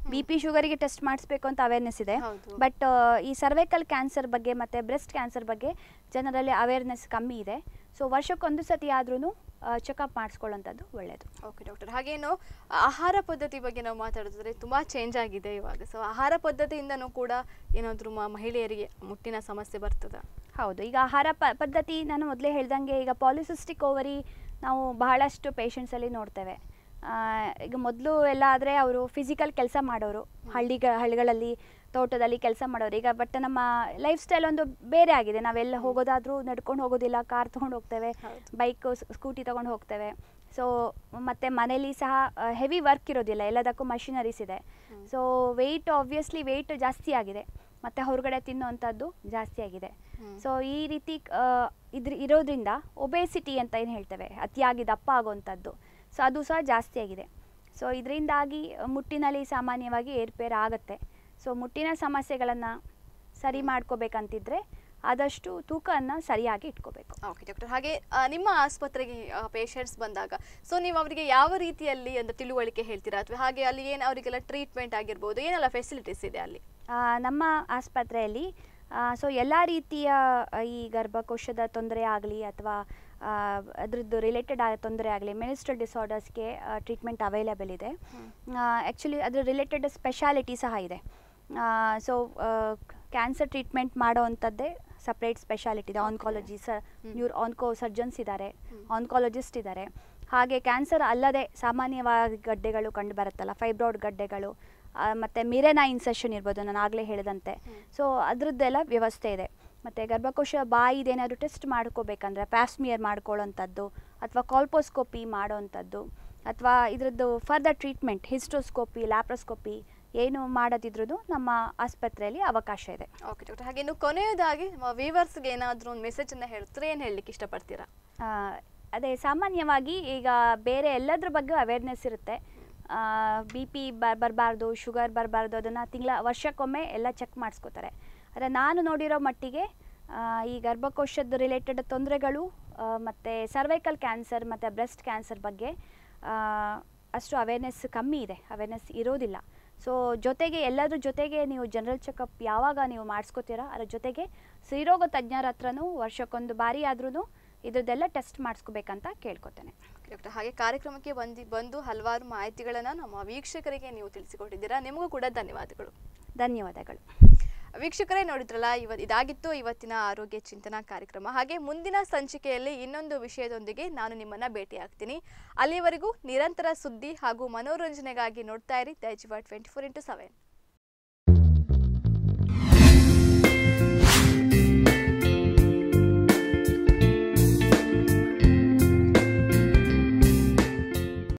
[SPEAKER 2] ಬಿ ಪಿ ಶುಗರಿಗೆ ಟೆಸ್ಟ್ ಮಾಡಿಸ್ಬೇಕು ಅಂತ ಅವೇರ್ನೆಸ್ ಇದೆ
[SPEAKER 1] ಹೌದು.
[SPEAKER 2] ಬಟ್ ಈ ಸರ್ವೈಕಲ್ ಕ್ಯಾನ್ಸರ್ ಬಗ್ಗೆ ಮತ್ತು ಬ್ರೆಸ್ಟ್ ಕ್ಯಾನ್ಸರ್ ಬಗ್ಗೆ ಜನರಲ್ಲಿ ಅವೇರ್ನೆಸ್ ಕಮ್ಮಿ ಇದೆ ಸೊ ವರ್ಷಕ್ಕೊಂದು ಸತಿ ಆದ್ರೂ ಚೆಕಪ್ ಮಾಡಿಸ್ಕೊಳ್ಳೋಂಥದ್ದು ಒಳ್ಳೆಯದು
[SPEAKER 1] ಓಕೆ ಡಾಕ್ಟರ್ ಹಾಗೇನು ಆಹಾರ ಪದ್ಧತಿ ಬಗ್ಗೆ ನಾವು ಮಾತಾಡಿದ್ರೆ ತುಂಬ ಚೇಂಜ್ ಆಗಿದೆ ಇವಾಗ ಸೊ ಆಹಾರ ಪದ್ಧತಿಯಿಂದನೂ ಕೂಡ ಏನಾದರೂ ಮಹಿಳೆಯರಿಗೆ ಮುಟ್ಟಿನ ಸಮಸ್ಯೆ ಬರ್ತದ
[SPEAKER 2] ಹೌದು ಈಗ ಆಹಾರ ಪ ಪದ್ಧತಿ ನಾನು ಮೊದಲೇ ಹೇಳ್ದಂಗೆ ಈಗ ಪಾಲಿಸಿಸ್ಟಿಕ್ ಓವರಿ ನಾವು ಬಹಳಷ್ಟು ಪೇಷಂಟ್ಸಲ್ಲಿ ನೋಡ್ತೇವೆ ಆ, ಈಗ ಮೊದಲು ಎಲ್ಲ ಆದರೆ ಅವರು ಫಿಸಿಕಲ್ ಕೆಲಸ ಮಾಡೋರು ಹಳ್ಳಿಗ ಹಳ್ಳಿಗಳಲ್ಲಿ ತೋಟದಲ್ಲಿ ಕೆಲಸ ಮಾಡೋರು ಈಗ ಬಟ್ ನಮ್ಮ ಲೈಫ್ ಸ್ಟೈಲ್ ಒಂದು ಬೇರೆ ಆಗಿದೆ ನಾವೆಲ್ಲ ಹೋಗೋದಾದರೂ ನಡ್ಕೊಂಡು ಹೋಗೋದಿಲ್ಲ ಕಾರ್ ತೊಗೊಂಡು ಹೋಗ್ತೇವೆ
[SPEAKER 1] ಹೌದು.
[SPEAKER 2] ಬೈಕ್ ಸ್ಕೂಟಿ ತೊಗೊಂಡು ಹೋಗ್ತೇವೆ ಸೊ ಮತ್ತು ಮನೇಲಿ ಸಹ ಹೆವಿ ವರ್ಕ್ ಇರೋದಿಲ್ಲ ಎಲ್ಲದಕ್ಕೂ ಮಷಿನರೀಸ್ ಇದೆ ಸೊ ವೆಯ್ಟ್ ಆಬ್ವಿಯಸ್ಲಿ ವೆಯ್ಟ್ ಜಾಸ್ತಿ ಆಗಿದೆ ಮತ್ತು ಹೊರಗಡೆ ತಿನ್ನುವಂಥದ್ದು ಜಾಸ್ತಿ ಆಗಿದೆ
[SPEAKER 1] ಹ್ಮ್.
[SPEAKER 2] ಸೊ ಈ ರೀತಿ ಆ, ಇದ್ರ ಇರೋದ್ರಿಂದ ಒಬೇಸಿಟಿ ಅಂತ ಏನು ಹೇಳ್ತೇವೆ ಅತಿಯಾಗಿ ದಪ್ಪ ಆಗುವಂಥದ್ದು ಸೊ ಅದು ಸಹ ಜಾಸ್ತಿ ಆಗಿದೆ ಸೊ ಇದರಿಂದಾಗಿ ಮುಟ್ಟಿನಲ್ಲಿ ಸಾಮಾನ್ಯವಾಗಿ ಏರ್ಪೇರ್ ಆಗುತ್ತೆ ಸೊ ಮುಟ್ಟಿನ ಸಮಸ್ಯೆಗಳನ್ನು ಸರಿ ಮಾಡ್ಕೋಬೇಕಂತಿದ್ರೆ ಆದಷ್ಟು ತೂಕವನ್ನು ಸರಿಯಾಗಿ ಇಟ್ಕೋಬೇಕು
[SPEAKER 1] ಓಕೆ ಡಾಕ್ಟರ್ ಹಾಗೆ ಆ, ನಿಮ್ಮ ಆಸ್ಪತ್ರೆಗೆ ಪೇಷಂಟ್ಸ್ ಬಂದಾಗ ಸೊ ನೀವು ಅವರಿಗೆ ಯಾವ ರೀತಿಯಲ್ಲಿ ಒಂದು ತಿಳುವಳಿಕೆ ಹೇಳ್ತೀರಾ ಅಥವಾ ಹಾಗೆ ಅಲ್ಲಿ ಏನು ಅವರಿಗೆಲ್ಲ ಟ್ರೀಟ್ಮೆಂಟ್ ಆಗಿರ್ಬೋದು ಏನೆಲ್ಲ ಫೆಸಿಲಿಟೀಸ್ ಇದೆ ಅಲ್ಲಿ
[SPEAKER 2] ಆ, ನಮ್ಮ ಆಸ್ಪತ್ರೆಯಲ್ಲಿ ಸೊ ಎಲ್ಲ ರೀತಿಯ ಆ, ಈ ಗರ್ಭಕೋಶದ ತೊಂದರೆ ಆಗಲಿ ಅಥವಾ ಅದರದ್ದು ರಿಲೇಟೆಡ್ ಆದ ತೊಂದರೆ ಆಗಲಿ ಮೆನಿಸ್ಟ್ರಲ್ ಡಿಸಾರ್ಡರ್ಸ್ಗೆ ಟ್ರೀಟ್ಮೆಂಟ್ ಅವೈಲೇಬಲ್ ಇದೆ ಆ್ಯಕ್ಚುಲಿ ಅದ್ರ ರಿಲೇಟೆಡ್ ಸ್ಪೆಷಾಲಿಟಿ ಸಹ ಇದೆ ಸೊ ಕ್ಯಾನ್ಸರ್ ಟ್ರೀಟ್ಮೆಂಟ್ ಮಾಡೋ ಅಂಥದ್ದೇ ಸಪ್ರೇಟ್ ಸ್ಪೆಷಾಲಿಟಿ ಇದೆ ಆನ್ಕಾಲಜಿ ಸ ನ್ಯೂರ್ ಆನ್ಕೋ ಸರ್ಜನ್ಸ್ ಇದ್ದಾರೆ ಆನ್ಕಾಲಜಿಸ್ಟ್ ಇದ್ದಾರೆ ಹಾಗೆ ಕ್ಯಾನ್ಸರ್ ಅಲ್ಲದೆ ಸಾಮಾನ್ಯವಾಗಿ ಗಡ್ಡೆಗಳು ಕಂಡು ಬರುತ್ತಲ್ಲ ಫೈಬ್ರಾಯ್ಡ್ ಗಡ್ಡೆಗಳು ಆ, ಮತ್ತೆ ಮಿರೆನಾ ಇನ್ಸೆಷನ್ ಇರ್ಬೋದು ನಾನು ಆಗಲೇ ಹೇಳಿದಂತೆ ಸೊ ಅದರದ್ದೆಲ್ಲ ವ್ಯವಸ್ಥೆ ಇದೆ ಮತ್ತು ಗರ್ಭಕೋಶ ಬಾಯಿದೇನಾದರೂ ಟೆಸ್ಟ್ ಮಾಡ್ಕೋಬೇಕಂದ್ರೆ ಪ್ಯಾಸ್ಮಿಯರ್ ಮಾಡ್ಕೊಳ್ಳೋಂಥದ್ದು ಅಥವಾ ಕಾಲ್ಪೋಸ್ಕೋಪಿ ಮಾಡೋವಂಥದ್ದು ಅಥವಾ ಇದರದ್ದು ಫರ್ದರ್ ಟ್ರೀಟ್ಮೆಂಟ್ ಹಿಸ್ಟೋಸ್ಕೋಪಿ ಲ್ಯಾಪ್ರೋಸ್ಕೋಪಿ ಏನು ಮಾಡೋದಿದ್ರೂ ನಮ್ಮ ಆಸ್ಪತ್ರೆಯಲ್ಲಿ ಅವಕಾಶ ಇದೆ
[SPEAKER 1] ಓಕೆ ಡಾಕ್ಟರ್ ಹಾಗೆ ಇನ್ನು ಕೊನೆಯದಾಗಿ ವೀವರ್ಸ್ಗೆ ಏನಾದರೂ ಒಂದು ಮೆಸೇಜನ್ನು ಹೇಳ್ತಾರೆ ಏನು ಹೇಳಲಿಕ್ಕೆ ಇಷ್ಟಪಡ್ತೀರಾ
[SPEAKER 2] ಆ, ಅದೇ ಸಾಮಾನ್ಯವಾಗಿ ಈಗ ಬೇರೆ ಎಲ್ಲದ್ರ ಬಗ್ಗೆ ಅವೇರ್ನೆಸ್ ಇರುತ್ತೆ ಬಿ ಪಿ ಬರಬಾರ್ದು ಶುಗರ್ ಬರಬಾರ್ದು ಅದನ್ನು ತಿಂಗಳ ವರ್ಷಕ್ಕೊಮ್ಮೆ ಎಲ್ಲ ಚೆಕ್ ಮಾಡಿಸ್ಕೋತಾರೆ ಆದರೆ ನಾನು ನೋಡಿರೋ ಮಟ್ಟಿಗೆ ಆ, ಈ ಗರ್ಭಕೋಶದ ರಿಲೇಟೆಡ್ ತೊಂದರೆಗಳು ಮತ್ತು ಸರ್ವೈಕಲ್ ಕ್ಯಾನ್ಸರ್ ಮತ್ತು ಬ್ರೆಸ್ಟ್ ಕ್ಯಾನ್ಸರ್ ಬಗ್ಗೆ ಆ, ಅಷ್ಟು ಅವೇರ್ನೆಸ್ ಕಮ್ಮಿ ಇದೆ ಅವೇರ್ನೆಸ್ ಇರೋದಿಲ್ಲ ಸೊ ಜೊತೆಗೆ ಎಲ್ಲದ್ರ ಜೊತೆಗೆ ನೀವು ಜನರಲ್ ಚೆಕಪ್ ಯಾವಾಗ ನೀವು ಮಾಡಿಸ್ಕೋತೀರಾ ಅದ್ರ ಜೊತೆಗೆ ಸ್ತ್ರೀರೋಗ ತಜ್ಞರ ಹತ್ರನೂ ವರ್ಷಕ್ಕೊಂದು ಬಾರಿ ಆದ್ರೂ ಇದ್ರದ್ದೆಲ್ಲ ಟೆಸ್ಟ್ ಮಾಡಿಸ್ಕೋಬೇಕಂತ ಕೇಳ್ಕೊತೇನೆ
[SPEAKER 1] ಡಾಕ್ಟರ್ ಹಾಗೆ ಕಾರ್ಯಕ್ರಮಕ್ಕೆ ಬಂದು ಬಂದು ಹಲವಾರು ಮಾಹಿತಿಗಳನ್ನು ನಮ್ಮ ವೀಕ್ಷಕರಿಗೆ ನೀವು ತಿಳಿಸಿಕೊಟ್ಟಿದ್ದೀರಾ ನಿಮಗೂ ಕೂಡ ಧನ್ಯವಾದಗಳು
[SPEAKER 2] ಧನ್ಯವಾದಗಳು
[SPEAKER 1] ವೀಕ್ಷಕರೇ ನೋಡಿದ್ರಲ್ಲ ಇವ ಇದಾಗಿತ್ತು ಇವತ್ತಿನ ಆರೋಗ್ಯ ಚಿಂತನಾ ಕಾರ್ಯಕ್ರಮ ಹಾಗೆ ಮುಂದಿನ ಸಂಚಿಕೆಯಲ್ಲಿ ಇನ್ನೊಂದು ವಿಷಯದೊಂದಿಗೆ ನಾನು ನಿಮ್ಮನ್ನ ಭೇಟಿಯಾಗ್ತೀನಿ ಅಲ್ಲಿಯವರೆಗೂ ನಿರಂತರ ಸುದ್ದಿ ಹಾಗೂ ಮನೋರಂಜನೆಗಾಗಿ ನೋಡ್ತಾ ಇರಿ ದೈಜಿವಾ ಟ್ವೆಂಟಿ ಫೋರ್ ಇಂಟು ಸೆವೆನ್